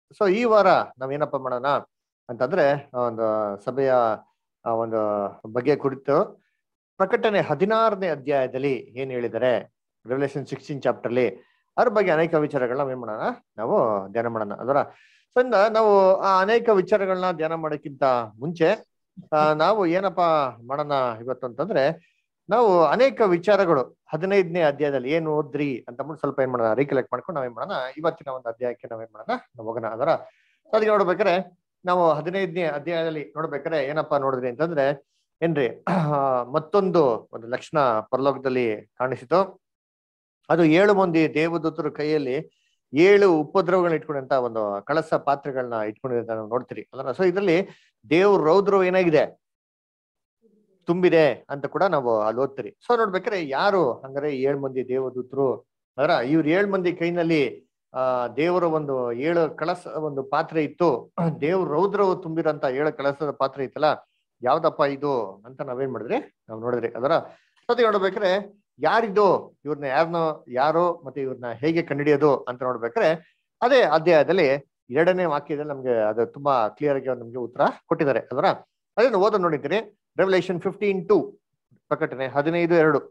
So ಈ ವಾರ ನಾವೇನಪ್ಪ ಮಾಡೋಣ ಅಂತಂದ್ರೆ ಆ ಒಂದು ಸಭೆಯ ಆ ಒಂದು ಬಗ್ಗೆ ಕುರಿತು ಪ್ರಕಟಣೆ ಹದಿನಾರನೇ ಅಧ್ಯಾಯದಲ್ಲಿ ಏನ್ ಹೇಳಿದ್ದಾರೆ ರೆವಲ್ಯೂಷನ್ ಸಿಕ್ಸ್ಟೀನ್ ಚಾಪ್ಟರ್ ಅಲ್ಲಿ ಅದ್ರ ಬಗ್ಗೆ ಅನೇಕ ವಿಚಾರಗಳನ್ನ ನಾವೇನ್ ಮಾಡೋಣ ನಾವು ಧ್ಯಾನ ಮಾಡೋಣ ಅದರ ಸೊ ಇಂದ ನಾವು ಆ ಅನೇಕ ವಿಚಾರಗಳನ್ನ ಧ್ಯಾನ ಮಾಡೋಕ್ಕಿಂತ ಮುಂಚೆ ಆ, ನಾವು ಏನಪ್ಪಾ ಮಾಡೋಣ ಇವತ್ತು ಅಂತಂದ್ರೆ ನಾವು ಅನೇಕ ವಿಚಾರಗಳು ಹದಿನೈದನೇ ಅಧ್ಯಾಯದಲ್ಲಿ ಏನು ಓದ್ರಿ ಅಂತ ಅಂದ್ಬಿಟ್ಟು ಸ್ವಲ್ಪ ಏನ್ ಮಾಡೋಣ ರೀಕಲೆಕ್ಟ್ ಮಾಡ್ಕೊಂಡು ನಾವೇನ್ ಮಾಡೋಣ ಇವತ್ತಿನ ಒಂದು ಅಧ್ಯಾಯಕ್ಕೆ ನಾವೇನ್ ಮಾಡೋಣ ನಾವು ಹೋಗೋಣ ಅದರ ಸೊ ಅದಕ್ಕೆ ನೋಡ್ಬೇಕಾರೆ ನಾವು ಹದಿನೈದನೇ ಅಧ್ಯಾಯದಲ್ಲಿ ನೋಡ್ಬೇಕಾರೆ ಏನಪ್ಪಾ ನೋಡಿದ್ರಿ ಅಂತಂದ್ರೆ ಏನ್ರಿ ಆ, ಮತ್ತೊಂದು ಒಂದು ಲಕ್ಷಣ ಪರಲೋಕದಲ್ಲಿ ಕಾಣಿಸಿತು ಅದು ಏಳು ಮಂದಿ ದೇವದೂತರ ಕೈಯಲ್ಲಿ ಏಳು ಉಪದ್ರವಗಳನ್ನ ಇಟ್ಕೊಂಡಂತ ಒಂದು ಕಳಸ ಪಾತ್ರೆಗಳನ್ನ ಇಟ್ಕೊಂಡಿರೋದನ್ನ ನಾವು ನೋಡ್ತೀರಿ ಅಲ್ಲ ಸೊ ಇದರಲ್ಲಿ ದೇವ್ರ ರೌದ್ರವು ಏನಾಗಿದೆ ತುಂಬಿದೆ ಅಂತ ಕೂಡ ನಾವು ಅಲ್ಲಿ ಓದ್ತೀರಿ ಸೊ ನೋಡ್ಬೇಕಾದ್ರೆ ಯಾರು ಹಂಗಾರೆ ಏಳು ಮಂದಿ ದೇವದೂತರು ಅದರ ಇವ್ರ ಏಳು ಮಂದಿ ಕೈನಲ್ಲಿ ಆ ದೇವರ ಒಂದು ಏಳು ಕಳಸ ಒಂದು ಪಾತ್ರೆ ಇತ್ತು ದೇವ್ರ ರೌದ್ರವು ತುಂಬಿರಂತ ಏಳು ಕಳಸದ ಪಾತ್ರೆ ಇತ್ತಲ್ಲ ಯಾವ್ದಪ್ಪ ಇದು ಅಂತ ನಾವೇನ್ ಮಾಡಿದ್ರಿ ನಾವು ನೋಡಿದ್ರಿ ಅದರ ಸತಿ ನೋಡ್ಬೇಕಾದ್ರೆ ಯಾರಿದು ಇವ್ರನ್ನ ಯಾರನ್ನ ಯಾರು ಮತ್ತೆ ಇವ್ರನ್ನ ಹೇಗೆ ಕಂಡುಹಿಡಿಯೋದು ಅಂತ ನೋಡ್ಬೇಕಾದ್ರೆ ಅದೇ ಅಧ್ಯಾಯದಲ್ಲಿ ಎರಡನೇ ವಾಕ್ಯದಲ್ಲಿ ನಮ್ಗೆ ಅದು ತುಂಬಾ ಕ್ಲಿಯರ್ ಆಗಿ ನಮ್ಗೆ ಉತ್ತರ ಕೊಟ್ಟಿದ್ದಾರೆ ಅದರ ಅದನ್ನು ಓದ ನೋಡಿದ್ದೀರಿ ರೆವಲ್ಯೂಷನ್ ಫಿಫ್ಟೀನ್ ಟು ಪ್ರಕಟಣೆ ಹದಿನೈದು ಎರಡು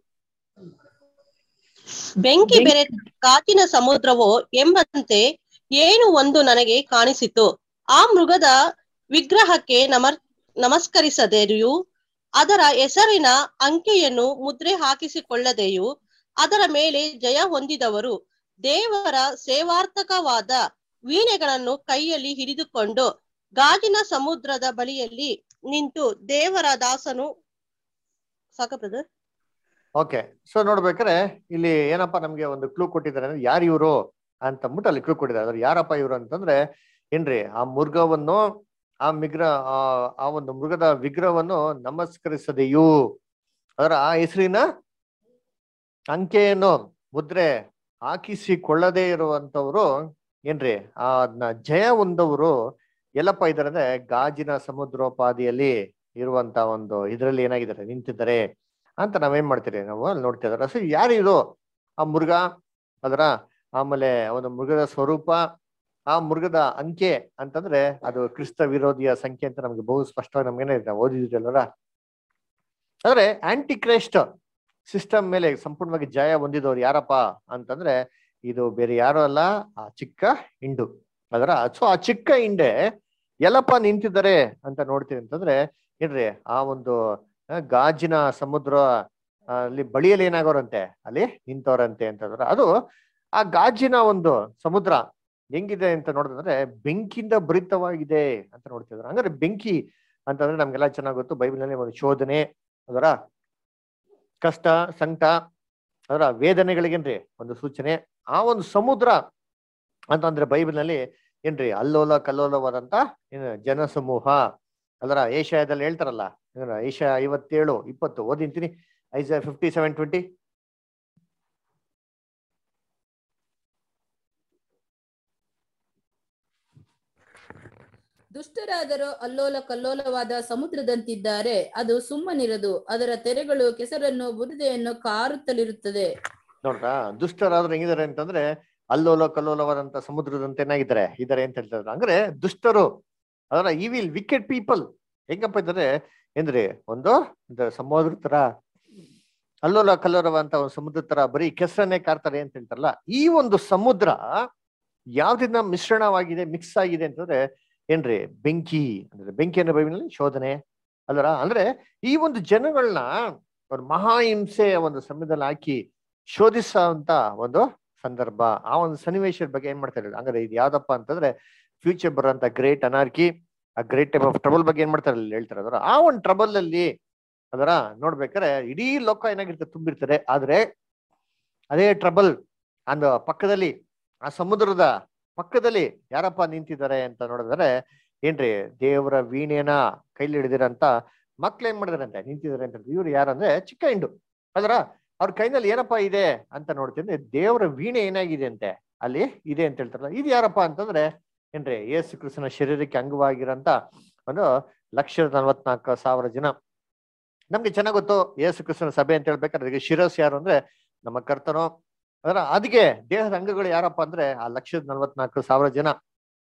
ಬೆಂಕಿ ಬೆರೆ ಕಾಚಿನ ಸಮುದ್ರವೋ ಎಂಬಂತೆ ಏನು ಒಂದು ನನಗೆ ಕಾಣಿಸಿತು ಆ ಮೃಗದ ವಿಗ್ರಹಕ್ಕೆ ನಮರ್ ನಮಸ್ಕರಿಸದೆಯೂ ಅದರ ಹೆಸರಿನ ಅಂಕೆಯನ್ನು ಮುದ್ರೆ ಹಾಕಿಸಿಕೊಳ್ಳದೆಯೂ ಅದರ ಮೇಲೆ ಜಯ ಹೊಂದಿದವರು ದೇವರ ಸೇವಾರ್ಥಕವಾದ ವೀಣೆಗಳನ್ನು ಕೈಯಲ್ಲಿ ಹಿಡಿದುಕೊಂಡು ಗಾಜಿನ ಸಮುದ್ರದ ಬಳಿಯಲ್ಲಿ ನಿಂತು ದೇವರ ದಾಸನು ಸಾಕ ಬ್ರದರ್ ಓಕೆ ಸೊ ನೋಡ್ಬೇಕಾದ್ರೆ ಇಲ್ಲಿ ಏನಪ್ಪಾ ನಮ್ಗೆ ಒಂದು ಕ್ಲೂ ಕೊಟ್ಟಿದ್ದಾರೆ ಅಂದ್ರೆ ಯಾರು ಇವರು ಅಂತ ಅಂದ್ಬಿಟ್ಟು ಅಲ್ಲಿ ಕ್ಲೂ ಕೊಟ್ಟಿದ್ದಾರೆ ಅದ್ರ ಯಾರಪ್ಪ ಇವರು ಅಂತಂದ್ರೆ ಏನ್ರಿ ಆ ಮೃಗವನ್ನು ಆ ಮಿಗ್ರ ಆ ಆ ಒಂದು ಮೃಗದ ವಿಗ್ರಹವನ್ನು ನಮಸ್ಕರಿಸದೆಯೂ ಅದರ ಆ ಹೆಸರಿನ ಅಂಕೆಯನ್ನು ಮುದ್ರೆ ಹಾಕಿಸಿಕೊಳ್ಳದೇ ಇರುವಂತವ್ರು ಏನ್ರಿ ಆ ಅದ್ನ ಜಯ ಹೊಂದವರು ಎಲ್ಲಪ್ಪ ಇದಾರೆ ಅಂದ್ರೆ ಗಾಜಿನ ಸಮುದ್ರೋಪಾದಿಯಲ್ಲಿ ಇರುವಂತ ಒಂದು ಇದ್ರಲ್ಲಿ ಏನಾಗಿದ್ದಾರೆ ನಿಂತಿದ್ದಾರೆ ಅಂತ ನಾವೇನ್ ಮಾಡ್ತೀರಿ ನಾವು ಅಲ್ಲಿ ನೋಡ್ತಾ ಇದಾರೆ ಸೊ ಯಾರಿದು ಆ ಮೃಗ ಅದರ ಆಮೇಲೆ ಒಂದು ಮೃಗದ ಸ್ವರೂಪ ಆ ಮೃಗದ ಅಂಕೆ ಅಂತಂದ್ರೆ ಅದು ಕ್ರಿಸ್ತ ವಿರೋಧಿಯ ಸಂಖ್ಯೆ ಅಂತ ನಮ್ಗೆ ಬಹು ಸ್ಪಷ್ಟವಾಗಿ ನಮ್ಗೇನೆ ನಾವು ಓದಿದ್ರಲ್ಲ ಆದ್ರೆ ಆಂಟಿ ಕ್ರೈಸ್ಟ್ ಸಿಸ್ಟಮ್ ಮೇಲೆ ಸಂಪೂರ್ಣವಾಗಿ ಜಯ ಹೊಂದಿದವ್ರು ಯಾರಪ್ಪ ಅಂತಂದ್ರೆ ಇದು ಬೇರೆ ಯಾರು ಅಲ್ಲ ಆ ಚಿಕ್ಕ ಹಿಂಡು ಅದರ ಸೊ ಆ ಚಿಕ್ಕ ಹಿಂಡೆ ಎಲ್ಲಪ್ಪ ನಿಂತಿದ್ದಾರೆ ಅಂತ ನೋಡ್ತೀವಿ ಅಂತಂದ್ರೆ ಏನ್ರಿ ಆ ಒಂದು ಆ, ಗಾಜಿನ ಸಮುದ್ರ ಆ, ಅಲ್ಲಿ ಬಳಿಯಲ್ಲಿ ಏನಾಗೋರಂತೆ ಅಲ್ಲಿ ನಿಂತವ್ರಂತೆ ಅಂತಂದ್ರೆ ಅದು ಆ ಗಾಜಿನ ಒಂದು ಸಮುದ್ರ ಹೆಂಗಿದೆ ಅಂತ ನೋಡಿದ್ರೆ ಬೆಂಕಿಯಿಂದ ಭರಿತವಾಗಿದೆ ಅಂತ ನೋಡ್ತಿದ್ರು ಹಂಗಾರೆ ಬೆಂಕಿ ಅಂತಂದ್ರೆ ನಮ್ಗೆಲ್ಲ ಚೆನ್ನಾಗ್ ಗೊತ್ತು ಬೈಬಲ್ನಲ್ಲಿ ಒಂದು ಶೋಧನೆ ಅದರ ಕಷ್ಟ ಸಂಕಟ ಅದರ ವೇದನೆಗಳಿಗೇನ್ರಿ ಒಂದು ಸೂಚನೆ ಆ ಒಂದು ಸಮುದ್ರ ಅಂತಂದ್ರೆ ಬೈಬಲ್ನಲ್ಲಿ ಏನ್ರಿ ಅಲ್ಲೋಲ ಕಲ್ಲೋಲವಾದಂತ ಏನು ಜನಸಮೂಹ ಅದರ ಏಷ್ಯಾದಲ್ಲಿ ಹೇಳ್ತಾರಲ್ಲ ಏನ ಏಷ್ಯಾ ಐವತ್ತೇಳು ಇಪ್ಪತ್ತು ಓದಿಂತೀನಿ ಐಸ ಫಿಫ್ಟಿ ಸೆವೆನ್ ಟ್ವೆಂಟಿ ದುಷ್ಟರಾದರೂ ಅಲ್ಲೋಲ ಕಲ್ಲೋಲವಾದ ಸಮುದ್ರದಂತಿದ್ದಾರೆ ಅದು ಸುಮ್ಮನಿರದು ಅದರ ತೆರೆಗಳು ಕೆಸರನ್ನು ಬುರದೆಯನ್ನು ಕಾರುತ್ತಲಿರುತ್ತದೆ ನೋಡ್ರಾ ದುಷ್ಟರಾದ್ರೆ ಹೆಂಗಿದ್ದಾರೆ ಅಂತಂದ್ರೆ ಅಲ್ಲೋಲ ಕಲ್ಲೋಲವಾದಂತ ಸಮುದ್ರದಂತೆ ಏನಾಗಿದ್ದಾರೆ ಇದಾರೆ ಅಂತ ಹೇಳ್ತಾರೆ ಅಂದ್ರೆ ದುಷ್ಟರು ಅದರ ಈ ವಿಲ್ ವಿಕೆಟ್ ಪೀಪಲ್ ಹೆಂಗಪ್ಪ ಇದ್ದಾರೆ ಏನ್ರಿ ಒಂದು ಒಂದು ಸಮುದ್ರ ತರ ಅಲ್ಲೋಲ ಕಲ್ಲೋಲವಂತ ಒಂದು ಸಮುದ್ರ ತರ ಬರೀ ಕೆಸರನ್ನೇ ಕಾರ್ತಾರೆ ಅಂತ ಹೇಳ್ತಾರಲ್ಲ ಈ ಒಂದು ಸಮುದ್ರ ಯಾವ್ದಿಂದ ಮಿಶ್ರಣವಾಗಿದೆ ಮಿಕ್ಸ್ ಆಗಿದೆ ಅಂತಂದ್ರೆ ಏನ್ರಿ ಬೆಂಕಿ ಅಂದ್ರೆ ಬೆಂಕಿ ಅನ್ನೋ ಬೈಬಿನಲ್ಲಿ ಶೋಧನೆ ಅಲ್ಲರ ಅಂದ್ರೆ ಈ ಒಂದು ಜನಗಳನ್ನ ಒಂದು ಮಹಾಹಿಂಸೆ ಒಂದು ಸಮಯದಲ್ಲಿ ಹಾಕಿ ಶೋಧಿಸುವಂತ ಒಂದು ಸಂದರ್ಭ ಆ ಒಂದು ಸನ್ನಿವೇಶದ ಬಗ್ಗೆ ಏನ್ ಮಾಡ್ತಾರೆ ಹಂಗಾರೆ ಇದು ಯಾವ್ದಪ್ಪ ಅಂತಂದ್ರೆ ಫ್ಯೂಚರ್ ಬರುವಂತ ಗ್ರೇಟ್ ಅನಾರ್ಕಿ ಆ ಗ್ರೇಟ್ ಟೈಪ್ ಆಫ್ ಟ್ರಬಲ್ ಬಗ್ಗೆ ಏನ್ ಮಾಡ್ತಾರೆ ಅಲ್ಲಿ ಹೇಳ್ತಾರೆ ಅದರ ಆ ಒಂದು ಟ್ರಬಲ್ ಅಲ್ಲಿ ಅದರ ನೋಡ್ಬೇಕಾದ್ರೆ ಇಡೀ ಲೋಕ ಏನಾಗಿರ್ತದೆ ತುಂಬಿರ್ತಾರೆ ಆದ್ರೆ ಅದೇ ಟ್ರಬಲ್ ಅಂದ ಪಕ್ಕದಲ್ಲಿ ಆ ಸಮುದ್ರದ ಪಕ್ಕದಲ್ಲಿ ಯಾರಪ್ಪ ನಿಂತಿದ್ದಾರೆ ಅಂತ ನೋಡಿದ್ರೆ ಏನ್ರಿ ದೇವರ ವೀಣೆನ ಕೈಲಿ ಹಿಡಿದಿರಂತ ಮಕ್ಳು ಏನ್ ಮಾಡಿದಾರಂತೆ ನಿಂತಿದ್ದಾರೆ ಅಂತ ಇವ್ರು ಯಾರಂದ್ರೆ ಚಿಕ್ಕ ಹಿಂಡು ಅದರ ಅವ್ರ ಕೈನಲ್ಲಿ ಏನಪ್ಪಾ ಇದೆ ಅಂತ ನೋಡ್ತೀನಿ ದೇವರ ವೀಣೆ ಏನಾಗಿದೆ ಅಂತೆ ಅಲ್ಲಿ ಇದೆ ಅಂತ ಹೇಳ್ತಾರಲ್ಲ ಇದು ಯಾರಪ್ಪ ಅಂತಂದ್ರೆ ಏನ್ರಿ ಯೇಸು ಕ್ರಿಸ್ತನ ಶರೀರಕ್ಕೆ ಅಂಗವಾಗಿರಂತ ಒಂದು ಲಕ್ಷದ ನಲ್ವತ್ನಾಲ್ಕು ಸಾವಿರ ಜನ ನಮ್ಗೆ ಚೆನ್ನಾಗ್ ಗೊತ್ತು ಯೇಸು ಕ್ರಿಸ್ತನ ಸಭೆ ಅಂತ ಹೇಳ್ಬೇಕಾದ್ರೆ ಇದಕ್ಕೆ ಶಿರಸ್ ಯಾರು ಅಂದ್ರೆ ನಮ್ಮ ಕರ್ತನೋ ಅದರ ಅದಕ್ಕೆ ದೇಹದ ಅಂಗಗಳು ಯಾರಪ್ಪ ಅಂದ್ರೆ ಆ ಲಕ್ಷದ ನಲ್ವತ್ನಾಲ್ಕು ಸಾವಿರ ಜನ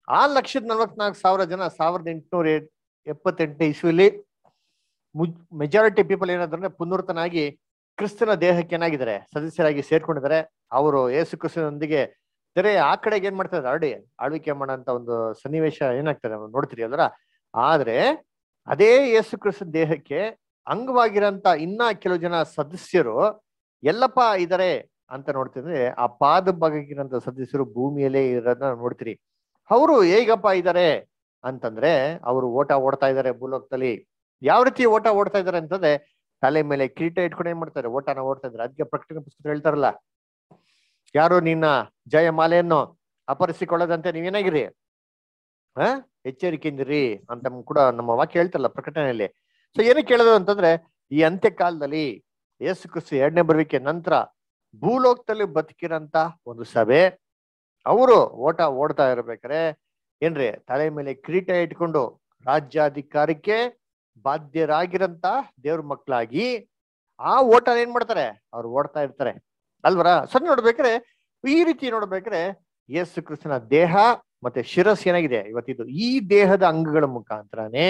ಆ ಲಕ್ಷದ ನಲ್ವತ್ನಾಲ್ಕು ಸಾವಿರ ಜನ ಸಾವಿರದ ಎಂಟುನೂರ ಎಪ್ಪತ್ತೆಂಟನೇ ಇಸ್ವಿಲಿ ಮೆಜಾರಿಟಿ ಪೀಪಲ್ ಏನಾದ್ರೆ ಪುನರ್ತನಾಗಿ ಕ್ರಿಸ್ತನ ದೇಹಕ್ಕೆ ಏನಾಗಿದ್ದಾರೆ ಸದಸ್ಯರಾಗಿ ಸೇರ್ಕೊಂಡಿದ್ದಾರೆ ಅವರು ಯೇಸು ಕ್ರಿಸ್ತನೊಂದಿಗೆ ತೆರೆ ಆ ಕಡೆಗೆ ಏನ್ ಮಾಡ್ತಾರೆ ಆಲ್ರೆಡಿ ಆಳ್ವಿಕೆ ಮಾಡೋಂತ ಒಂದು ಸನ್ನಿವೇಶ ಏನಾಗ್ತದೆ ನಾವು ನೋಡ್ತೀರಿ ಅಲ್ರ ಆದ್ರೆ ಅದೇ ಯೇಸು ಕ್ರಿಸ್ತನ ದೇಹಕ್ಕೆ ಅಂಗವಾಗಿರಂತ ಇನ್ನ ಕೆಲವು ಜನ ಸದಸ್ಯರು ಎಲ್ಲಪ್ಪ ಇದಾರೆ ಅಂತ ನೋಡ್ತಿದ್ರೆ ಆ ಪಾದ ಭಾಗಕ್ಕಿರಂತ ಸದಸ್ಯರು ಭೂಮಿಯಲ್ಲೇ ಇರೋದನ್ನ ನೋಡ್ತೀರಿ ಅವರು ಹೇಗಪ್ಪ ಇದಾರೆ ಅಂತಂದ್ರೆ ಅವರು ಓಟ ಓಡ್ತಾ ಇದಾರೆ ಭೂಲೋಕದಲ್ಲಿ ಯಾವ ರೀತಿ ಓಟ ಓಡ್ತಾ ಇದಾರೆ ಅಂತಂದ್ರೆ ತಲೆ ಮೇಲೆ ಕಿರೀಟ ಇಟ್ಕೊಂಡು ಏನ್ ಮಾಡ್ತಾರೆ ಓಟನ ಓಡ್ತಾ ಇದಾರೆ ಅದಕ್ಕೆ ಪ್ರಕಟಣೆ ಪುಸ್ತಕ ಹೇಳ್ತಾರಲ್ಲ ಯಾರು ನಿನ್ನ ಜಯಮಾಲೆಯನ್ನು ಅಪರಿಸಿಕೊಳ್ಳದಂತೆ ನೀವೇನಾಗಿರಿ ಹ ಎಚ್ಚರಿಕೆಯಿಂದಿರಿ ಅಂತ ಕೂಡ ನಮ್ಮ ವಾಕ್ಯ ಹೇಳ್ತಾರಲ್ಲ ಪ್ರಕಟಣೆಯಲ್ಲಿ ಸೊ ಏನಕ್ಕೆ ಹೇಳೋದು ಅಂತಂದ್ರೆ ಈ ಅಂತ್ಯ ಕಾಲದಲ್ಲಿ ಯೇಸು ಕ್ರಿಸ್ತು ಎರಡನೇ ಬರುವಿಕೆ ನಂತರ ಭೂಲೋಕದಲ್ಲಿ ಬದುಕಿರಂತ ಒಂದು ಸಭೆ ಅವರು ಓಟ ಓಡ್ತಾ ಇರ್ಬೇಕಾರೆ ಏನ್ರಿ ತಲೆ ಮೇಲೆ ಕಿರೀಟ ಇಟ್ಕೊಂಡು ರಾಜ್ಯಾಧಿಕಾರಕ್ಕೆ ಬಾಧ್ಯರಾಗಿರಂತ ದೇವ್ರ ಮಕ್ಕಳಾಗಿ ಆ ಓಟ ಏನ್ ಮಾಡ್ತಾರೆ ಅವ್ರು ಓಡ್ತಾ ಇರ್ತಾರೆ ಅಲ್ವರ ಸರಿ ನೋಡ್ಬೇಕಾರೆ ಈ ರೀತಿ ನೋಡ್ಬೇಕಾರೆ ಯೇಸು ಕ್ರಿಸ್ತನ ದೇಹ ಮತ್ತೆ ಶಿರಸ್ ಏನಾಗಿದೆ ಇವತ್ತಿದ್ದು ಈ ದೇಹದ ಅಂಗಗಳ ಮುಖಾಂತರನೇ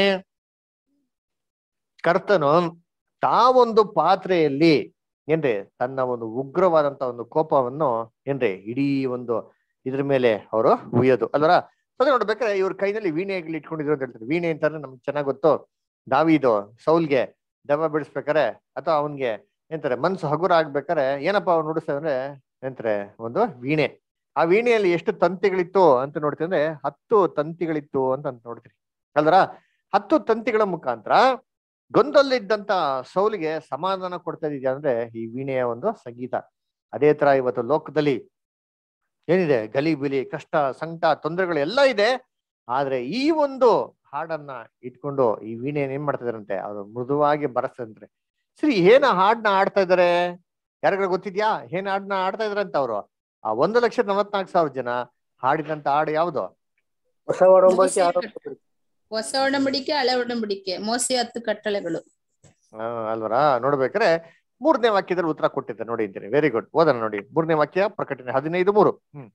ಕರ್ತನು ತಾವೊಂದು ಪಾತ್ರೆಯಲ್ಲಿ ಏನ್ರಿ ತನ್ನ ಒಂದು ಉಗ್ರವಾದಂತ ಒಂದು ಕೋಪವನ್ನು ಏನ್ರಿ ಇಡೀ ಒಂದು ಇದ್ರ ಮೇಲೆ ಅವರು ಉಯ್ಯೋದು ಅಲ್ವರ ಅದೇ ನೋಡ್ಬೇಕಾದ್ರೆ ಇವ್ರ ಕೈನಲ್ಲಿ ವೀಣೆಗಳು ಇಟ್ಕೊಂಡಿದ್ರು ಅಂತ ಹೇಳ್ತಾರೆ ವೀಣೆ ಅಂತಂದ್ರೆ ನಮ್ಗೆ ಚೆನ್ನಾಗ್ ಗೊತ್ತು ದಾವಿದು ಸೌಲ್ಗೆ ದೆವ್ವ ಬಿಡಿಸ್ಬೇಕಾರೆ ಅಥವಾ ಅವನ್ಗೆ ಎಂತಾರೆ ಮನ್ಸು ಹಗುರ ಆಗ್ಬೇಕಾರೆ ಏನಪ್ಪಾ ಅವ್ನು ನುಡಿಸ್ತಾರೆ ಎಂತಾರೆ ಒಂದು ವೀಣೆ ಆ ವೀಣೆಯಲ್ಲಿ ಎಷ್ಟು ತಂತಿಗಳಿತ್ತು ಅಂತ ನೋಡ್ತೀವಿ ಅಂದ್ರೆ ಹತ್ತು ತಂತಿಗಳಿತ್ತು ಅಂತ ಅಂತ ನೋಡ್ತೀರಿ ಅಲ್ದ್ರ ಹತ್ತು ತಂತಿಗಳ ಮುಖಾಂತರ ಗೊಂದಲ್ಲಿದ್ದಂತ ಸೌಲಿಗೆ ಸಮಾಧಾನ ಕೊಡ್ತಾ ಇದೆಯಾ ಅಂದ್ರೆ ಈ ವೀಣೆಯ ಒಂದು ಸಂಗೀತ ಅದೇ ತರ ಇವತ್ತು ಲೋಕದಲ್ಲಿ ಏನಿದೆ ಗಲಿಬಿಲಿ ಕಷ್ಟ ಸಂಕಟ ತೊಂದರೆಗಳು ಎಲ್ಲ ಇದೆ ಆದ್ರೆ ಈ ಒಂದು ಹಾಡನ್ನ ಇಟ್ಕೊಂಡು ಈ ವೀಣೆ ಏನ್ ಮಾಡ್ತಾ ಇದಾರಂತೆ ಅವರು ಮೃದುವಾಗಿ ಬರಸ್ತಂತ್ರೆ ಸರಿ ಏನ ಹಾಡ್ನ ಆಡ್ತಾ ಇದಾರೆ ಯಾರಿಗಾರ ಗೊತ್ತಿದ್ಯಾ ಏನ್ ಹಾಡ್ನ ಆಡ್ತಾ ಇದಾರಂತ ಅವರು ಆ ಒಂದು ಲಕ್ಷದ ನಲವತ್ನಾಲ್ಕು ಸಾವಿರ ಜನ ಹಾಡಿದಂತ ಹಾಡು ಯಾವ್ದು ಹೊಸ ಒಡಂಬಡಿಕೆ ಆರಂಭ ಹೊಸ ಒಡಂಬಡಿಕೆ ಹಳೆ ಒಡಂಬಡಿಕೆ ಮೋಸೆ ಹತ್ತು ಕಟ್ಟಳೆಗಳು ಆ, ಅಲ್ವರಾ ನೋಡ್ಬೇಕಾರೆ ಮೂರನೇ ವಾಕ್ಯದಲ್ಲಿ ಉತ್ತರ ಕೊಟ್ಟಿದ್ದೆ ನೋಡಿ ಅಂತೀನಿ ವೆರಿ ಗುಡ್ ಓದೋಣ ನೋಡಿ ಮೂರನೇ ವಾಕ್ಯ ಪ್ರಕಟಣೆ ಹದಿನೈದು ಮೂರು ಹ್ಮ್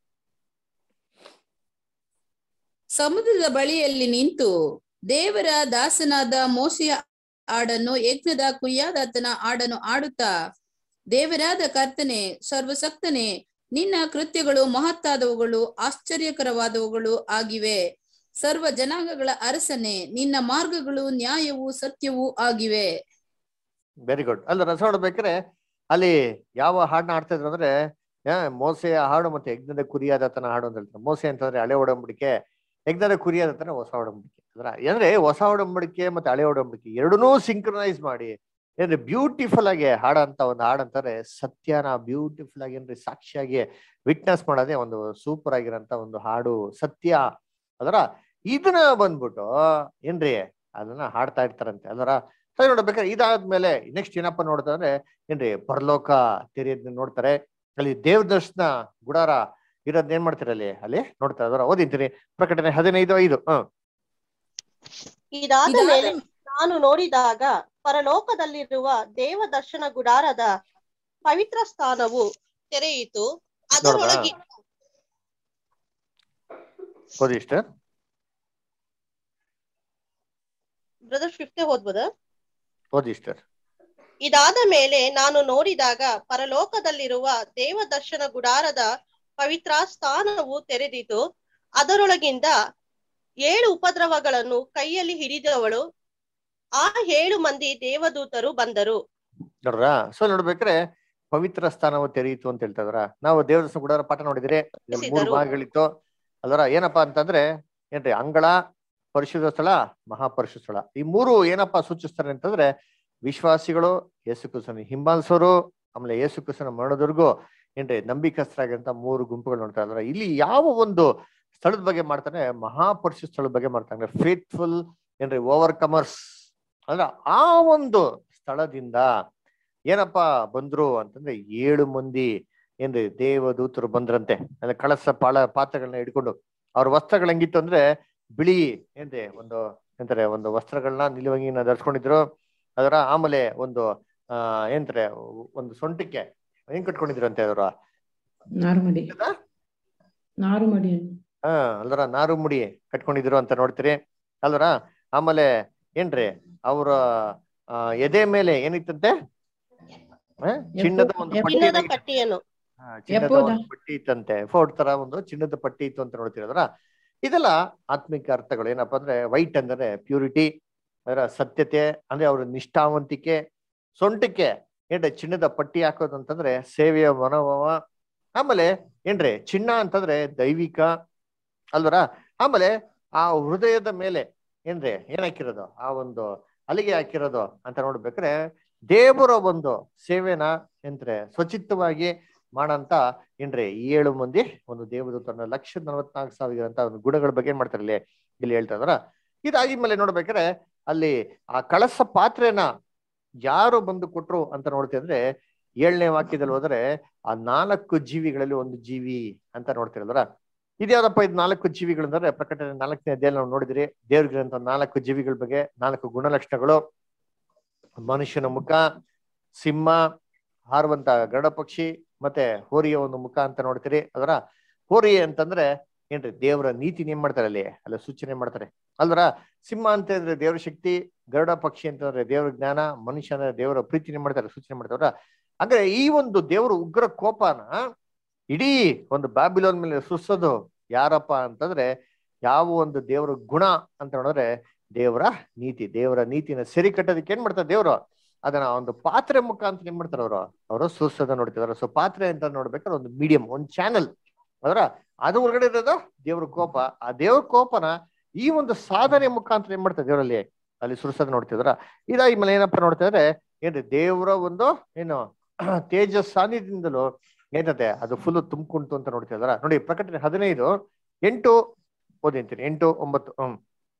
ಸಮುದ್ರದ ಬಳಿಯಲ್ಲಿ ನಿಂತು ದೇವರ ದಾಸನಾದ ಮೋಸೆಯ ಹಾಡನ್ನು ಯಜ್ಞದ ಕುಯ್ಯಾದಾತನ ಹಾಡನ್ನು ಆಡುತ್ತಾ ದೇವರಾದ ಕರ್ತನೆ ಸರ್ವಸಕ್ತನೆ ನಿನ್ನ ಕೃತ್ಯಗಳು ಮಹತ್ತಾದವುಗಳು ಆಶ್ಚರ್ಯಕರವಾದವುಗಳು ಆಗಿವೆ ಸರ್ವ ಜನಾಂಗಗಳ ಅರಸನೆ ನಿನ್ನ ಮಾರ್ಗಗಳು ನ್ಯಾಯವೂ ಸತ್ಯವೂ ಆಗಿವೆ ವೆರಿ ಗುಡ್ ಅಲ್ಲ ರಸ ನೋಡ್ಬೇಕಾದ್ರೆ ಅಲ್ಲಿ ಯಾವ ಹಾಡನ್ನ ಆಡ್ತಾ ಇದ್ರು ಅಂದ್ರೆ ಆ, ಮೋಸೆಯ ಹಾಡು ಮತ್ತೆ ಯಜ್ಞದ ಕುರಿಯಾದತನ ಹಾಡು ಅಂತ ಹೇಳ್ತಾರೆ ಮೋಸೆ ಅಂತಂದ್ರೆ ಹಳೆ ಒಡಂಬಡಿಕೆ ಯಜ್ಞದ ಕುರಿಯಾದತನ ಹೊಸ ಒಡಂಬಡಿಕೆ ಅದ್ರ ಅಂದ್ರೆ ಹೊಸ ಒಡಂಬಡಿಕೆ ಮತ್ತೆ ಹಳೆ ಒಡಂಬಡಿಕೆ ಎರಡನ್ನೂ ಸಿಂಕ್ರನೈಸ್ ಮಾಡಿ ಏನ್ರಿ ಬ್ಯೂಟಿಫುಲ್ ಆಗಿ ಹಾಡಂತ ಒಂದು ಹಾಡಂತಾರೆ ಸತ್ಯನ ಬ್ಯೂಟಿಫುಲ್ ಆಗಿ ಏನ್ರಿ ಸಾಕ್ಷಿಯಾಗಿ ವಿಟ್ನೆಸ್ ಮಾಡೋದೇ ಒಂದು ಸೂಪರ್ ಆಗಿರೋಂತ ಒಂದು ಹಾಡು ಸತ್ಯ ಅದರ ಇದನ್ನ ಬಂದ್ಬಿಟ್ಟು ಏನ್ರಿ ಅದನ್ನ ಹಾಡ್ತಾ ಇರ್ತಾರಂತೆ ಅದರ ಸರಿ ನೋಡ್ಬೇಕಾದ್ರೆ ಇದಾದ್ಮೇಲೆ ನೆಕ್ಸ್ಟ್ ಏನಪ್ಪ ನೋಡ್ತಾ ಅಂದ್ರೆ ಏನ್ರಿ ಪರಲೋಕ ತೆರೆಯೋದನ್ನ ನೋಡ್ತಾರೆ ಅಲ್ಲಿ ದೇವ್ರ ದರ್ಶನ ಗುಡಾರ ಇರೋದ್ ಏನ್ ಮಾಡ್ತಾರೆ ಅಲ್ಲಿ ಅಲ್ಲಿ ನೋಡ್ತಾರೆ ಅದರ ಓದಿಂತೀನಿ ಪ್ರಕಟಣೆ ಹದಿನೈದು ಐದು ಹ್ಮ್ ಇದಾದ ಇದಾದ ಮೇಲೆ ನಾನು ನೋಡಿದಾಗ ಪರಲೋಕದಲ್ಲಿರುವ ದೇವ ದರ್ಶನ ಗುಡಾರದ ಪವಿತ್ರ ಸ್ಥಾನವು ತೆರೆಯಿತು ಅದರೊಳಗೆ ಓದಿ ಇಷ್ಟ ಬ್ರದರ್ ಫಿಫ್ತ್ ಓದ್ಬೋದ ಓದಿ ಇಷ್ಟ ಇದಾದ ಮೇಲೆ ನಾನು ನೋಡಿದಾಗ ಪರಲೋಕದಲ್ಲಿರುವ ದೇವ ದರ್ಶನ ಗುಡಾರದ ಪವಿತ್ರ ಸ್ಥಾನವು ತೆರೆದಿತು ಅದರೊಳಗಿಂದ ಏಳು ಉಪದ್ರವಗಳನ್ನು ಕೈಯಲ್ಲಿ ಹಿಡಿದವಳು ಆ ಏಳು ಮಂದಿ ದೇವದೂತರು ಬಂದರು ನೋಡ್ರ ಸೊ ನೋಡ್ಬೇಕಾದ್ರೆ ಪವಿತ್ರ ಸ್ಥಾನವು ತೆರೆಯಿತು ಅಂತ ಹೇಳ್ತಾ ಇದ್ರ ನಾವು ದೇವರ ಗುಡಾರ ಪಾಠ ನೋಡಿದ್ರೆ ಇದ್ರಲ್ಲಿ ಮೂರು ಸಿದ್ಧರು. ಭಾಗಗಳಿತ್ತು ಅಲ್ವರ ಏನಪ್ಪಾ ಅಂತಂದ್ರೆ ಏನ್ರಿ ಅಂಗಳ ಪರಿಶುದ್ಧ ಸ್ಥಳ ಮಹಾಪರಿಶುದ್ಧ ಸ್ಥಳ ಈ ಮೂರು ಏನಪ್ಪಾ ಸೂಚಿಸ್ತಾರೆ ಅಂತಂದ್ರೆ ವಿಶ್ವಾಸಿಗಳು ಯೇಸು ಕ್ರಿಸ್ತನ ಹಿಂಬಾಲಿಸೋರು ಆಮೇಲೆ ಯೇಸು ಕ್ರಿಸ್ತನ ಮರಣದವರೆಗೂ ಏನ್ರಿ ನಂಬಿಕಸ್ಥರಾಗಿರಂತ ಮೂರು ಗುಂಪುಗಳು ನೋಡ್ತಾ ಇದಾರೆ ಇಲ್ಲಿ ಯಾವ ಒಂದು ಸ್ಥಳದ ಬಗ್ಗೆ ಮಾಡ್ತಾನೆ ಮಹಾಪರಿಶುದ್ಧ ಸ್ಥಳದ ಬಗ್ಗೆ ಮಾಡ್ತಾನೆ ಫೇತ್ಫುಲ್ ಏನ್ರಿ ಓವರ್ ಕಮರ್ಸ್ ಅಂದ್ರೆ ಆ ಒಂದು ಸ್ಥಳದಿಂದ ಏನಪ್ಪಾ ಬಂದ್ರು ಅಂತಂದ್ರೆ ಏಳು ಮಂದಿ ಏನ್ರಿ ದೇವದೂತರು ಬಂದ್ರಂತೆ ಅಂದ್ರೆ ಕಳಸ ಪಾಳ ಪಾತ್ರಗಳನ್ನ ಹಿಡ್ಕೊಂಡು ಅವ್ರ ವಸ್ತ್ರಗಳು ಹೆಂಗಿತ್ತು ಅಂದ್ರೆ ಬಿಳಿ ಏನ್ರಿ ಒಂದು ಎಂತಾರೆ ಒಂದು ವಸ್ತ್ರಗಳನ್ನ ನಿಲುವಂಗಿನ ಧರಿಸ್ಕೊಂಡಿದ್ರು ಅದರ ಆಮೇಲೆ ಒಂದು ಆ ಏನಂತಾರೆ ಒಂದು ಸೊಂಟಕ್ಕೆ ಹೆಂಗ್ ಕಟ್ಕೊಂಡಿದ್ರು ಅಂತೆ ಅದರ ನಾರುಮಡಿ ನಾರುಮಡಿ ಹಾ ಅಲ್ವರ ನಾರು ಮುಡಿ ಕಟ್ಕೊಂಡಿದ್ರು ಅಂತ ನೋಡ್ತೀರಿ ಅಲ್ವರ ಆಮೇಲೆ ಏನ್ರಿ ಅವರ ಎದೆ ಮೇಲೆ ಏನಿತ್ತಂತೆ ಆ, ಚಿನ್ನದ ಒಂದು ಎಪ್ಪು- ಪಟ್ಟಿ ಚಿನ್ನದ ಪಟ್ಟಿಯನ್ನು ಹಾ, ಚಿನ್ನದ ಎಪ್ಪೋದ? ಒಂದು ಪಟ್ಟಿ ಇತ್ತಂತೆ ಫೋರ್ಟ್ ತರ ಒಂದು ಚಿನ್ನದ ಪಟ್ಟಿ ಇತ್ತು ಅಂತ ನೋಡ್ತಿರೋದ್ರ ಇದೆಲ್ಲ ಆತ್ಮಿಕ ಅರ್ಥಗಳು ಏನಪ್ಪಾ ಅಂದ್ರೆ ವೈಟ್ ಅಂದ್ರೆ ಪ್ಯೂರಿಟಿ ಅದರ ಸತ್ಯತೆ ಅಂದ್ರೆ ಅವ್ರ ನಿಷ್ಠಾವಂತಿಕೆ ಸೊಂಟಕ್ಕೆ ಏನ್ರಿ ಚಿನ್ನದ ಪಟ್ಟಿ ಹಾಕೋದು ಅಂತಂದ್ರೆ ಸೇವೆಯ ಮನೋಭಾವ ಆಮೇಲೆ ಏನ್ರಿ ಚಿನ್ನ ಅಂತಂದ್ರೆ ದೈವಿಕ ಅಲ್ವರ ಆಮೇಲೆ ಆ ಹೃದಯದ ಮೇಲೆ ಏನ್ರಿ ಏನ್ ಹಾಕಿರೋದು ಆ ಒಂದು ಅಲಿಗೆ ಹಾಕಿರೋದು ಅಂತ ನೋಡ್ಬೇಕಾದ್ರೆ ದೇವರ ಒಂದು ಸೇವೆನ ಏನ್ರೆ ಸ್ವಚಿತ್ತವಾಗಿ ಮಾಡಂತ ಏನ್ರಿ ಈ ಏಳು ಮಂದಿ ಒಂದು ದೇವದೂತನ ಲಕ್ಷ ನಲವತ್ನಾಲ್ಕು ಸಾವಿರ ಅಂತ ಒಂದು ಗುಣಗಳ ಬಗ್ಗೆ ಏನ್ ಮಾಡ್ತಾರೆ ಇಲ್ಲಿ ಇಲ್ಲಿ ಹೇಳ್ತಾ ಇದಾರ ಇದಾಗಿದ್ಮೇಲೆ ನೋಡ್ಬೇಕಾದ್ರೆ ಅಲ್ಲಿ ಆ ಕಳಸ ಪಾತ್ರೆನ ಯಾರು ಬಂದು ಕೊಟ್ರು ಅಂತ ನೋಡ್ತೀವಿ ಅಂದ್ರೆ ಏಳನೇ ವಾಕ್ಯದಲ್ಲಿ ಹೋದ್ರೆ ಆ ನಾಲ್ಕು ಜೀವಿಗಳಲ್ಲಿ ಒಂದು ಜೀವಿ ಅಂತ ನೋಡ್ತಿರಲ್ವರ ಇದ್ಯಾವ್ದಪ್ಪ ಇದು ನಾಲ್ಕು ಜೀವಿಗಳು ಅಂದ್ರೆ ಪ್ರಕಟಣೆ ನಾಲ್ಕನೇ ಅಧ್ಯಾಯ ನಾವು ನೋಡಿದ್ರಿ ದೇವ್ರಿಗಿರಂತ ನಾಲ್ಕು ಜೀವಿಗಳ ಬಗ್ಗೆ ನಾಲ್ಕು ಗುಣಲಕ್ಷಣಗಳು ಮನುಷ್ಯನ ಮುಖ ಸಿಂಹ ಹಾರುವಂತ ಗರುಡ ಪಕ್ಷಿ ಮತ್ತೆ ಹೋರಿಯ ಒಂದು ಮುಖ ಅಂತ ನೋಡ್ತೀರಿ ಅದರ ಹೋರಿ ಅಂತಂದ್ರೆ ಏನ್ರಿ ದೇವರ ನೀತಿ ಏನ್ ಮಾಡ್ತಾರೆ ಅಲ್ಲಿ ಅಲ್ಲಿ ಸೂಚನೆ ಮಾಡ್ತಾರೆ ಅಲ್ವರ ಸಿಂಹ ಅಂತ ಅಂದ್ರೆ ದೇವರ ಶಕ್ತಿ ಗರುಡ ಪಕ್ಷಿ ಅಂತಂದ್ರೆ ದೇವರ ಜ್ಞಾನ ಮನುಷ್ಯ ಅಂದ್ರೆ ದೇವರ ಪ್ರೀತಿ ಏನ್ ಮಾಡ್ತಾರೆ ಸೂಚನೆ ಮಾಡ್ತಾರ ಅಂದ್ರೆ ಈ ಒಂದು ದೇವರ ಉಗ್ರ ಕೋಪನ ಇಡೀ ಒಂದು ಬ್ಯಾಬಿಲೋನ್ ಮೇಲೆ ಸುರ್ಸೋದು ಯಾರಪ್ಪ ಅಂತಂದ್ರೆ ಯಾವ ಒಂದು ದೇವರ ಗುಣ ಅಂತ ನೋಡಿದ್ರೆ ದೇವರ ನೀತಿ ದೇವರ ನೀತಿನ ಸರಿ ಕಟ್ಟೋದಕ್ಕೆ ಏನ್ ಮಾಡ್ತಾರೆ ದೇವರು ಅದನ್ನ ಒಂದು ಪಾತ್ರೆ ಮುಖಾಂತರ ಏನ್ ಮಾಡ್ತಾರೆ ಅವರು ಅವರು ಸುರ್ಸೋದ ನೋಡ್ತಿದಾರೆ ಸೊ ಪಾತ್ರೆ ಅಂತ ನೋಡ್ಬೇಕಾದ್ರೆ ಒಂದು ಮೀಡಿಯಂ ಒಂದು ಚಾನಲ್ ಅದರ ಅದು ಹೊರಗಡೆ ಇರೋದು ದೇವ್ರ ಕೋಪ ಆ ದೇವ್ರ ಕೋಪನ ಈ ಒಂದು ಸಾಧನೆ ಮುಖಾಂತರ ಏನ್ ಮಾಡ್ತಾರೆ ದೇವರಲ್ಲಿ ಅಲ್ಲಿ ಸುರ್ಸೋದ್ ನೋಡ್ತಿದ್ರ ಇದಾಗಿ ಮೇಲೆ ಏನಪ್ಪ ನೋಡ್ತಾ ಇದ್ರೆ ಏನ್ರಿ ದೇವರ ಒಂದು ಏನು ತೇಜಸ್ ಸಾನ್ನಿಧ್ಯದಿಂದಲೂ ಏನಂತೆ ಅದು ಫುಲ್ ತುಂಬಿಕೊಂತು ಅಂತ ನೋಡ್ತಾ ಇದಾರ ನೋಡಿ ಪ್ರಕಟಣೆ ಹದಿನೈದು ಎಂಟು ಓದಿಂತೀನಿ ಎಂಟು ಒಂಬತ್ತು ಹ್ಮ್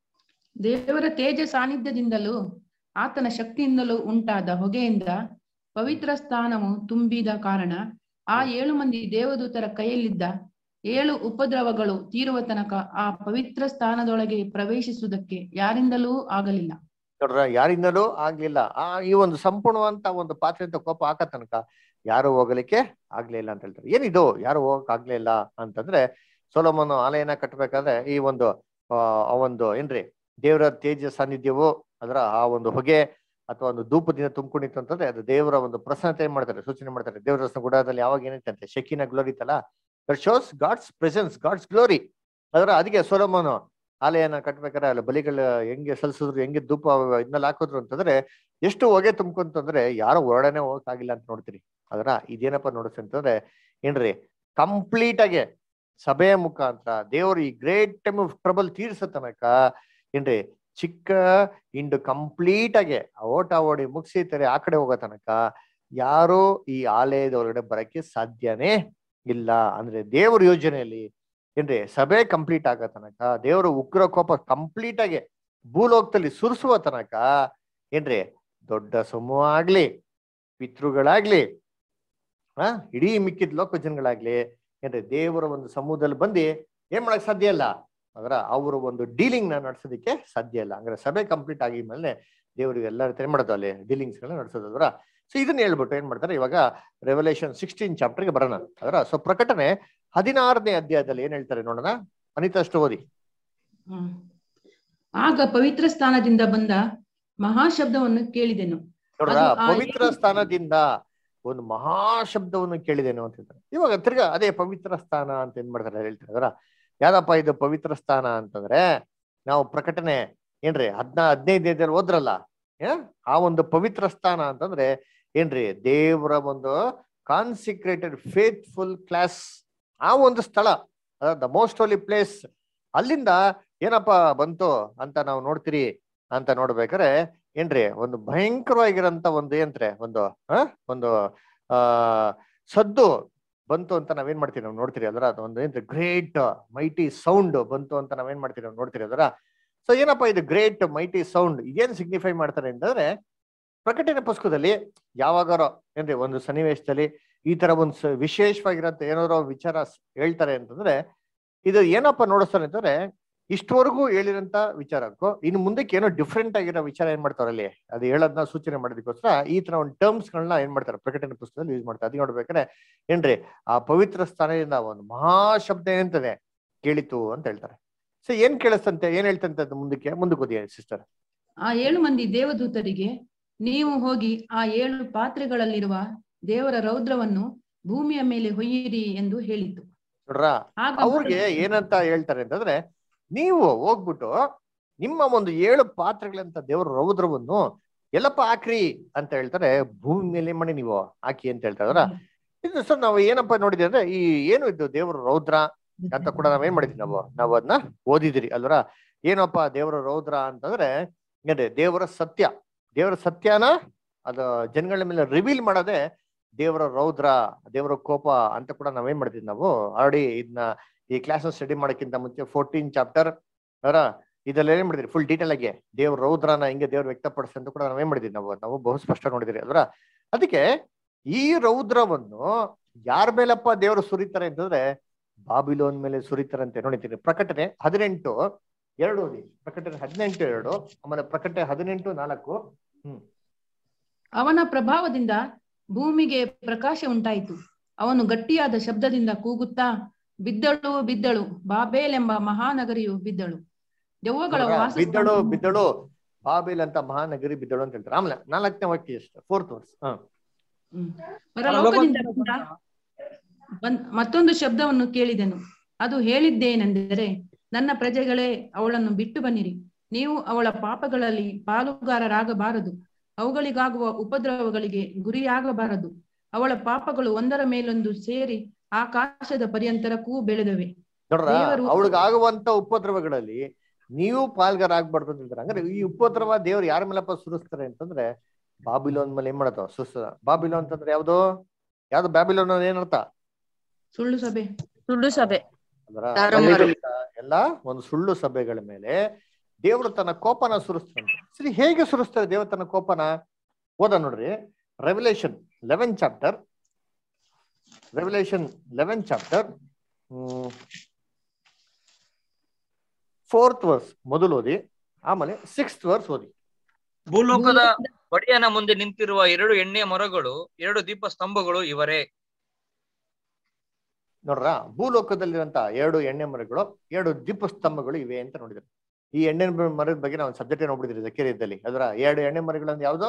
ದೇವರ ತೇಜ ಸಾನ್ನಿಧ್ಯದಿಂದಲೂ ಆತನ ಶಕ್ತಿಯಿಂದಲೂ ಉಂಟಾದ ಹೊಗೆಯಿಂದ ಪವಿತ್ರ ಸ್ಥಾನವು ತುಂಬಿದ ಕಾರಣ ಆ ಏಳು ಮಂದಿ ದೇವದೂತರ ಕೈಯಲ್ಲಿದ್ದ ಏಳು ಉಪದ್ರವಗಳು ತೀರುವ ತನಕ ಆ ಪವಿತ್ರ ಸ್ಥಾನದೊಳಗೆ ಪ್ರವೇಶಿಸುವುದಕ್ಕೆ ಯಾರಿಂದಲೂ ಆಗಲಿಲ್ಲ ನೋಡ್ರ ಯಾರಿಂದಲೂ ಆಗ್ಲಿಲ್ಲ ಆ ಈ ಒಂದು ಸಂಪೂರ್ಣವಂತ ಒಂದು ಪಾತ್ರೆ ಅಂತ ಕೋಪ ಹಾಕ ತನಕ ಯಾರು ಹೋಗಲಿಕ್ಕೆ ಆಗ್ಲಿಲ್ಲ ಅಂತ ಹೇಳ್ತಾರೆ ಏನಿದು ಯಾರು ಹೋಗಕ್ ಆಗ್ಲಿಲ್ಲ ಅಂತಂದ್ರೆ ಸೊಲೋಮನ್ ಆಲಯನ ಕಟ್ಟಬೇಕಾದ್ರೆ ಈ ಒಂದು ಆ ಒಂದು ಏನ್ರಿ ದೇವರ ತೇಜ ಸಾನ್ನಿಧ್ಯವು ಅದರ ಆ ಒಂದು ಹೊಗೆ ಅಥವಾ ಒಂದು ಧೂಪದಿಂದ ತುಂಬಿಕೊಂಡಿತ್ತು ಅಂತಂದ್ರೆ ಅದು ದೇವರ ಒಂದು ಪ್ರಸನ್ನತೆ ಏನ್ ಮಾಡ್ತಾರೆ ಸೂಚನೆ ಮಾಡ್ತಾರೆ ದೇವರ ರಸನ ಗುಡಾರದಲ್ಲಿ ಯಾವಾಗ ಏನೈತಂತೆ ಶೆಕಿನ ಗ್ಲೋರಿ ಇತ್ತಲ್ಲ that shows God's presence God's glory ಅದರ ಅದಕ್ಕೆ ಸೊಲೋಮನು ಆಲಯನ ಕಟ್ಬೇಕಾದ್ರೆ ಅಲ್ಲಿ ಬಲಿಗಳು ಹೆಂಗೆ ಸಲ್ಸಿದ್ರು ಹೆಂಗೆ ಧೂಪ ಇದನ್ನೆಲ್ಲ ಹಾಕಿದ್ರು ಅಂತಂದ್ರೆ ಎಷ್ಟು ಹೊಗೆ ತುಂಬ್ಕೊಂತಂದ್ರೆ ಯಾರೋ ಹೊರಡನೆ ಹೋಗಕ್ ಆಗಿಲ್ಲ ಅಂತ ನೋಡ್ತೀರಿ ಅದರ ಇದೇನಪ್ಪ ನೋಡುತ್ತೆ ಅಂತಂದ್ರೆ ಏನ್ರಿ ಕಂಪ್ಲೀಟ್ ಆಗಿ ಸಭೆಯ ಮುಖಾಂತರ ದೇವರು ಈ ಗ್ರೇಟ್ ಟೈಮ್ ಆಫ್ ಟ್ರಬಲ್ ತೀರ್ಸೋ ತನಕ ಏನ್ರಿ ಚಿಕ್ಕ ಇಂಡು ಕಂಪ್ಲೀಟ್ ಆಗಿ ಓಟ ಓಡಿ ಮುಗಿಸಿತಾರೆ ಆ ಕಡೆ ಹೋಗೋ ತನಕ ಯಾರು ಈ ಆಲಯದ ಒಳಗಡೆ ಬರಕ್ಕೆ ಸಾಧ್ಯನೇ ಇಲ್ಲ ಅಂದ್ರೆ ದೇವ್ರ ಯೋಜನೆಯಲ್ಲಿ ಏನ್ರಿ ಸಭೆ ಕಂಪ್ಲೀಟ್ ಆಗೋ ತನಕ ದೇವರ ಉಗ್ರ ಕೋಪ ಕಂಪ್ಲೀಟ್ ಆಗಿ ಭೂಲೋಕದಲ್ಲಿ ಸುರಿಸುವ ತನಕ ಏನ್ರಿ ದೊಡ್ಡ ಸಮೂಹ ಆಗ್ಲಿ ಪಿತೃಗಳಾಗ್ಲಿ ಆ ಇಡೀ ಮಿಕ್ಕಿದ ಲೋಕ ಜನಗಳಾಗ್ಲಿ ಏನ್ರಿ ದೇವರ ಒಂದು ಸಮೂಹದಲ್ಲಿ ಬಂದು ಏನ್ ಮಾಡಕ್ ಸಾಧ್ಯ ಇಲ್ಲ ಅದರ ಅವರ ಒಂದು ಡೀಲಿಂಗ್ ನ ನಡೆಸೋದಕ್ಕೆ ಸಾಧ್ಯ ಇಲ್ಲ ಅಂದ್ರೆ ಸಭೆ ಕಂಪ್ಲೀಟ್ ಆಗಿದ್ಮೇಲೆ ದೇವರಿಗೆ ಎಲ್ಲ ಏನ್ ಮಾಡೋದು ಅಲ್ಲಿ ಡೀಲಿಂಗ್ಸ್ ಗಳನ್ನ ನಡೆಸೋದು ಅದರ ಸೊ ಇದನ್ನ ಹೇಳ್ಬಿಟ್ಟು ಏನ್ ಮಾಡ್ತಾರೆ ಇವಾಗ ರೆವಲ್ಯೂಷನ್ ಸಿಕ್ಸ್ಟೀನ್ ಚಾಪ್ಟರ್ಗೆ ಬರೋಣ ಅದರ ಸೊ ಪ್ರಕಟಣೆ ಹದಿನಾರನೇ ಅಧ್ಯಾಯದಲ್ಲಿ ಏನ್ ಹೇಳ್ತಾರೆ ನೋಡೋಣ ಅನಿತಷ್ಟು ಓದಿ ಹ್ಮ್. ಆಗ ಪವಿತ್ರ ಸ್ಥಾನದಿಂದ ಬಂದ ಮಹಾಶಬ್ದವನ್ನು ಕೇಳಿದೆನು ನೋಡ್ರ ಅದು ಆ ಪವಿತ್ರ ಏಳು- ಸ್ಥಾನದಿಂದ ಒಂದು ಮಹಾ ಶಬ್ದವನ್ನು ಕೇಳಿದೇನು ಅಂತ ಹೇಳ್ತಾರೆ ಇವಾಗ ತಿರ್ಗಾ ಅದೇ ಪವಿತ್ರ ಸ್ಥಾನ ಅಂತ ಏನ್ ಮಾಡ್ತಾರೆ ಹೇಳ್ತಾರೆ ಅದರ ಯಾವ್ದಪ್ಪ ಇದು ಪವಿತ್ರ ಸ್ಥಾನ ಅಂತಂದ್ರೆ ನಾವು ಪ್ರಕಟಣೆ ಏನ್ರಿ ಹದ್ನಾ ಹದಿನೈದನೇದಲ್ಲಿ ಹೋದ್ರಲ್ಲ ಏ? ಆ ಒಂದು ಪವಿತ್ರ ಸ್ಥಾನ ಅಂತಂದ್ರೆ ಏನ್ರಿ ದೇವರ ಒಂದು ಕಾನ್ಸಿಕ್ರೇಟೆಡ್ ಫೇತ್ಫುಲ್ ಕ್ಲಾಸ್ ಆ ಒಂದು ಸ್ಥಳ ದ ಮೋಸ್ಟ್ ಹೋಲಿ ಪ್ಲೇಸ್ ಅಲ್ಲಿಂದ ಏನಪ್ಪ ಬಂತು ಅಂತ ನಾವು ನೋಡ್ತೀರಿ ಅಂತ ನೋಡ್ಬೇಕಾರೆ ಏನ್ರಿ ಒಂದು ಭಯಂಕರವಾಗಿರಂತ ಒಂದು ಏನ್ರಿ ಒಂದು ಆ ಒಂದು ಆ ಸದ್ದು ಬಂತು ಅಂತ ನಾವೇನ್ ಮಾಡ್ತೀವಿ ನಾವು ನೋಡ್ತೀರಿ ಅದರ ಒಂದು ಏನ್ರಿ ಗ್ರೇಟ್ ಮೈಟಿ ಸೌಂಡ್ ಬಂತು ಅಂತ ನಾವೇನ್ ಮಾಡ್ತೀವಿ ನಾವು ನೋಡ್ತೀರಿ ಅದರ ಸೊ ಏನಪ್ಪಾ ಇದು ಗ್ರೇಟ್ ಮೈಟಿ ಸೌಂಡ್ ಇದೇನ್ ಸಿಗ್ನಿಫೈ ಮಾಡ್ತಾರೆ ಅಂತಂದ್ರೆ ಪ್ರಕಟಣೆ ಪುಸ್ತಕದಲ್ಲಿ ಯಾವಾಗಾರೋ ಏನ್ರಿ ಒಂದು ಸನ್ನಿವೇಶದಲ್ಲಿ ಈ ತರ ಒಂದು ಸ- ವಿಶೇಷವಾಗಿರಂತ ಏನಾರೋ ವಿಚಾರ ಸ್- ಹೇಳ್ತಾರೆ ಅಂತಂದ್ರೆ ಇದು ಏನಪ್ಪ ನೋಡಿಸ್ತಾರೆ ಅಂತಂದ್ರೆ ಇಷ್ಟವರೆಗೂ ಹೇಳಿರಂತ ವಿಚಾರಕ್ಕೂ ಇನ್ನು ಮುಂದಕ್ಕೆ ಏನೋ ಡಿಫ್ರೆಂಟ್ ಆಗಿರೋ ವಿಚಾರ ಏನ್ ಮಾಡ್ತಾರೆ ಅಲ್ಲಿ ಅದು ಹೇಳೋದನ್ನ ಸೂಚನೆ ಮಾಡೋದಕ್ಕೋಸ್ಕರ ಈ ತರ ಒಂದು ಟರ್ಮ್ಸ್ ಗಳನ್ನ ಏನ್ ಮಾಡ್ತಾರೆ ಪ್ರಕಟಣೆ ಪುಸ್ತಕದಲ್ಲಿ ಯೂಸ್ ಮಾಡ್ತಾರೆ ಅದು ನೋಡ್ಬೇಕಾದ್ರೆ ಏನ್ರಿ ಆ ಪವಿತ್ರ ಸ್ಥಾನದಿಂದ ಒಂದು ಮಹಾ ಶಬ್ದ ಏನಂತದೆ ಕೇಳಿತು ಅಂತ ಹೇಳ್ತಾರೆ ಸೊ ಏನ್ ಕೇಳಿಸ್ತಂತೆ ಏನ್ ಹೇಳ್ತಂತೆ ಅದು ಮುಂದಕ್ಕೆ ಮುಂದಕ್ಕೆ ಓದಿ ಸಿಸ್ಟರ್ ಆ ಏಳು ಮಂದಿ ದೇವದೂತರಿಗೆ ನೀವು ಹೋಗಿ ಆ ಏಳು ಪಾತ್ರೆಗಳಲ್ಲಿರುವ ದೇವರ ರೌದ್ರವನ್ನು ಭೂಮಿಯ ಮೇಲೆ ಹೊಯ್ಯಿರಿ ಎಂದು ಹೇಳಿತು ನೋಡ್ರ ಆಗ ಅವ್ರಿಗೆ ಏನಂತ ಹೇಳ್ತಾರೆ ಅಂತಂದ್ರೆ ನೀವು ಹೋಗ್ಬಿಟ್ಟು ನಿಮ್ಮ ಒಂದು ಏಳು ಪಾತ್ರೆಗಳಂತ ದೇವರ ರೌದ್ರವನ್ನು ಎಲ್ಲಪ್ಪ ಹಾಕ್ರಿ ಅಂತ ಹೇಳ್ತಾರೆ ಭೂಮಿ ಮೇಲೆ ಏನ್ ಮಾಡಿ ನೀವು ಹಾಕಿ ಅಂತ ಹೇಳ್ತಾರ ಇದು ಸರ್ ನಾವು ಏನಪ್ಪ ನೋಡಿದ್ವಿ ಅಂದ್ರೆ ಈ ಏನು ಇದು ದೇವರ ರೌದ್ರ ಅಂತ ಕೂಡ ನಾವೇನ್ ಮಾಡಿದ್ವಿ ನಾವು ನಾವು ಅದನ್ನ ಓದಿದಿರಿ ಅಲ್ವರ ಏನಪ್ಪ ದೇವರ ರೌದ್ರ ಅಂತಂದ್ರೆ ಏನ್ರಿ ದೇವರ ಸತ್ಯ ದೇವರ ಸತ್ಯನ ಅದು ಜನಗಳ ಮೇಲೆ ರಿವೀಲ್ ಮಾಡೋದೇ ದೇವರ ರೌದ್ರ ದೇವರ ಕೋಪ ಅಂತ ಕೂಡ ನಾವೇನ್ ಮಾಡಿದ್ವಿ ನಾವು ಆಲ್ರೆಡಿ ಇದನ್ನ ಈ ಕ್ಲಾಸ್ ಸ್ಟಡಿ ಮಾಡೋಕ್ಕಿಂತ ಮುಂಚೆ ಫೋರ್ಟೀನ್ ಚಾಪ್ಟರ್ ಅವರ ಇದೆಲ್ಲ ಏನ್ ಮಾಡಿದ್ರಿ ಫುಲ್ ಡೀಟೇಲ್ ಆಗಿ ದೇವ್ರ ರೌದ್ರನ ಹಿಂಗೆ ದೇವ್ರ ವ್ಯಕ್ತಪಡಿಸಿ ಅಂತ ಕೂಡ ನಾವೇನ್ ಮಾಡಿದ್ವಿ ನಾವು ನಾವು ಬಹು ಸ್ಪಷ್ಟ ನೋಡಿದಿರಿ ಅಲ್ವರ ಅದಕ್ಕೆ ಈ ರೌದ್ರವನ್ನು ಯಾರ ಮೇಲಪ್ಪ ದೇವರು ಸುರಿತಾರೆ ಅಂತಂದ್ರೆ ಬಾಬಿಲೋನ್ ಮೇಲೆ ಸುರಿತಾರಂತೆ ನೋಡಿತೀನಿ ಪ್ರಕಟಣೆ ಹದಿನೆಂಟು ಎರಡು ಓದಿ ಪ್ರಕಟಣೆ ಹದಿನೆಂಟು ಎರಡು ಆಮೇಲೆ ಪ್ರಕಟಣೆ ಹದಿನೆಂಟು ನಾಲ್ಕು ಅವನ ಪ್ರಭಾವದಿಂದ ಭೂಮಿಗೆ ಪ್ರಕಾಶ ಉಂಟಾಯಿತು ಅವನು ಗಟ್ಟಿಯಾದ ಶಬ್ದದಿಂದ ಕೂಗುತ್ತಾ ಬಿದ್ದಳು ಬಿದ್ದಳು ಬಾಬೇಲ್ ಎಂಬ ಮಹಾನಗರಿಯು ಬಿದ್ದಳು ದೆವ್ವಗಳ ನೋಡ್ರಾ? ವಾಸ ಬಿದ್ದಳು ಬಿದ್ದಳು ಬಾಬಿಲ್ ಅಂತ ಮಹಾನಗರಿ ಬಿದ್ದಳು ಅಂತ ಹೇಳ್ತಾರೆ ಆಮೇಲೆ ನಾಲ್ಕನೇ ವಾಕ್ಯ ಎಷ್ಟು ಫೋರ್ತ್ ವರ್ಸ್ ಹ ಪರಲೋಕದಿಂದ ಬಂದ ಬಂದ್- ಮತ್ತೊಂದು ಶಬ್ದವನ್ನು ಕೇಳಿದೆನು ಅದು ಹೇಳಿದ್ದೇನೆಂದರೆ ನನ್ನ ಪ್ರಜೆಗಳೇ ಅವಳನ್ನು ಬಿಟ್ಟು ಬನ್ನಿರಿ ನೀವು ಅವಳ ಪಾಪಗಳಲ್ಲಿ ಪಾಲುಗಾರರಾಗಬಾರದು ಅವುಗಳಿಗಾಗುವ ಉಪದ್ರವಗಳಿಗೆ ಗುರಿಯಾಗಬಾರದು ಅವಳ ಪಾಪಗಳು ಒಂದರ ಮೇಲೊಂದು ಸೇರಿ ಆಕಾಶದ ಪರ್ಯಂತರಕ್ಕೂ ಬೆಳೆದವೆ ನೋಡ್ರ ದೇವರು- ಅವಳಿಗೆ ಆಗುವಂತ ಉಪದ್ರವಗಳಲ್ಲಿ ನೀವು ಪಾಲ್ಗಾರ ಆಗ್ಬಾರ್ದು ಅಂತ ಹೇಳ್ತಾರೆ ಹಂಗಾರೆ ಈ ಉಪದ್ರವ ದೇವ್ರು ಯಾರ ಮೇಲಪ್ಪ ಸುರಿಸ್ತಾರೆ ಅಂತಂದ್ರೆ ಬಾಬಿಲೋನ್ ಮೇಲೆ ಏನ್ ಮಾಡತ್ತವ ಸುರಿಸ್ತದ ಬಾಬಿಲೋನ್ ಅಂತಂದ್ರೆ ಯಾವ್ದು ಯಾವ್ದು ಬ್ಯಾಬಿಲೋನ್ ಅನ್ನೋದು ಏನರ್ಥ ಸುಳ್ಳು ಸಭೆ ಸುಳ್ಳು ಸಭೆ ಅದರ ದಾರುಮಾರು. ಎಲ್ಲ ಒಂದು ಸುಳ್ಳು ಸಭೆಗಳ ಮೇಲೆ ದೇವರು ತನ್ನ ಕೋಪನ ಸುರಿಸ್ತಾನೆ ಸರಿ ಹೇಗೆ ಸುರಿಸ್ತಾರೆ ದೇವರು ತನ್ನ ಕೋಪನ ಓದ ನೋಡ್ರಿ revolution eleven chapter revolution eleven chapter fourth verse ಮೊದಲು ಓದಿ ಆಮೇಲೆ ಸಿಕ್ಸ್ತ್ ವರ್ಸ್ ಓದಿ ಭೂಲೋಕದ ಒಡೆಯನ ಮುಂದೆ ನಿಂತಿರುವ ಎರಡು ಎಣ್ಣೆಯ ಮರಗಳು ಎರಡು ದೀಪ ಸ್ತಂಭಗಳು ಇವರೇ ನೋಡ್ರ ಭೂಲೋಕದಲ್ಲಿರಂತ ಎರಡು ಎಣ್ಣೆ ಮರಗಳು ಎರಡು ದೀಪ ಸ್ತಂಭಗಳು ಇವೆ ಅಂತ ನೋಡಿದ್ರು ಈ ಎಣ್ಣೆ ಮರದ ಬಗ್ಗೆ ನಾವು ಸಬ್ಜೆಕ್ಟ್ ನೋಡ್ಬಿಡಿದ್ರಿ ಜಕೇರಿಯದಲ್ಲಿ ಅದರ ಎರಡು ಎಣ್ಣೆ ಮರಗಳಂದ್ ಯಾವ್ದು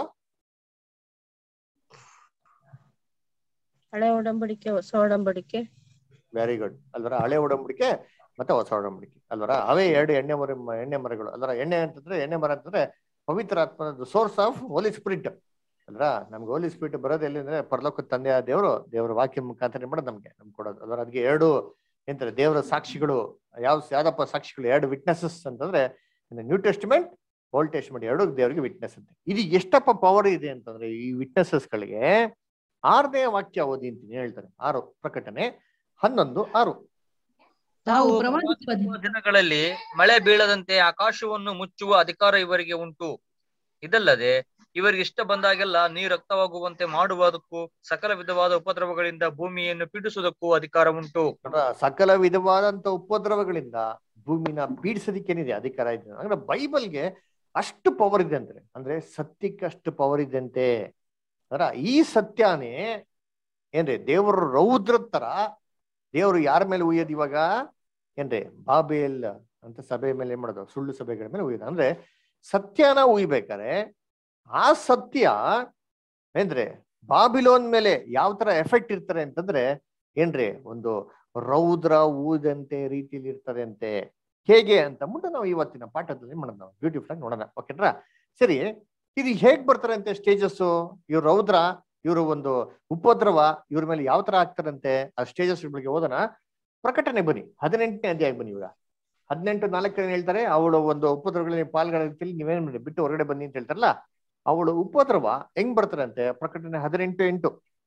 ಹಳೆ ಒಡಂಬಡಿಕೆ ಹೊಸ ಒಡಂಬಡಿಕೆ ವೆರಿ ಗುಡ್ ಅಲ್ವರ ಹಳೆ ಒಡಂಬಡಿಕೆ ಮತ್ತೆ ಹೊಸ ಒಡಂಬಡಿಕೆ ಅಲ್ವರ ಅವೇ ಎರಡು ಎಣ್ಣೆ ಮರ ಎಣ್ಣೆ ಮರಗಳು ಅಲ್ವರ ಎಣ್ಣೆ ಅಂತಂದ್ರೆ ಎಣ್ಣೆ ಮರ ಅಂತಂದ್ರೆ ಪವಿತ್ರ ಆತ್ಮದ ಸೋರ್ಸ್ ಆಫ್ ಹೋಲಿ ಸ್ಪಿರಿಟ್ ಅಲ್ರ ನಮ್ಗೆ ಹೋಲಿ ಸ್ಪಿರಿಟ್ ಬರೋದು ಎಲ್ಲಿ ಅಂದ್ರೆ ಪರಲೋಕದ ತಂದೆಯ ದೇವರು ದೇವರ ವಾಕ್ಯ ಮುಖಾಂತರ ಮಾಡೋದು ನಮ್ಗೆ ನಮ್ಗೆ ಕೊಡೋದು ಅಲ್ವರ ಅದಕ್ಕೆ ಎರಡು ಎಂತಾರೆ ದೇವರ ಸಾಕ್ಷಿಗಳು ಯಾವ ಯಾವ್ದಪ್ಪ ಸಾಕ್ಷಿಗಳು ಎರಡು ವಿಟ್ನೆಸಸ್ ಅಂತಂದ್ರೆ ನ್ಯೂ ಟೆಸ್ಟಿಮೆಂಟ್ ಓಲ್ಡ್ ಟೆಸ್ಟಿಮೆಂಟ್ ಎರಡು ದೇವರಿಗೆ ವಿಟ್ನೆಸ್ ಅಂತೆ ಇದು ಎಷ್ಟಪ್ಪ ಪವರ್ ಇದೆ ಅಂತಂದ್ರೆ ಈ ವಿಟ್ನೆಸಸ್ ಗಳಿಗೆ ಆರನೇ ವಾಕ್ಯ ಓದಿ ಅಂತೀನಿ ಹೇಳ್ತಾರೆ ಆರು ಪ್ರಕಟಣೆ ಹನ್ನೊಂದು ಆರು ತಾವು ನಾವು ಪ್ರವಾದಿಸುವ ಪ್ರವಾದಿಸುವ ದಿನಗಳಲ್ಲಿ ಮಳೆ ಬೀಳದಂತೆ ಆಕಾಶವನ್ನು ಮುಚ್ಚುವ ಅಧಿಕಾರ ಇವರಿಗೆ ಉಂಟು ಇದಲ್ಲದೆ ಇವರಿಗೆ ಇಷ್ಟ ಬಂದಾಗೆಲ್ಲ ನೀರು ರಕ್ತವಾಗುವಂತೆ ಮಾಡುವುದಕ್ಕೂ ಸಕಲ ವಿಧವಾದ ಉಪದ್ರವಗಳಿಂದ ಭೂಮಿಯನ್ನು ಪೀಡಿಸುವುದಕ್ಕೂ ಅಧಿಕಾರ ಉಂಟು ನೋಡ್ರ ಸಕಲ ವಿಧವಾದಂತ ಉಪದ್ರವಗಳಿಂದ ಭೂಮಿನ ಪೀಡಿಸೋದಿಕ್ಕೇನಿದೆ ಅಧಿಕಾರ ಇದೆ ಅಂದ್ರೆ ಬೈಬಲ್ಗೆ ಅಷ್ಟು ಪವರ್ ಇದೆ ಅಂದ್ರೆ ಅಂದ್ರೆ ಸತ್ಯಕ್ಕೆ ಅಷ್ಟು ಪವರ್ ಇದೆ ಅಂತೆ ಅದರ ಈ ಸತ್ಯನೇ ಏನ್ರಿ ದೇವರ ರೌದ್ರ ತರ ದೇವರು ಯಾರ ಮೇಲೆ ಉಯ್ಯೋದು ಇವಾಗ ಏನ್ರಿ ಬಾಬೇಲ್ ಅಂತ ಸಭೆ ಮೇಲೆ ಏನ್ ಮಾಡೋದು ಸುಳ್ಳು ಸಭೆಗಳ ಮೇಲೆ ಉಯ್ಯೋದು ಅಂದ್ರೆ ಸತ್ಯನ ಉಯ್ಬೇಕಾರೆ ಆ ಸತ್ಯ ಏನ್ರಿ ಬಾಬಿಲೋನ್ ಮೇಲೆ ಯಾವ ತರ ಎಫೆಕ್ಟ್ ಇರ್ತಾರೆ ಅಂತಂದ್ರೆ ಏನ್ರಿ ಒಂದು ರೌದ್ರ ಊದಂತೆ ರೀತಿಯಲ್ಲಿ ಇರ್ತದೆ ಅಂತೆ ಹೇಗೆ ಅಂತ ಮುಂದೆ ನಾವು ಇವತ್ತಿನ ಪಾಠದಲ್ಲಿ ಮಾಡೋಣ ನಾವು ಬ್ಯೂಟಿಫುಲ್ ಆಗಿ ನೋಡೋಣ ಓಕೆನ್ರಾ ಸರಿ ಇದು ಹೇಗ್ ಬರ್ತಾರೆ ಅಂತೆ ಸ್ಟೇಜಸ್ ಇವ್ರ ರೌದ್ರ ಇವರು ಒಂದು ಉಪದ್ರವ ಇವ್ರ ಮೇಲೆ ಯಾವ ತರ ಆಗ್ತಾರಂತೆ ಆ ಸ್ಟೇಜಸ್ ಬಗ್ಗೆ ಓದೋಣ ಪ್ರಕಟಣೆ ಬನ್ನಿ ಹದಿನೆಂಟನೇ ಅಧ್ಯಾಯ ಬನ್ನಿ ಇವಾಗ ಹದಿನೆಂಟು ನಾಲ್ಕನೇ ಹೇಳ್ತಾರೆ ಅವಳು ಒಂದು ಉಪದ್ರವಗಳಲ್ಲಿ ಪಾಲ್ಗೊಳ್ಳಿ ನೀವೇನ್ ಮಾಡಿ ಬಿಟ್ಟು ಹೊರಗಡೆ ಬನ್ನಿ ಅಂತ ಹೇಳ್ತಾರಲ್ಲ ಅವಳು ಉಪದ್ರವ ಹೆಂಗ್ ಬರ್ತಾರಂತೆ ಪ್ರಕಟಣೆ ಹದಿನೆಂಟು ಎಂಟು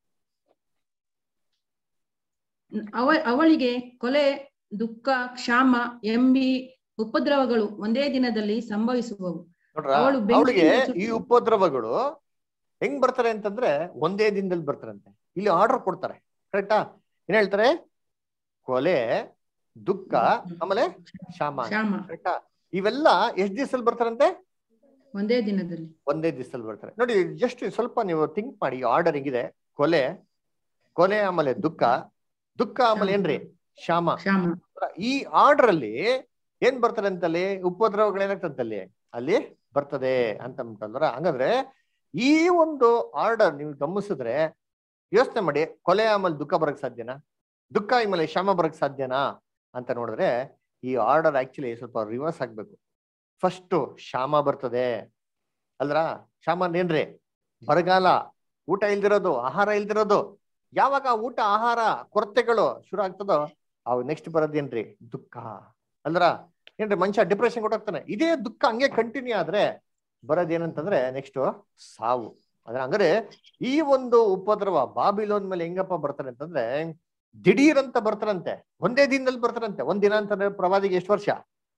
ಅವ ಅವಳಿಗೆ ಕೊಲೆ ದುಃಖ ಕ್ಷಾಮ ಎಂಬಿ ಉಪದ್ರವಗಳು ಒಂದೇ ದಿನದಲ್ಲಿ ಸಂಭವಿಸುವವು ನೋಡ್ರ ಅವಳು ಬೆಂಕಿಯಿಂದ ಅವಳಿಗೆ ಸುಟ್ಟು- ಈ ಉಪದ್ರವಗಳು ಹೆಂಗ್ ಬರ್ತಾರೆ ಅಂತಂದ್ರೆ ಒಂದೇ ದಿನದಲ್ಲಿ ಬರ್ತಾರಂತೆ ಇಲ್ಲಿ ಆರ್ಡರ್ ಕೊಡ್ತಾರೆ ಕರೆಕ್ಟಾ ಏನ್ ಹೇಳ್ತಾರೆ ಕೊಲೆ ದುಃಖ ಆಮೇಲೆ ಶಾಮ ಕ್ಷಾಮ ಕರೆಕ್ಟಾ ಇವೆಲ್ಲ ಎಷ್ಟ್ ದಿವಸದಲ್ಲಿ ಬರ್ತಾರಂತೆ ಒಂದೇ ದಿನದಲ್ಲಿ ಒಂದೇ ದಿವಸದಲ್ಲಿ ಬರ್ತಾರೆ ನೋಡಿ ಜಸ್ಟ್ ಸ್ವಲ್ಪ ನೀವು ಥಿಂಕ್ ಮಾಡಿ ಆರ್ಡರ್ ಹೆಂಗಿದೆ ಕೊಲೆ ಕೊಲೆ ಆಮೇಲೆ ದುಃಖ ದುಃಖ ಆಮೇಲೆ ಏನ್ರಿ ಶ್ಯಾಮ ಶ್ಯಾಮ ಈ ಆರ್ಡರ್ ಅಲ್ಲಿ ಏನ್ ಬರ್ತಾರೆ ಅಂತಲ್ಲಿ ಉಪದ್ರವಗಳು ಏನಾಗ್ತಂತಲ್ಲಿ ಅಲ್ಲಿ ಬರ್ತದೆ ಅಂತ ಅಂತಂದ್ರ ಹಂಗಂದ್ರೆ ಈ ಒಂದು ಆರ್ಡರ್ ನೀವು ಗಮನಿಸಿದ್ರೆ ಯೋಚನೆ ಮಾಡಿ ಕೊಲೆ ಆಮೇಲೆ ದುಃಖ ಬರಕ್ ಸಾಧ್ಯನಾ ದುಃಖ ಆಮೇಲೆ ಶ್ಯಾಮ ಬರಕ್ ಸಾಧ್ಯನಾ ಅಂತ ನೋಡಿದ್ರೆ ಈ ಆರ್ಡರ್ ಆಕ್ಚುಲಿ ಸ್ವಲ್ಪ ರಿವರ್ಸ್ ಆಗ್ಬೇಕು ಫಸ್ಟ್ ಶ್ಯಾಮ ಬರ್ತದೆ ಅಲ್ರ ಶ್ಯಾಮ ಏನ್ರಿ ಬರಗಾಲ ಊಟ ಇಲ್ದಿರೋದು ಆಹಾರ ಇಲ್ದಿರೋದು ಯಾವಾಗ ಊಟ ಆಹಾರ ಕೊರತೆಗಳು ಶುರು ಆಗ್ತದೋ ಅವ್ ನೆಕ್ಸ್ಟ್ ಬರೋದೇನ್ರಿ ದುಃಖ ಅಲ್ರ ಏನ್ರಿ ಮನುಷ್ಯ ಡಿಪ್ರೆಷನ್ ಕೊಟ್ಟಾಗ್ತಾನೆ ಇದೇ ದುಃಖ ಹಂಗೆ ಕಂಟಿನ್ಯೂ ಆದ್ರೆ ಬರೋದೇನಂತಂದ್ರೆ ನೆಕ್ಸ್ಟ್ ಸಾವು ಅದ್ರ ಹಂಗಾರೆ ಈ ಒಂದು ಉಪದ್ರವ ಬಾಬಿಲೋನ್ ಮೇಲೆ ಹೆಂಗಪ್ಪ ಬರ್ತಾರೆ ಅಂತಂದ್ರೆ ದಿಢೀರ್ ಅಂತ ಬರ್ತಾರಂತೆ ಒಂದೇ ದಿನದಲ್ಲಿ ಬರ್ತಾರಂತೆ ಒಂದ್ ದಿನ ಅಂತಂದ್ರೆ ಪ್ರವಾದಿಗೆ ಎಷ್ಟು ವರ್ಷ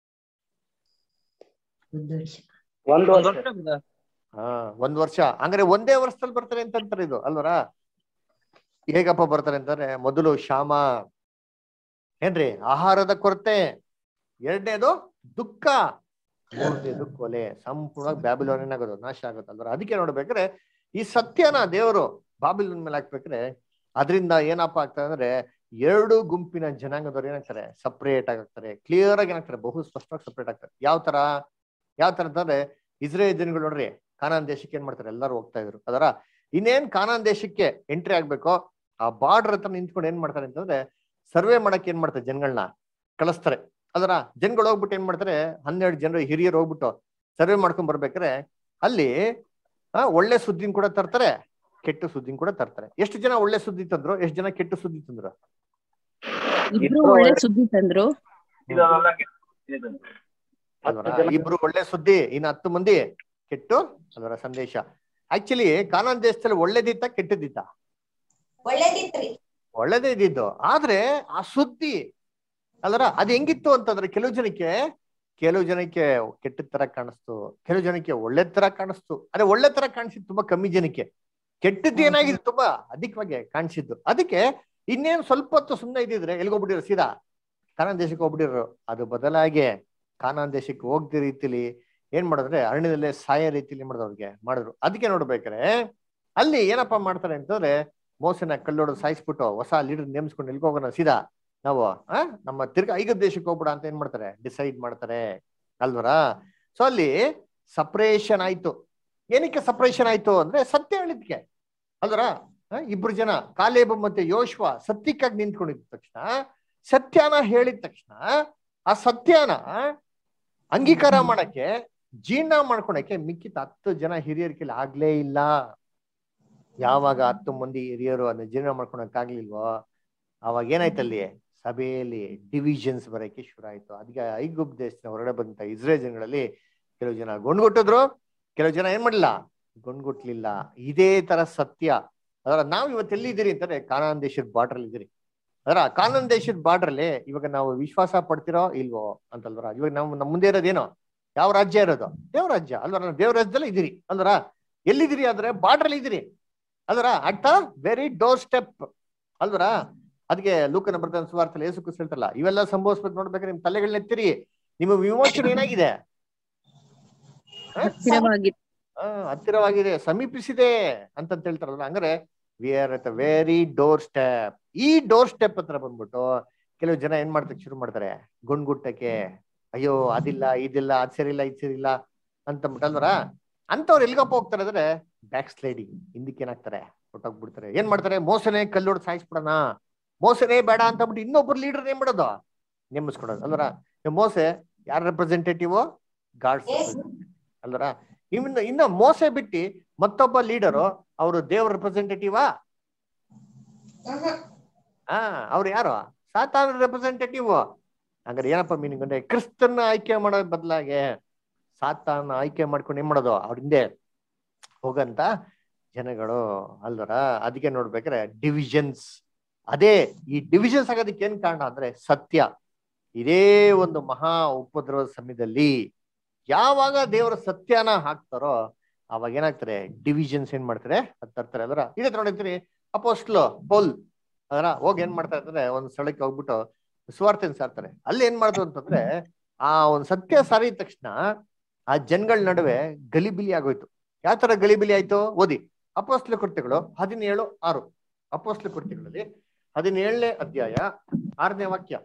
ಒಂದು ಒಂದ್ ವರ್ಷ ವರ್ಷ brother. ಹಾ ಒಂದ್ ವರ್ಷ ಹಂಗಾರೆ ಒಂದೇ ವರ್ಷದಲ್ಲಿ ಬರ್ತಾರೆ ಅಂತ ಅಂತಾರೆ ಇದು ಅಲ್ವರ ಹೇಗಪ್ಪ ಬರ್ತಾರೆ ಅಂತಂದ್ರೆ ಮೊದಲು ಶ್ಯಾಮ ಏನ್ರಿ ಆಹಾರದ ಕೊರತೆ ಎರಡನೇದು ದುಃಖ ಮೂರನೇದು ಕೊಲೆ ಸಂಪೂರ್ಣವಾಗಿ ಬ್ಯಾಬಿಲೋನ್ ಏನಾಗೋದು ನಾಶ ಆಗುತ್ತೆ ಅಲ್ವರ ಅದಕ್ಕೆ ನೋಡ್ಬೇಕಾದ್ರೆ ಈ ಸತ್ಯನ ದೇವರು ಬಾಬಿಲೋನ್ ಮೇಲೆ ಹಾಕ್ಬೇಕಾದ್ರೆ ಅದರಿಂದ ಏನಪ್ಪಾ ಆಗ್ತದೆ ಅಂದ್ರೆ ಎರಡು ಗುಂಪಿನ ಜನಾಂಗದವ್ರು ಏನಾಗ್ತಾರೆ ಸಪ್ರೇಟ್ ಆಗ್ತಾರೆ ಕ್ಲಿಯರ್ ಆಗಿ ಏನಾಗ್ತಾರೆ ಬಹು ಸ್ಪಷ್ಟವಾಗಿ ಸಪ್ರೇಟ್ ಆಗ್ತಾರೆ ಯಾವ ತರ ಯಾವ ತರ ಅಂತಂದ್ರೆ ಇಸ್ರೇಲ್ ಜನಗಳು ನೋಡ್ರಿ ಕಾನಾನ್ ದೇಶಕ್ಕೆ ಏನ್ ಮಾಡ್ತಾರೆ ಎಲ್ಲರೂ ಹೋಗ್ತಾ ಇದ್ರು ಅದರ ಇನ್ನೇನ್ ಕಾನಾನ್ ದೇಶಕ್ಕೆ ಎಂಟ್ರಿ ಆಗ್ಬೇಕೋ ಆ ಬಾರ್ಡರ್ ಹತ್ರ ನಿಂತ್ಕೊಂಡು ಏನ್ ಮಾಡ್ತಾರೆ ಅಂತಂದ್ರೆ ಸರ್ವೆ ಮಾಡಕ್ ಏನ್ ಮಾಡ್ತಾರೆ ಜನಗಳನ್ನ ಕಳಿಸ್ತಾರೆ ಅದರ ಜನಗಳು ಹೋಗ್ಬಿಟ್ಟು ಏನ್ ಮಾಡ್ತಾರೆ ಹನ್ನೆರಡು ಜನರು ಹಿರಿಯರು ಹೋಗ್ಬಿಟ್ಟು ಸರ್ವೆ ಮಾಡ್ಕೊಂಡ್ ಬರ್ಬೇಕಾರೆ ಅಲ್ಲಿ ಆ, ಒಳ್ಳೆ ಸುದ್ದಿನ ಕೂಡ ತರ್ತಾರೆ ಕೆಟ್ಟ ಸುದ್ದಿನ ಕೂಡ ತರ್ತಾರೆ ಎಷ್ಟು ಜನ ಒಳ್ಳೆ ಸುದ್ದಿ ತಂದ್ರು ಎಷ್ಟು ಜನ ಕೆಟ್ಟ ಸುದ್ದಿ ತಂದ್ರು ಇಬ್ರು ಒಳ್ಳೆ ಸುದ್ದಿ ತಂದ್ರು ಅಲ್ವರ ಇಬ್ರು ಒಳ್ಳೆ ಸುದ್ದಿ ಇನ್ನು ಹತ್ತು ಮಂದಿ ಕೆಟ್ಟು ಅದರ ಸಂದೇಶ ಆಕ್ಚುಲಿ ಕಾನಾನ್ ದೇಶದಲ್ಲಿ ಒಳ್ಳೇದಿತ್ತ ಕೆಟ್ಟದಿತ್ತ ಒಳ್ಳೇದಿತ್ರಿ ಒಳ್ಳೇದೇ ಇದ್ದಿದ್ದು ಆದ್ರೆ ಆ ಸುದ್ದಿ ಅಲ್ಲರ ಅದ್ ಹೆಂಗಿತ್ತು ಅಂತಂದ್ರೆ ಕೆಲವು ಜನಕ್ಕೆ ಕೆಲವು ಜನಕ್ಕೆ ಕೆಟ್ಟ ತರ ಕಾಣಿಸ್ತು ಕೆಲವು ಜನಕ್ಕೆ ಒಳ್ಳೆ ತರ ಕಾಣಿಸ್ತು ಅದೇ ಒಳ್ಳೆ ತರ ಕಾಣಿಸಿದ್ದು ತುಂಬಾ ಕಮ್ಮಿ ಜನಕ್ಕೆ ಕೆಟ್ಟದ್ದು ಏನಾಗಿದೆ ತುಂಬಾ ಅಧಿಕವಾಗಿ ಕಾಣಿಸಿದ್ದು ಅದಕ್ಕೆ ಇನ್ನೇನ್ ಸ್ವಲ್ಪ ಹೊತ್ತು ಸುಮ್ಮನೆ ಇದ್ದಿದ್ರೆ ಎಲ್ಗೋಗ್ಬಿಟ್ಟಿರೋ ಸೀದಾ ಕಾನಾನ್ ದೇಶಕ್ಕೆ ಹೋಗ್ಬಿಟ್ಟಿರೋ ಅದು ಬದಲಾಗಿ ಕಾನಾನ್ ದೇಶಕ್ಕೆ ಹೋಗ್ದ ರೀತಿಲಿ ಏನ್ ಮಾಡಿದ್ರೆ ಅರಣ್ಯದಲ್ಲೇ ಸಾಯೋ ರೀತಿಲಿ ಮಾಡಿದ್ರು ಅವ್ರಿಗೆ ಮಾಡಿದ್ರು ಅದಕ್ಕೆ ನೋಡ್ಬೇಕಾರೆ ಅಲ್ಲಿ ಏನಪ್ಪಾ ಮಾಡ್ತಾರೆ ಅಂತಂದ್ರೆ ಮೋಸನ ಕಲ್ಲೊಡೆದು ಸಾಯಿಸ್ಬಿಟ್ಟು ಹೊಸ ಲೀಡರ್ ನೇಮಿಸ್ಕೊಂಡು ಎಲ್ಗೋಗೋಣ ಸೀದಾ ನಾವು ಆ ನಮ್ಮ ತಿರ್ಗಾ ಐದು ದೇಶಕ್ಕೆ ಹೋಗ್ಬಿಡ ಅಂತ ಏನ್ ಮಾಡ್ತಾರೆ ಡಿಸೈಡ್ ಮಾಡ್ತಾರೆ ಅಲ್ವರ ಸೊ ಅಲ್ಲಿ ಸಪ್ರೇಷನ್ ಆಯ್ತು ಏನಕ್ಕೆ ಸಪ್ರೇಷನ್ ಆಯ್ತು ಅಂದ್ರೆ ಸತ್ಯ ಹೇಳಿದ್ಕೆ ಅಲ್ವರ ಆ, ಇಬ್ರು ಜನ ಕಾಲೇಬ ಮತ್ತೆ ಯೋಶ್ವ ಸತ್ಯಕ್ಕಾಗಿ ನಿಂತ್ಕೊಂಡಿದ್ದ ತಕ್ಷಣ ಸತ್ಯನ ಹೇಳಿದ ತಕ್ಷಣ ಆ ಸತ್ಯನ ಅಂಗೀಕಾರ ಮಾಡಕ್ಕೆ ಜೀರ್ಣ ಮಾಡ್ಕೊಳಕ್ಕೆ ಮಿಕ್ಕಿದ ಹತ್ತು ಜನ ಹಿರಿಯರ ಕೈಲಿ ಆಗ್ಲೇ ಇಲ್ಲ ಯಾವಾಗ ಹತ್ತು ಮಂದಿ ಹಿರಿಯರು ಅದನ್ನ ಜೀರ್ಣ ಮಾಡ್ಕೊಳಕ್ ಆಗ್ಲಿಲ್ವೋ ಅವಾಗ ಏನಾಯ್ತಲ್ಲಿ ಸಭೆಯಲ್ಲಿ ಡಿವಿಷನ್ಸ್ ಬರಕ್ಕೆ ಶುರು ಆಯ್ತು ಅದಕ್ಕೆ ಐಗುಪ್ ದೇಶದ ಹೊರಗಡೆ ಬಂದಂತ ಇಸ್ರೇಲ್ ಜನಗಳಲ್ಲಿ ಕೆಲವು ಜನ ಗೊಂಡ್ಗುಟ್ಟಿದ್ರು ಕೆಲವು ಜನ ಏನ್ ಮಾಡ್ಲಿಲ್ಲ ಗೊಂಡ್ಗುಟ್ಲಿಲ್ಲ ಇದೇ ತರ ಸತ್ಯ ಅದರ ನಾವ್ ಇವತ್ತು ಎಲ್ಲಿದ್ದೀರಿ ಅಂತಂದ್ರೆ ಕಾನಾನ್ ದೇಶದ ಬಾರ್ಡರ್ ಇದ್ದೀರಿ ಅದರ ಕಾನಾನ್ ದೇಶದ ಬಾರ್ಡರ್ ಅಲ್ಲಿ ಇವಾಗ ನಾವು ವಿಶ್ವಾಸ ಪಡ್ತಿರೋ ಇಲ್ವೋ ಅಂತಲ್ವರ ಇವಾಗ ನಾವು ನಮ್ಮ ಮುಂದೆ ಇರೋದೇನೋ ಯಾವ ರಾಜ್ಯ ಇರೋದು ದೇವ ರಾಜ್ಯ ಅಲ್ವರ ನಾವು ದೇವ ರಾಜ್ಯದಲ್ಲೇ ಇದ್ದೀರಿ ಅಲ್ವರ ಎಲ್ಲಿದ್ದೀರಿ ಆದ್ರೆ ಬಾರ್ಡರ್ ಅಲ್ಲಿ ಇದ್ದೀರಿ ಅಲ್ವರ at the very doorstep ಅಲ್ವರ ಅದಕ್ಕೆ ಲೂಕನ ಬರ್ತಾನೆ ಸುವಾರ್ತಲ್ಲಿ ಏಸು ಕ್ರಿಸ್ತ ಹೇಳ್ತಲ್ಲ ಇವೆಲ್ಲ ಸಂಭವಿಸ್ಬೇಕು ನೋಡ್ಬೇಕಾದ್ರೆ ನಿಮ್ ತಲೆಗಳನ್ನ ಎತ್ತಿರಿ ನಿಮ್ಮ ವಿಮೋಚನೆ ಏನಾಗಿದೆ ಹತ್ತಿರವಾಗಿ ಆ, ಹತ್ತಿರವಾಗಿದೆ ಸಮೀಪಿಸಿದೆ ಅಂತಂತ ಹೇಳ್ತಾರಲ್ಲ ಹಂಗಾರೆ we are at very doorstep ಈ ಡೋರ್ ಸ್ಟೆಪ್ ಹತ್ರ ಬಂದ್ಬಿಟ್ಟು ಕೆಲವು ಜನ ಏನ್ ಮಾಡ್ತಕ್ಕೆ ಶುರು ಮಾಡ್ತಾರೆ ಗುಂಡ್ಗುಟ್ಟಕ್ಕೆ ಅಯ್ಯೋ ಅದಿಲ್ಲ ಇದಿಲ್ಲ ಅದ್ ಸರಿಲ್ಲ ಇದ್ ಸರಿಲ್ಲ ಅಂತಂದ್ಬಿಟ್ಟು ಅಲ್ವರ ಅಂತವ್ರು ಎಲ್ಗಪ್ಪ ಹೋಗ್ತಾರೆ ಅಂದ್ರೆ ಬ್ಯಾಕ್ ಸ್ಲೈಡಿಂಗ್ ಹಿಂದಕ್ಕೆ ಏನಾಗ್ತಾರೆ ಹೊಟ್ಟೋಗ್ಬಿಡ್ತಾರೆ ಏನ್ ಮಾಡ್ತಾರೆ ಮೋಸನೆ ಕಲ್ಲೋಡ್ ಸಾಯಿಸ್ಬಿಡೋಣ ಮೋಸನೇ ಬೇಡ ಅಂತ ಬಿಟ್ಟು ಇನ್ನೊಬ್ರು ಲೀಡರ್ ಏನ್ ಮಾಡೋದು ನೇಮಿಸ್ಕೊಡೋದು ಅಲ್ವರ ಈ ಮೋಸೆ ಯಾರ ರೆಪ್ರೆಸೆಂಟೇಟಿವ್ ಗಾಡ್ಸ್ ಅಲ್ವರ ಇನ್ನು ಇನ್ನ ಮೋಸೆ ಬಿಟ್ಟು ಮತ್ತೊಬ್ಬ ಲೀಡರು ಅವರು ದೇವ್ರ ರೆಪ್ರೆಸೆಂಟೇಟಿವಾ ಹಾ ಅವ್ರು ಯಾರು ಸಾತಾನ ರೆಪ್ರೆಸೆಂಟೇಟಿವ್ ಹಂಗಾರೆ ಏನಪ್ಪ ಮೀನಿಂಗ್ ಅಂದ್ರೆ ಕ್ರಿಸ್ತನ್ನ ಆಯ್ಕೆ ಮಾಡೋ ಬದಲಾಗಿ ಸಾತಾನ ಆಯ್ಕೆ ಮಾಡ್ಕೊಂಡು ಏನ್ ಮಾಡೋದು ಅವ್ರ ಹಿಂದೆ ಹೋಗಂತ ಜನಗಳು ಅಲ್ವರ ಅದಕ್ಕೆ ನೋಡ್ಬೇಕಾದ್ರೆ ಡಿವಿಷನ್ಸ್ ಅದೇ ಈ ಡಿವಿಷನ್ಸ್ ಆಗೋದಕ್ಕೆ ಏನ್ ಕಾರಣ ಅಂದ್ರೆ ಸತ್ಯ ಇದೇ ಒಂದು ಮಹಾ ಉಪದ್ರವದ ಸಮಯದಲ್ಲಿ ಯಾವಾಗ ದೇವರ ಸತ್ಯನ ಹಾಕ್ತಾರೋ ಅವಾಗ ಏನಾಗ್ತಾರೆ ಡಿವಿಷನ್ಸ್ ಏನ್ ಮಾಡ್ತಾರೆ ಅದ್ ತರ್ತಾರೆ ಅದರ ಇದೇ ತರ ನೋಡಿರ್ತೀನಿ ಅಪೋಸ್ಟ್ಲು ಪೌಲ್ ಅದರ ಹೋಗಿ ಏನ್ ಮಾಡ್ತಾರೆ ಅಂತಂದ್ರೆ ಒಂದ್ ಸ್ಥಳಕ್ಕೆ ಹೋಗ್ಬಿಟ್ಟು ಸುವಾರ್ತೆನ್ ಸಾರ್ತಾರೆ ಅಲ್ಲಿ ಏನ್ ಮಾಡಿದ್ರು ಅಂತಂದ್ರೆ ಆ ಒಂದ್ ಸತ್ಯ ಸಾರಿದ ತಕ್ಷಣ ಆ ಜನಗಳ ನಡುವೆ ಗಲಿಬಿಲಿ ಆಗೋಯ್ತು ಯಾವ ತರ ಗಲಿಬಿಲಿ ಆಯ್ತು ಓದಿ ಅಪೋಸ್ಟ್ಲ ಕೃತ್ಯಗಳು ಹದಿನೇಳು ಆರು ಅಪೋಸ್ಟ್ಲ ಕೃತ್ಯಗಳಲ್ಲಿ ಹದಿನೇಳನೇ ಅಧ್ಯಾಯ ಆರನೇ ವಾಕ್ಯ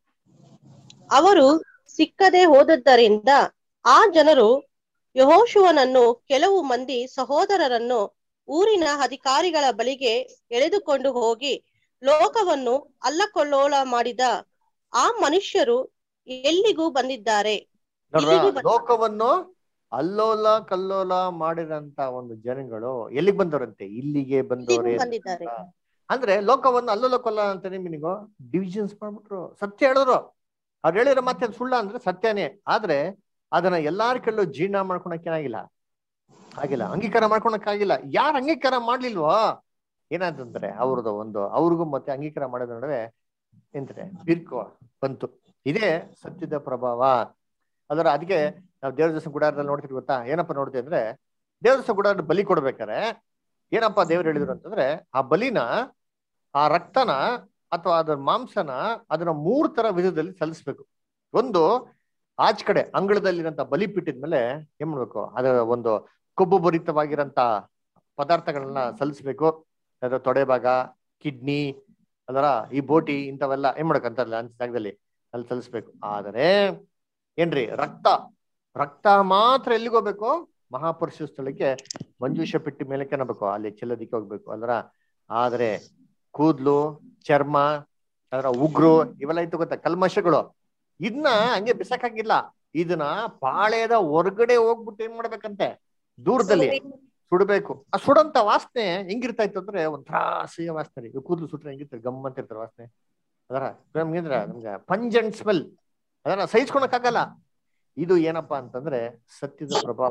ಅವರು ಸಿಕ್ಕದೆ ಹೋದದ್ದರಿಂದ ಆ ಜನರು ಯಹೋಶುವನನ್ನು ಕೆಲವು ಮಂದಿ ಸಹೋದರರನ್ನು ಊರಿನ ಅಧಿಕಾರಿಗಳ ಬಳಿಗೆ ಎಳೆದುಕೊಂಡು ಹೋಗಿ ಲೋಕವನ್ನು ಅಲ್ಲಕೊಲ್ಲೋಲ ಮಾಡಿದ ಆ ಮನುಷ್ಯರು ಎಲ್ಲಿಗೂ ಬಂದಿದ್ದಾರೆ ನೋಡ್ರ ಇಲ್ಲಿಗೂ ಬಂದ- ಲೋಕವನ್ನು ಅಲ್ಲೋಲ ಕಲ್ಲೋಲ ಮಾಡಿದಂತ ಒಂದು ಜನಗಳು ಎಲ್ಲಿಗೆ ಬಂದವರಂತೆ ಇಲ್ಲಿಗೆ ಇಲ್ಲಿಗೂ ಬಂದವರೇ ಬಂದಿದ್ದಾರೆ ಅಂದ್ರೆ ಲೋಕವನ್ನು ಅಲ್ಲೋಲ ಕೊಲ್ಲ ಅಂತಾನೆ ಮೀನಿಂಗು ಡಿವಿಷನ್ಸ್ ಮಾಡ್ಬಿಟ್ರು ಸತ್ಯ ಹೇಳಿದ್ರು ಅವ್ರು ಹೇಳಿರೋ ಮತ್ತೆ ಸುಳ್ಳ ಅಂದ್ರೆ ಸತ್ಯನೇ ಆದ್ರೆ ಅದನ್ನ ಎಲ್ಲಾರ ಕಲ್ಲು ಜೀರ್ಣ ಮಾಡ್ಕೊಳಕ್ ಏನಾಗಿಲ್ಲ ಆಗಿಲ್ಲ ಅಂಗೀಕಾರ ಮಾಡ್ಕೊಳಕ್ ಆಗಿಲ್ಲ ಯಾರು ಅಂಗೀಕಾರ ಮಾಡ್ಲಿಲ್ವೋ ಏನಾದಂದ್ರೆ ಅವ್ರದ್ದು ಒಂದು ಅವ್ರಿಗೂ ಮತ್ತೆ ಅಂಗೀಕಾರ ಮಾಡೋದ್ರ ನಡುವೆ ಎಂದ್ರೆ ಬಿರ್ಕೋ ಬಂತು ಇದೇ ಸತ್ಯದ ಪ್ರಭಾವ ಅದರ ಅದಕ್ಕೆ ನಾವು ದೇವ್ರ ದಿವಸ ಗುಡಾರದಲ್ಲಿ ನೋಡ್ತೀವಿ ಗೊತ್ತಾ ಏನಪ್ಪ ನೋಡ್ತೀವಿ ಅಂದ್ರೆ ದೇವ್ರ ದಿವಸ ಗುಡಾರದ ಬಲಿ ಕೊಡ್ಬೇಕಾರೆ ಏನಪ್ಪ ದೇವ್ರು ಹೇಳಿದ್ರು ಅಂತಂದ್ರೆ ಆ ಬಲಿನ ಆ ರಕ್ತನ ಅಥವಾ ಅದರ ಮಾಂಸನ ಅದನ್ನ ಮೂರ್ ತರ ವಿಧದಲ್ಲಿ ಸಲ್ಲಿಸ್ಬೇಕು ಒಂದು ಆಚ್ ಕಡೆ ಅಂಗಳದಲ್ಲಿರಂತ ಬಲಿ ಮೇಲೆ ಏನ್ ಮಾಡ್ಬೇಕು ಅದರ ಒಂದು ಕೊಬ್ಬು ಭರಿತವಾಗಿರಂತ ಪದಾರ್ಥಗಳನ್ನ ಸಲ್ಲಿಸ್ಬೇಕು ಅದರ ತೊಡೆ ಭಾಗ ಕಿಡ್ನಿ ಅದರ ಈ ಬೋಟಿ ಇಂಥವೆಲ್ಲ ಏನ್ ಮಾಡ್ಬೇಕಂತಾರಲ್ಲ ಅಂತ ಜಾಗದಲ್ಲಿ ಅಲ್ಲಿ ಸಲ್ಲಿಸ್ಬೇಕು ಆದರೆ ಏನ್ರಿ ರಕ್ತ ರಕ್ತ ಮಾತ್ರ ಎಲ್ಲಿಗೆ ಹೋಗ್ಬೇಕು ಮಹಾಪುರುಷ ಸ್ಥಳಕ್ಕೆ ಮಂಜೂಷ ಪೆಟ್ಟಿ ಮೇಲೆ ಕಾಣಬೇಕು ಅಲ್ಲಿ ಚೆಲ್ಲದಿಕ್ಕೆ ಹೋಗ್ಬೇಕು ಅಲ್ರ ಆದ್ರೆ ಕೂದ್ಲು ಚರ್ಮ ಅದರ ಉಗ್ರು ಇವೆಲ್ಲ ಇತ್ತು ಗೊತ್ತಾ ಕಲ್ಮಶಗಳು ಇದನ್ನ ಹಂಗೆ ಬಿಸಾಕಾಗಿಲ್ಲ ಇದನ್ನ ಪಾಳ್ಯದ ಹೊರಗಡೆ ಹೋಗ್ಬಿಟ್ಟು ಏನ್ ಮಾಡ್ಬೇಕಂತೆ ದೂರದಲ್ಲಿ ಸುಡಬೇಕು ಆ ಸುಡಂತ ವಾಸನೆ ಹೆಂಗಿರ್ತಾ ಇತ್ತು ಅಂದ್ರೆ ಒಂಥರ ಸಿಹಿ ವಾಸನೆ ರೀ. ಇವ್ ಕೂದಲು ಸುಟ್ರೆ ಹೆಂಗಿರ್ತಾರೆ ಗಮ್ ಅಂತ ಇರ್ತಾರೆ ವಾಸನೆ ಅದರ ನಮ್ಗೆ ನಮ್ಗೆ ಪಂಜೆಂಟ್ ಸ್ಮೆಲ್ ಅದನ್ನ ಸಹಿಸ್ಕೊಳಕ್ಕಾಗಲ್ಲ ಇದು ಏನಪ್ಪಾ ಅಂತಂದ್ರೆ ಸತ್ಯದ ಪ್ರಭಾವ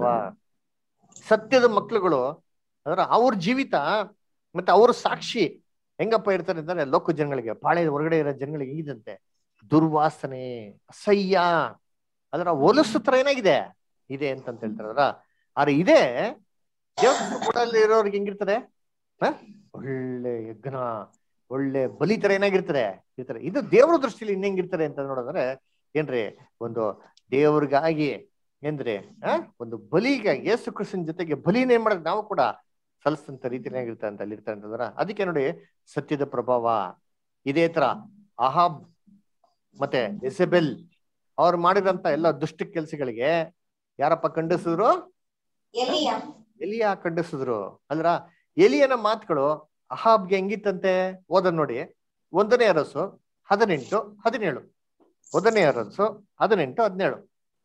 ಸತ್ಯದ ಮಕ್ಳುಗಳು ಅದರ ಅವ್ರ ಜೀವಿತ ಮತ್ತೆ ಅವ್ರ ಸಾಕ್ಷಿ ಹೆಂಗಪ್ಪ ಇರ್ತಾರೆ ಅಂತಂದ್ರೆ ಲೋಕ ಜನಗಳಿಗೆ ಪಾಳ್ಯದ ಹೊರಗಡೆ ಇರೋ ಜನಗಳಿಗೆ ಹೆಂಗಿದಂತೆ ದುರ್ವಾಸನೆ ಅಸಹ್ಯ ಅದರ ಹೊಲಸು ತರ ಏನಾಗಿದೆ ಇದೆ ಅಂತಂತ ಹೇಳ್ತಾರೆ ಅದರ ಆದ್ರೆ ಇದೇ ದೇವಸ್ಥಾನ ಕೂಡ ಇರೋರ್ಗೆ ಹೆಂಗಿರ್ತದೆ ಹ? ಒಳ್ಳೆ ಯಜ್ಞ ಒಳ್ಳೆ ಬಲಿ ತರ ಏನಾಗಿರ್ತಾರೆ ಇರ್ತಾರೆ ಇದು ದೇವ್ರ ದೃಷ್ಟಿಲಿ ಇನ್ನ ಹೆಂಗಿರ್ತಾರೆ ಅಂತ ನೋಡಿದ್ರೆ ಏನ್ರಿ ಒಂದು ದೇವ್ರಿಗಾಗಿ ಏನ್ರಿ ಆ ಒಂದು ಬಲಿಗಾಗಿ ಯೇಸು ಕ್ರಿಸ್ತನ ಜೊತೆಗೆ ಬಲಿನ ಏನ್ ಮಾಡೋದು ನಾವು ಕೂಡ ಸಲ್ಲಿಸಂತ ರೀತಿಯಲ್ಲಿ ಆಗಿರ್ತಾರೆ ಅಂತ ಅಲ್ಲಿ ಇರ್ತಾರೆ ಅಂತಂದ್ರ ಅದಕ್ಕೆ ನೋಡಿ ಸತ್ಯದ ಪ್ರಭಾವ ಇದೇ ತರ ಅಹಾಬ್ ಮತ್ತೆ ಎಸೆಬೆಲ್ ಅವ್ರು ಮಾಡಿದಂತ ಎಲ್ಲ ದುಷ್ಟ ಕೆಲ್ಸಗಳಿಗೆ ಯಾರಪ್ಪ ಖಂಡಿಸಿದ್ರು ಎಲಿಯ ಎಲಿಯ ಖಂಡಿಸಿದ್ರು ಅಂದ್ರ ಎಲಿಯನ ಮಾತುಗಳು ಅಹಾಬ್ಗೆ ಹೆಂಗಿತ್ತಂತೆ ಓದ ನೋಡಿ ಒಂದನೇ ಅರಸು ಹದಿನೆಂಟು ಹದಿನೇಳು ಒಂದನೇ ಅರಸು ಹದಿನೆಂಟು ಹದಿನೇಳು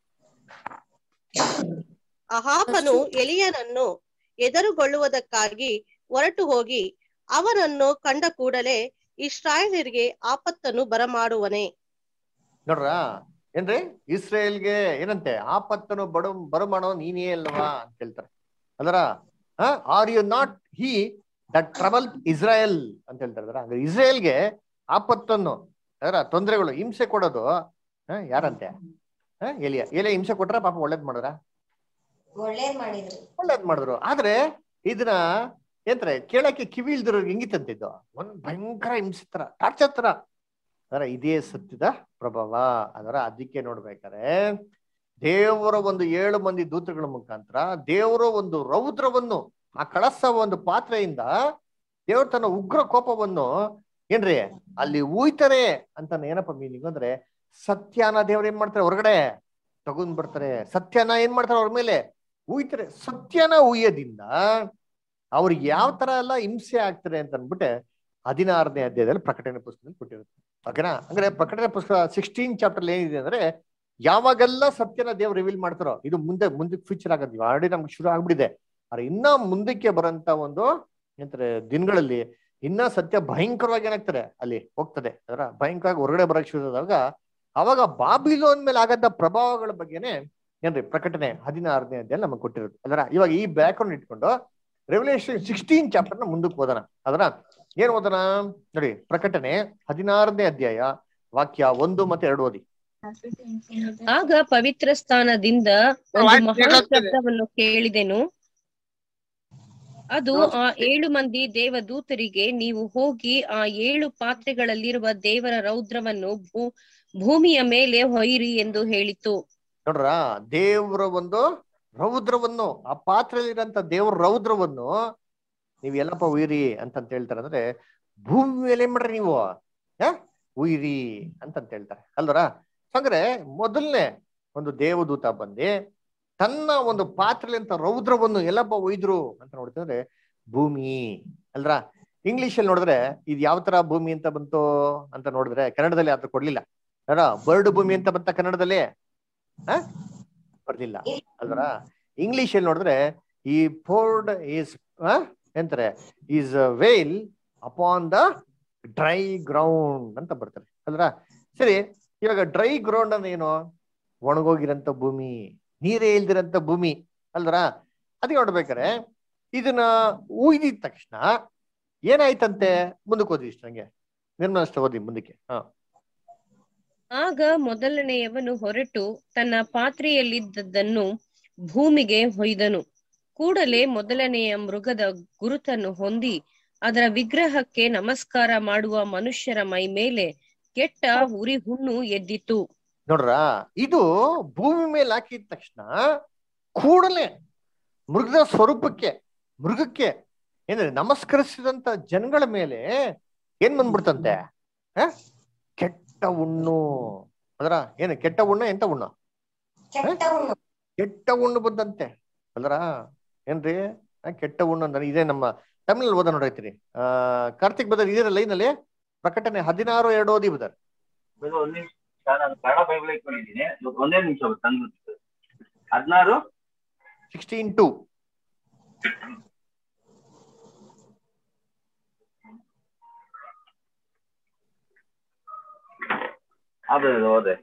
ಅಹಾಬನು ಎಲಿಯನನ್ನು ಎದುರುಗೊಳ್ಳುವುದಕ್ಕಾಗಿ ಹೊರಟು ಹೋಗಿ ಅವನನ್ನು ಕಂಡ ಕೂಡಲೇ ಇಸ್ರಾಯೇಲರಿಗೆ ಆಪತ್ತನ್ನು ಬರಮಾಡುವನೆ ನೋಡ್ರ ಏನ್ರಿ ಇಸ್ರೇಲ್ಗೆ ಏನಂತೆ ಆಪತ್ತನು ಬಡು ಬರಮಾಡೋ ನೀನೇ ಅಲ್ವಾ ಅಂತ ಹೇಳ್ತಾರೆ ಅಲ್ರ are you not he that trouble Israel ಅಂತ ಹೇಳ್ತಾರೆ ಅದರ ಅಂದ್ರೆ ಇಸ್ರೇಲ್ಗೆ ಆಪತ್ತನ್ನು ಅದರ ತೊಂದರೆಗಳು ಹಿಂಸೆ ಕೊಡೋದು ಹ, ಯಾರಂತೆ ಹ, ಎಲಿಯ ಎಲಿಯ ಹಿಂಸೆ ಕೊಟ್ರ ಪಾಪ ಒಳ್ಳೇದ್ ಮಾಡಿದ್ರ ಒಳ್ಳೇದ್ ಮಾಡಿದ್ರು ಒಳ್ಳೇದ್ ಮಾಡಿದ್ರು ಆದ್ರೆ ಇದನ್ನ ಏನ್ತಾರೆ ಕೇಳಕ್ಕೆ ಕಿವಿ ಇಲ್ದಿರೋರ್ಗೆ ಹೆಂಗಿತ್ತಂತೆ ಇದು ಒಂದ್ ಭಯಂಕರ ಹಿಂಸೆ ತರ ಟಾರ್ಚರ್ ತರ ಅದರ ಇದೇ ಸತ್ಯದ ಪ್ರಭಾವ ಅದರ ಅದಕ್ಕೆ ನೋಡ್ಬೇಕಾರೆ ದೇವರ ಒಂದು ಏಳು ಮಂದಿ ದೂತಗಳ ಮುಖಾಂತರ ದೇವರ ಒಂದು ರೌದ್ರವನ್ನು ಆ ಕಳಸ ಒಂದು ಪಾತ್ರೆಯಿಂದ ದೇವ್ರ ತನ್ನ ಉಗ್ರ ಕೋಪವನ್ನು ಏನ್ರಿ ಅಲ್ಲಿ ಊಯ್ತಾರೆ ಅಂತ ಏನಪ್ಪ ಮೀನಿಂಗ್ ಅಂದ್ರೆ ಸತ್ಯನ ದೇವ್ರ ಏನ್ ಮಾಡ್ತಾರೆ ಹೊರಗಡೆ ತಗೊಂಡ್ ಬರ್ತಾರೆ ಸತ್ಯನ ಏನ್ ಮಾಡ್ತಾರೆ ಅವ್ರ ಮೇಲೆ ಉಯ್ತಾರೆ ಸತ್ಯನ ಉಯ್ಯೋದಿಂದ ಅವ್ರಿಗೆ ಯಾವ ತರ ಎಲ್ಲ ಹಿಂಸೆ ಆಗ್ತಾರೆ ಅಂತ ಅಂದ್ಬಿಟ್ಟೆ ಹದಿನಾರನೇ ಅಧ್ಯಾಯದಲ್ಲಿ ಪ್ರಕಟಣೆ ಪುಸ್ತಕದಲ್ಲಿ ಕೊಟ್ಟಿರುತ್ತೆ ಓಕೆನಾ ಅಂದ್ರೆ ಪ್ರಕಟಣೆ ಪುಸ್ತಕ ಸಿಕ್ಸ್ಟೀನ್ ಚಾಪ್ಟರ್ ಏನಿದೆ ಅಂದ್ರೆ ಯಾವಾಗೆಲ್ಲ ಸತ್ಯನ ದೇವ್ರು ರಿವೀಲ್ ಮಾಡ್ತಾರೋ ಇದು ಮುಂದೆ ಮುಂದಕ್ಕೆ ಫ್ಯೂಚರ್ ಆಗೋದು ಆಲ್ರೆಡಿ ನಮ್ಗೆ ಶುರು ಆಗ್ಬಿಟ್ಟಿದೆ ಆದ್ರೆ ಇನ್ನ ಮುಂದಕ್ಕೆ ಬರೋಂತ ಒಂದು ಏನಂತಾರೆ ದಿನಗಳಲ್ಲಿ ಇನ್ನ ಸತ್ಯ ಭಯಂಕರವಾಗಿ ಏನಾಗ್ತಾರೆ ಅಲ್ಲಿ ಹೋಗ್ತದೆ ಅದರ ಭಯಂಕರವಾಗಿ ಹೊರಗಡೆ ಬರಕ್ ಶುರು ಆದಾಗ ಅವಾಗ ಬಾಬಿಲೋನ್ ಮೇಲೆ ಆಗಂತ ಪ್ರಭಾವಗಳ ಬಗ್ಗೆನೆ ಏನ್ರಿ ಪ್ರಕಟಣೆ ಹದಿನಾರನೇ ಅಧ್ಯಾಯ ನಮಗೆ ಕೊಟ್ಟಿರೋದು ಅದರ ಇವಾಗ ಈ ಬ್ಯಾಕ್ಗ್ರೌಂಡ್ ಇಟ್ಕೊಂಡು ರೆವಲ್ಯೂಷನ್ ಸಿಕ್ಸ್ಟೀನ್ ಚಾಪ್ಟರ್ ನ ಮುಂದಕ್ಕೆ ಓದೋಣ ಅದರ ಏನ್ ಓದೋಣ ನೋಡಿ ಪ್ರಕಟಣೆ ಹದಿನಾರನೇ ಅಧ್ಯಾಯ ವಾಕ್ಯ ಒಂದು ಮತ್ತೆ ಎರಡು ಓದಿ ಆಗ ಪವಿತ್ರ ಸ್ಥಾನದಿಂದ ಒಂದು ಮಹಾ ಶಬ್ದವನ್ನು ಕೇಳಿದೆನು ಅದು ಆ ಏಳು ಮಂದಿ ದೇವದೂತರಿಗೆ ನೀವು ಹೋಗಿ ಆ ಏಳು ಪಾತ್ರೆಗಳಲ್ಲಿರುವ ದೇವರ ರೌದ್ರವನ್ನು ಭೂ ಭೂಮಿಯ ಮೇಲೆ ಹೊಯ್ಯಿರಿ ಎಂದು ಹೇಳಿತು ನೋಡ್ರ ದೇವರ ಒಂದು ರೌದ್ರವನ್ನು ಆ ಪಾತ್ರೆಯಲ್ಲಿರಂತ ದೇವರ ರೌದ್ರವನ್ನು ನೀವ್ ಎಲ್ಲಪ್ಪ ಉಯ್ರಿ ಅಂತಂತ ಹೇಳ್ತಾರೆ ಅಂದ್ರೆ ಭೂಮಿ ಮೇಲೆ ಏನ್ ಮಾಡ್ರಿ ನೀವು ಆ ಉಯ್ರಿ ಅಂತಂತ ಹೇಳ್ತಾರೆ ಅಲ್ವರ ಅಂದ್ರೆ ಮೊದಲನೇ ಒಂದು ದೇವದೂತ ಬಂದಿ ತನ್ನ ಒಂದು ಪಾತ್ರೆಲಿ ಅಂತ ರೌದ್ರವನ್ನು ಎಲ್ಲಪ್ಪ ಒಯ್ದ್ರು ಅಂತ ನೋಡ್ತಿದ್ರೆ ಭೂಮಿ ಅಲ್ರ ಇಂಗ್ಲಿಷ್ ಅಲ್ಲಿ ನೋಡಿದ್ರೆ ಇದು ಯಾವ ತರ ಭೂಮಿ ಅಂತ ಬಂತು ಅಂತ ನೋಡಿದ್ರೆ ಕನ್ನಡದಲ್ಲಿ ಆತರ ಕೊಡ್ಲಿಲ್ಲ ಅಲ್ರ ಬರ್ಡ್ ಭೂಮಿ ಅಂತ ಬಂತ ಕನ್ನಡದಲ್ಲಿ ಆ ಬರ್ಲಿಲ್ಲ ಅಲ್ವರ ಇಂಗ್ಲಿಷ್ ಅಲ್ಲಿ ನೋಡಿದ್ರೆ ಈ ಫೋರ್ಡ್ ಈಸ್ ಎಂತಾರೆ is well upon the dry ground ಅಂತ ಬರ್ತಾರೆ ಅಲ್ರ ಸರಿ ಇವಾಗ ಡ್ರೈ ಗ್ರೌಂಡ್ ಅಂದ್ರೆ ಏನು ಒಣಗೋಗಿರಂತ ಭೂಮಿ ನೀರೇ ಇಲ್ದಿರಂತ ಭೂಮಿ ಅಲ್ದ್ರ ಅದಕ್ಕೆ ನೋಡ್ಬೇಕಾರೆ ಇದನ್ನ ಉಯ್ದಿದ ತಕ್ಷಣ ಏನಾಯ್ತಂತೆ ಮುಂದಕ್ಕೆ ಓದಿ ಇಷ್ಟ ನಂಗೆ ನಿರ್ಮಲಷ್ಟ ಓದಿ ಮುಂದಕ್ಕೆ ಹಾ ಆಗ ಮೊದಲನೆಯವನು ಹೊರಟು ತನ್ನ ಪಾತ್ರೆಯಲ್ಲಿದ್ದದ್ದನ್ನು ಭೂಮಿಗೆ ಹೊಯ್ದನು ಕೂಡಲೇ ಮೊದಲನೆಯ ಮೃಗದ ಗುರುತನ್ನು ಹೊಂದಿ ಅದರ ವಿಗ್ರಹಕ್ಕೆ ನಮಸ್ಕಾರ ಮಾಡುವ ಮನುಷ್ಯರ ಮೈ ಮೇಲೆ ಕೆಟ್ಟ ಉರಿ ಹುಣ್ಣು ಎದ್ದಿತು ನೋಡ್ರ ಇದು ಭೂಮಿ ಮೇಲೆ ಹಾಕಿದ ತಕ್ಷಣ ಕೂಡಲೇ ಮೃಗದ ಸ್ವರೂಪಕ್ಕೆ ಮೃಗಕ್ಕೆ ಏನ್ರಿ ನಮಸ್ಕರಿಸಿದಂತ ಜನಗಳ ಮೇಲೆ ಏನ್ ಬಂದ್ಬಿಡ್ತಂತೆ ಆ? ಕೆಟ್ಟ ಹುಣ್ಣು ಅದರ ಏನು ಕೆಟ್ಟ ಹುಣ್ಣ ಎಂತ ಹುಣ್ಣು ಕೆಟ್ಟ ಹುಣ್ಣು ಕೆಟ್ಟ ಹುಣ್ಣು ಬಂದಂತೆ ಅಲ್ರ ಏನ್ರಿ ಆ, ಕೆಟ್ಟ ಹುಣ್ಣು ಅಂದ್ರೆ ಇದೇ ನಮ್ಮ ತಮಿಳಲ್ಲಿ ಓದ ನೋಡೈತಿರಿ ಆ ಕಾರ್ತಿಕ್ ಬದರ್ ಇದೀರ ಲೈನಲ್ಲಿ ಪ್ರಕಟಣೆ ಹದಿನಾರು ಎರಡು ಓದಿ ಬದರ್ ಇದು ಒಂದ್ ನಿಮಿಷ ನಾನು ಕನ್ನಡ ಬೈಬಲ್ ಇಟ್ಕೊಂಡಿದ್ದೀನಿ ಇವತ್ತು ಒಂದೇ ನಿಮಿಷ ತಂದು ಹದಿನಾರು ಸಿಕ್ಸ್ಟೀನ್ ಟು ಅದು ಹೋದೆ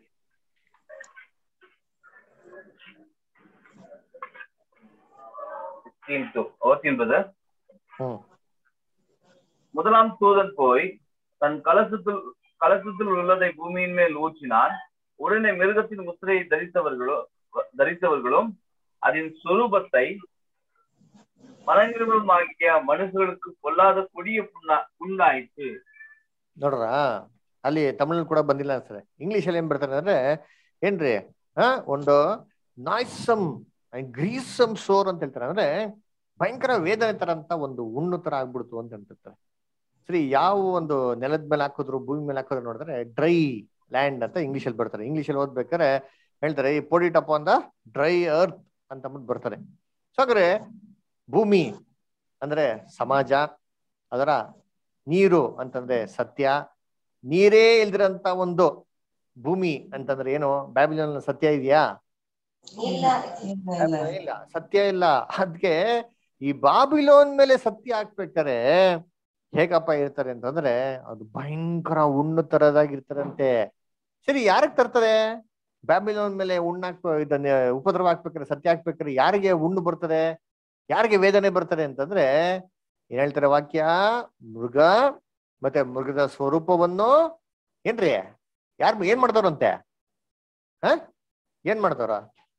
சிக்ஸ்டீன் டூ ஓகேன் பிரதர் ಹ್ಮ್ முதலாம் தூதன் போய் தன் கலசத்தில் கலசத்தில் உள்ளதை பூமியின் மேல் ஊற்றினான் உடனே மிருகத்தின் முத்திரையை தரித்தவர்களோ தரித்தவர்களும் அதன் சொரூபத்தை மனங்களுமாகிய மனுஷர்களுக்கு பொல்லாத கொடிய புண்ணா புண்ணாயிற்று ನೋಡ್ರ ಅಲ್ಲಿ ತಮಿಳ್ ಕೂಡ ಬಂದಿಲ್ಲ ಅನ್ಸರೆ ಇಂಗ್ಲಿಷ್ ಅಲ್ಲಿ ಏನ್ ಬರ್ತಾರೆ ಅಂದ್ರೆ ಏನ್ರಿ ಆ ಒಂದು ನಾಯ್ಸಮ್ ಗ್ರೀಸಮ್ ಸೋರ್ ಅಂತ ಹೇಳ್ತಾರೆ ಅಂದ್ರೆ ಭಯಂಕರ ವೇದನೆ ತರ ಅಂತ ಒಂದು ಹುಣ್ಣು ತರ ಆಗ್ಬಿಡ್ತು ಅಂತ ಹೇಳ್ತಿರ್ತಾರೆ ಸರಿ ಯಾವ ಒಂದು ನೆಲದ ಮೇಲೆ ಹಾಕಿದ್ರು ಭೂಮಿ ಮೇಲೆ ಹಾಕಿದ್ರು ನೋಡಿದ್ರೆ ಡ್ರೈ ಲ್ಯಾಂಡ್ ಅಂತ ಇಂಗ್ಲಿಷ್ ಅಲ್ಲಿ ಬರ್ತಾರೆ ಇಂಗ್ಲಿಷ್ ಅಲ್ಲಿ ಓದ್ಬೇಕಾದ್ರೆ ಹೇಳ್ತಾರೆ ಈ poured it up the dry earth ಅಂತ ಅಂದ್ಬಿಟ್ಟು ಬರ್ತಾರೆ ಸೊ ಹಾಗಾದ್ರೆ ಭೂಮಿ ಅಂದ್ರೆ ಸಮಾಜ ಅದರ ನೀರು ಅಂತಂದ್ರೆ ಸತ್ಯ ನೀರೇ ಇಲ್ದಿರಂತ ಒಂದು ಭೂಮಿ ಅಂತಂದ್ರೆ ಏನು ಬ್ಯಾಬಿಲೋನ್ ಸತ್ಯ ಇದೆಯಾ ಇಲ್ಲ ಬ್ಯಾಬಿಲೋನ್ ಇಲ್ಲ ಸತ್ಯ ಇಲ್ಲ ಅದಕ್ಕೆ ಈ ಬಾಬಿಲೋನ್ ಮೇಲೆ ಸತ್ಯ ಹಾಕ್ಬೇಕಾರೆ ಹೇಗಪ್ಪ ಇರ್ತಾರೆ ಅಂತಂದ್ರೆ ಅದು ಭಯಂಕರ ಉಣ್ಣು ತರದಾಗಿರ್ತಾರಂತೆ ಸರಿ ಯಾರಿಗೆ ತರ್ತದೆ ಬ್ಯಾಬಿಲೋನ್ ಮೇಲೆ ಉಣ್ಣಾಕ್ ಇದನ್ನ ಉಪದ್ರವ ಹಾಕ್ಬೇಕಾರೆ ಸತ್ಯ ಹಾಕ್ಬೇಕಾರೆ ಯಾರಿಗೆ ಉಣ್ಣು ಬರ್ತದೆ ಯಾರಿಗೆ ವೇದನೆ ಬರ್ತದೆ ಅಂತಂದ್ರೆ ಏನ್ ಹೇಳ್ತಾರೆ ವಾಕ್ಯ ಮೃಗ ಮತ್ತೆ ಮೃಗದ ಸ್ವರೂಪವನ್ನು ಏನ್ರಿ ಯಾರು ಏನ್ ಮಾಡ್ತಾರಂತೆ ಹ ಏನ್ ಮಾಡ್ತಾರ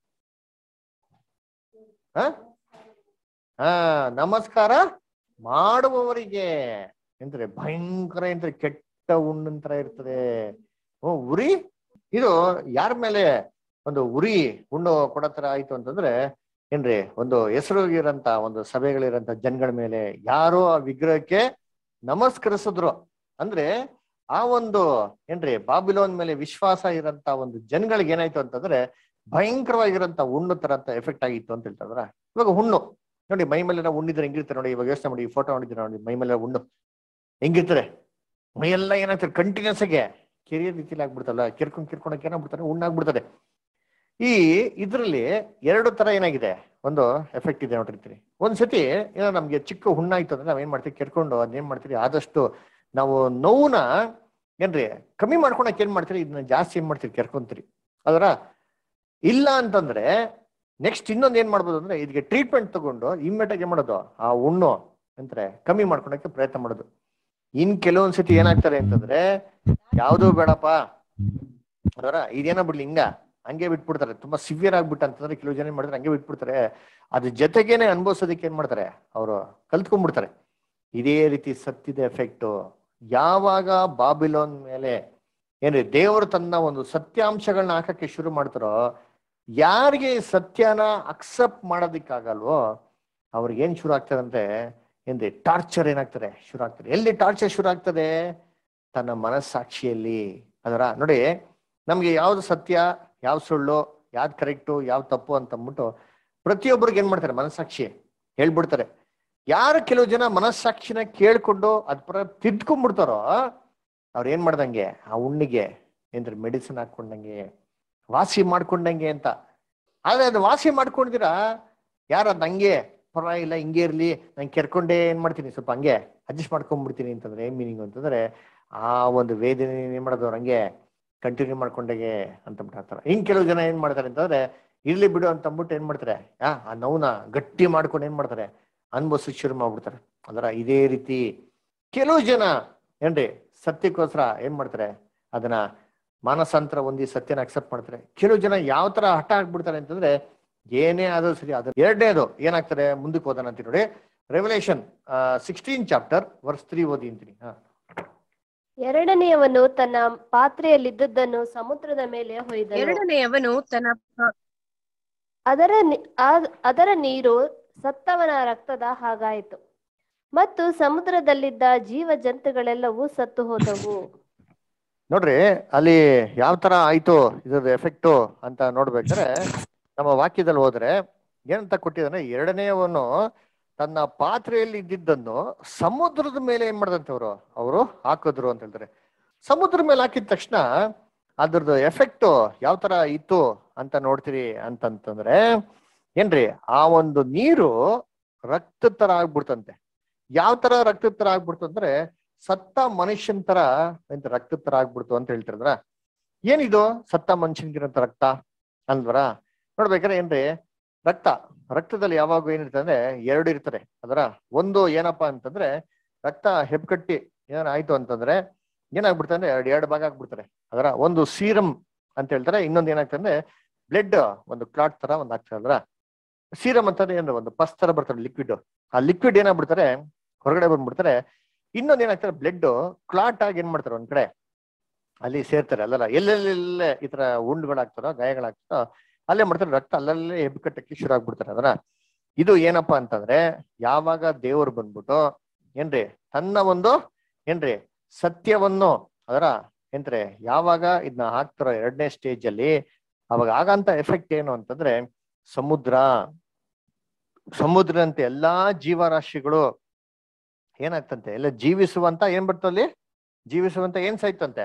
ಹ ಹಾ ನಮಸ್ಕಾರ ಮಾಡುವವರಿಗೆ ಎಂದ್ರೆ ಭಯಂಕರ ಎಂದ್ರೆ ಕೆಟ್ಟ ಹುಣ್ಣಂತರ ಇರ್ತದೆ ಹ್ಞೂ ಉರಿ ಇದು ಯಾರ ಮೇಲೆ ಒಂದು ಉರಿ ಹುಣ್ಣು ಕೊಡೋ ತರ ಆಯ್ತು ಅಂತಂದ್ರೆ ಏನ್ರಿ ಒಂದು ಹೆಸರು ಇರಂತ ಒಂದು ಸಭೆಗಳಿರಂತ ಜನಗಳ ಮೇಲೆ ಯಾರೋ ಆ ವಿಗ್ರಹಕ್ಕೆ ನಮಸ್ಕರಿಸಿದ್ರು ಅಂದ್ರೆ ಆ ಒಂದು ಏನ್ರಿ ಬಾಬಿಲೋನ್ ಮೇಲೆ ವಿಶ್ವಾಸ ಇರಂತ ಒಂದು ಜನಗಳಿಗೆ ಏನಾಯ್ತು ಅಂತಂದ್ರೆ ಭಯಂಕರವಾಗಿರಂತ ಹುಣ್ಣು ತರ ಅಂತ ಎಫೆಕ್ಟ್ ಆಗಿತ್ತು ಅಂತ ಹೇಳ್ತಾರ ಇವಾಗ ಹುಣ್ಣು ನೋಡಿ ಮೈ ಮೇಲೆ ಹುಣ್ಣಿದ್ರೆ ಹೆಂಗಿರ್ತಾರೆ ನೋಡಿ ಇವಾಗ ಯೋಚನೆ ಮಾಡಿ ಫೋಟೋ ನೋಡಿದ್ರೆ ನೋಡಿ ಮೈ ಮೇಲೆ ಹುಣ್ಣು ಹೆಂಗಿರ್ತಾರೆ ಮೈಯೆಲ್ಲ ಏನಾಗ್ತಾರೆ ಕಂಟಿನ್ಯೂಸ್ ಆಗಿ ಕೆರಿಯ ರೀತಿಲಿ ಆಗ್ಬಿಡ್ತಲ್ಲ ಕಿರ್ಕೊಂಡ್ ಕಿರ್ಕೊಂಡಕ್ಕೆ ಏನಾಗ್ಬಿಡ್ತಾರೆ ಹುಣ್ಣಾಗ್ಬಿಡ್ತಾರೆ ಈ ಇದ್ರಲ್ಲಿ ಎರಡು ತರ ಏನಾಗಿದೆ ಒಂದು ಎಫೆಕ್ಟ್ ಇದೆ ನೋಡಿರ್ತೀರಿ ಒಂದ್ಸತಿ ಏನೋ ನಮ್ಗೆ ಚಿಕ್ಕ ಹುಣ್ಣಾಯ್ತು ಅಂದ್ರೆ ನಾವ್ ಏನ್ ಮಾಡ್ತೀವಿ ಕೆರ್ಕೊಂಡು ಅದೇನ್ ಮಾಡ್ತೀವಿ ಆದಷ್ಟು ನಾವು ನೋವುನ ಏನ್ರಿ ಕಮ್ಮಿ ಮಾಡ್ಕೊಳಕ್ ಏನ್ ಮಾಡ್ತೀರಿ ಇದನ್ನ ಜಾಸ್ತಿ ಏನ್ ಮಾಡ್ತೀರಿ ಕೆರ್ಕೊಂತೀರಿ ಅದರ ಇಲ್ಲ ಅಂತಂದ್ರೆ ನೆಕ್ಸ್ಟ್ ಇನ್ನೊಂದ್ ಏನ್ ಮಾಡ್ಬೋದು ಅಂದ್ರೆ ಇದಕ್ಕೆ ಟ್ರೀಟ್ಮೆಂಟ್ ತಗೊಂಡು ಇಮ್ಮಿಡಿಯೇಟ್ ಏನ್ ಮಾಡೋದು ಆ ಹುಣ್ಣು ಅಂದ್ರೆ ಕಮ್ಮಿ ಮಾಡ್ಕೊಳಕ್ಕೆ ಪ್ರಯತ್ನ ಮಾಡೋದು ಇನ್ ಕೆಲವೊಂದ್ ಸತಿ ಏನಾಗ್ತಾರೆ ಅಂತಂದ್ರೆ ಯಾವ್ದು ಬೇಡಪ್ಪ ಅದರ ಇದೇನೋ ಬಿಡ್ಲಿ ಹಿಂಗ ಹಂಗೆ ಬಿಟ್ಬಿಡ್ತಾರೆ ತುಂಬಾ ಸಿವಿಯರ್ ಆಗ್ಬಿಟ್ಟು ಅಂತಂದ್ರೆ ಕೆಲವು ಜನ ಏನ್ ಮಾಡ್ತಾರೆ ಹಂಗೆ ಬಿಟ್ಬಿಡ್ತಾರೆ ಅದ್ರ ಜೊತೆಗೇನೆ ಅನುಭವಿಸೋದಕ್ಕೆ ಏನ್ ಮಾಡ್ತಾರೆ ಅವರು ಕಲ್ತ್ಕೊಂಡ್ಬಿಡ್ತಾರೆ ಇದೇ ರೀತಿ ಸತ್ಯದ ಎಫೆಕ್ಟ್ ಯಾವಾಗ ಬಾಬಿಲೋನ್ ಮೇಲೆ ಏನ್ರಿ ದೇವರು ತನ್ನ ಒಂದು ಸತ್ಯಾಂಶಗಳನ್ನ ಹಾಕಕ್ಕೆ ಶುರು ಮಾಡ್ತಾರೋ ಯಾರಿಗೆ ಈ ಸತ್ಯನ ಅಕ್ಸೆಪ್ಟ್ ಮಾಡೋದಿಕ್ಕಾಗಲ್ವೋ ಅವ್ರಿಗೆ ಏನ್ ಶುರು ಆಗ್ತದಂತೆ ಎಂದ್ರೆ ಟಾರ್ಚರ್ ಏನಾಗ್ತದೆ ಶುರು ಆಗ್ತದೆ ಎಲ್ಲಿ ಟಾರ್ಚರ್ ಶುರು ಆಗ್ತದೆ ತನ್ನ ಮನಸ್ಸಾಕ್ಷಿಯಲ್ಲಿ ಅದರ ನೋಡಿ ನಮ್ಗೆ ಯಾವ್ದು ಸತ್ಯ ಯಾವ್ ಸುಳ್ಳು ಯಾವ್ದು ಕರೆಕ್ಟು ಯಾವ್ ತಪ್ಪು ಅಂತ ಅಂದ್ಬಿಟ್ಟು ಪ್ರತಿಯೊಬ್ಬರಿಗೆ ಏನ್ ಮಾಡ್ತಾರೆ ಮನಸ್ಸಾಕ್ಷಿ ಹೇಳ್ಬಿಡ್ತಾರೆ ಯಾರು ಕೆಲವು ಜನ ಮನಸ್ಸಾಕ್ಷಿನ ಕೇಳ್ಕೊಂಡು ಅದ್ ಪರ ತಿದ್ಕೊಂಡ್ಬಿಡ್ತಾರೋ ಅವ್ರು ಏನ್ ಮಾಡ್ದಂಗೆ ಆ ಉಣ್ಣಿಗೆ ಏನ್ರಿ ಮೆಡಿಸಿನ್ ಹಾಕೊಂಡಂಗೆ ವಾಸಿ ಮಾಡ್ಕೊಂಡಂಗೆ ಅಂತ ಆದ್ರೆ ಅದು ವಾಸಿ ಮಾಡ್ಕೊಂಡಿದ್ದೀರಾ ಯಾರ ನಂಗೆ ಪರವಾಗಿಲ್ಲ ಹಿಂಗೆ ಇರ್ಲಿ ನಂಗೆ ಕೆರ್ಕೊಂಡೇ ಏನ್ ಮಾಡ್ತೀನಿ ಸ್ವಲ್ಪ ಹಂಗೆ ಅಡ್ಜಸ್ಟ್ ಮಾಡ್ಕೊಂಡ್ಬಿಡ್ತೀನಿ ಅಂತಂದ್ರೆ ಏನ್ ಮೀನಿಂಗ್ ಅಂತಂದ್ರೆ ಆ ಒಂದು ವೇದನೆ ಏನ್ ಮಾಡೋದು ಅವ್ರು ಹಂಗೆ ಕಂಟಿನ್ಯೂ ಮಾಡ್ಕೊಂಡಾಗೆ ಅಂತ ಬಿಟ್ಟಾಗ್ತಾರೆ ಇನ್ ಕೆಲವು ಜನ ಏನ್ ಮಾಡ್ತಾರೆ ಅಂತಂದ್ರೆ ಇರ್ಲಿ ಬಿಡು ಅಂತ ಅಂದ್ಬಿಟ್ಟು ಏನ್ ಮಾಡ್ತಾರೆ ಆ ಆ ನೋವ್ನ ಗಟ್ಟಿ ಮಾಡ್ಕೊಂಡು ಏನ್ ಮಾಡ್ತಾರೆ ಅನ್ಭವಿಸಕ್ ಶುರು ಮಾಡ್ಬಿಡ್ತಾರೆ ಅದರ ಇದೇ ರೀತಿ ಕೆಲವು ಜನ ಏನ್ರಿ ಸತ್ಯಕ್ಕೋಸ್ಕರ ಏನ್ ಮಾಡ್ತಾರೆ ಅದನ್ನ ಮಾನಸಾಂತರ ಹೊಂದಿ ಸತ್ಯನ ಅಕ್ಸೆಪ್ಟ್ ಮಾಡ್ತಾರೆ ಕೆಲವು ಜನ ಯಾವ ತರ ಹಠ ಆಗ್ಬಿಡ್ತಾರೆ ಅಂತಂದ್ರೆ ಏನೇ ಆದ್ರೂ ಸರಿ ಅದು ಎರಡನೇದು ಏನಾಗ್ತಾರೆ ಮುಂದಕ್ಕೆ ಹೋದನ ಅಂತ ನೋಡಿ Revelation sixteen chapter verse three ಓದಿ ಅಂತೀನಿ ಹಾ ಎರಡನೆಯವನು ತನ್ನ ಪಾತ್ರೆಯಲ್ಲಿದ್ದದ್ದನ್ನು ಸಮುದ್ರದ ಮೇಲೆ ಹೊಯ್ದನು ಎರಡನೆಯವನು ತನ್ನ ಪ- ಅದರ ನಿ- ಆ- ಅದರ ನೀರು ಸತ್ತವನ ರಕ್ತದ ಹಾಗಾಯಿತು ಮತ್ತು ಸಮುದ್ರದಲ್ಲಿದ್ದ ಜೀವ ಜಂತುಗಳೆಲ್ಲವೂ ಸತ್ತು ಹೋದವು ನೋಡ್ರಿ ಅಲ್ಲಿ ಯಾವ ತರ ಆಯ್ತು ಇದ್ರದ್ದು ಎಫೆಕ್ಟು ಅಂತ ನೋಡ್ಬೇಕಾದ್ರೆ ನಮ್ಮ ವಾಕ್ಯದಲ್ಲಿ ಹೋದ್ರೆ ಏನಂತ ಕೊಟ್ಟಿದ್ದಾನೆ ಎರಡನೆಯವನು ತನ್ನ ಪಾತ್ರೆಯಲ್ಲಿ ಇದ್ದಿದ್ದನ್ನು ಸಮುದ್ರದ ಮೇಲೆ ಏನ್ ಮಾಡ್ದಂತೆ ಅವರು ಅವರು ಹಾಕಿದ್ರು ಅಂತ ಹೇಳ್ತಾರೆ ಸಮುದ್ರ ಮೇಲೆ ಹಾಕಿದ ತಕ್ಷಣ ಅದ್ರದ್ದು ಎಫೆಕ್ಟ್ ಯಾವ ತರ ಇತ್ತು ಅಂತ ನೋಡ್ತೀರಿ ಅಂತಂತಂದ್ರೆ ಏನ್ರಿ ಆ ಒಂದು ನೀರು ರಕ್ತ ತರ ಆಗ್ಬಿಡ್ತಂತೆ ಯಾವ ತರ ರಕ್ತ ತರ ಆಗ್ಬಿಡ್ತು ಅಂದ್ರೆ ಸತ್ತ ಮನುಷ್ಯನ್ ತರ ಎಂತ ರಕ್ತ ತರ ಆಗ್ಬಿಡ್ತು ಅಂತ ಹೇಳ್ತಿರದ್ರ ಏನಿದು ಸತ್ತ ಮನುಷ್ಯನ್ಗಿರಂತ ರಕ್ತ ಅಲ್ವರ ನೋಡ್ಬೇಕಾದ್ರೆ ಏನ್ರಿ ರಕ್ತ ರಕ್ತದಲ್ಲಿ ಯಾವಾಗ ಏನಿರ್ತದೆ ಅಂದ್ರೆ ಎರಡು ಇರ್ತದೆ ಅದರ ಒಂದು ಏನಪ್ಪಾ ಅಂತಂದ್ರೆ ರಕ್ತ ಹೆಬ್ಕಟ್ಟಿ ಏನಾಯ್ತು ಅಂತಂದ್ರೆ ಏನಾಗ್ಬಿಡ್ತದೆ ಅಂದ್ರೆ ಎರಡು ಎರಡು ಭಾಗ ಆಗ್ಬಿಡ್ತಾರೆ ಅದರ ಒಂದು ಸೀರಮ್ ಅಂತ ಹೇಳ್ತಾರೆ ಇನ್ನೊಂದು ಏನಾಗ್ತದೆ ಅಂದ್ರೆ ಬ್ಲಡ್ ಒಂದು ಕ್ಲಾಟ್ ತರ ಒಂದು ಆಗ್ತದೆ ಅದ್ರ ಸೀರಮ್ ಅಂತಂದ್ರೆ ಏನು ಒಂದು ಪಸ್ ತರ ಬರ್ತಾರೆ ಲಿಕ್ವಿಡ್ ಆ ಲಿಕ್ವಿಡ್ ಏನಾಗ್ಬಿಡ್ತಾರೆ ಹೊರಗಡೆ ಬಂದ್ಬಿಡ್ತಾರೆ ಇನ್ನೊಂದ್ ಏನಾಗ್ತಾರೆ ಬ್ಲಡ್ ಕ್ಲಾಟ್ ಆಗಿ ಏನ್ ಮಾಡ್ತಾರೆ ಒಂದ್ ಕಡೆ ಅಲ್ಲಿ ಸೇರ್ತಾರೆ ಅಲ್ಲಲ್ಲ ಎಲ್ಲೆಲ್ಲೆಲ್ಲೇ ಈ ತರ ಉಂಡುಗಳಾಗ್ತಾರೋ ಗಾಯಗಳಾಗ್ತಾರೋ ಅಲ್ಲೇ ಮಾಡ್ತಾರೆ ರಕ್ತ ಅಲ್ಲಲ್ಲೇ ಹೆಬ್ಬು ಕಟ್ಟಕ್ಕೆ ಶುರು ಆಗ್ಬಿಡ್ತಾರೆ ಅದರ ಇದು ಏನಪ್ಪಾ ಅಂತಂದ್ರೆ ಯಾವಾಗ ದೇವರು ಬಂದ್ಬಿಟ್ಟು ಏನ್ರಿ ತನ್ನ ಒಂದು ಏನ್ರಿ ಸತ್ಯವನ್ನು ಅದರ ಏನ್ರಿ ಯಾವಾಗ ಇದನ್ನ ಹಾಕ್ತಾರೋ ಎರಡನೇ ಸ್ಟೇಜ್ ಅಲ್ಲಿ ಅವಾಗ ಆಗಂತ ಎಫೆಕ್ಟ್ ಏನು ಅಂತಂದ್ರೆ ಸಮುದ್ರ ಸಮುದ್ರದಂತೆ ಎಲ್ಲಾ ಜೀವರಾಶಿಗಳು ಏನಾಗ್ತಂತೆ ಎಲ್ಲ ಜೀವಿಸುವಂತ ಏನ್ ಬರ್ತಲ್ಲಿ ಜೀವಿಸುವಂತ ಏನ್ ಸಾಯ್ತಂತೆ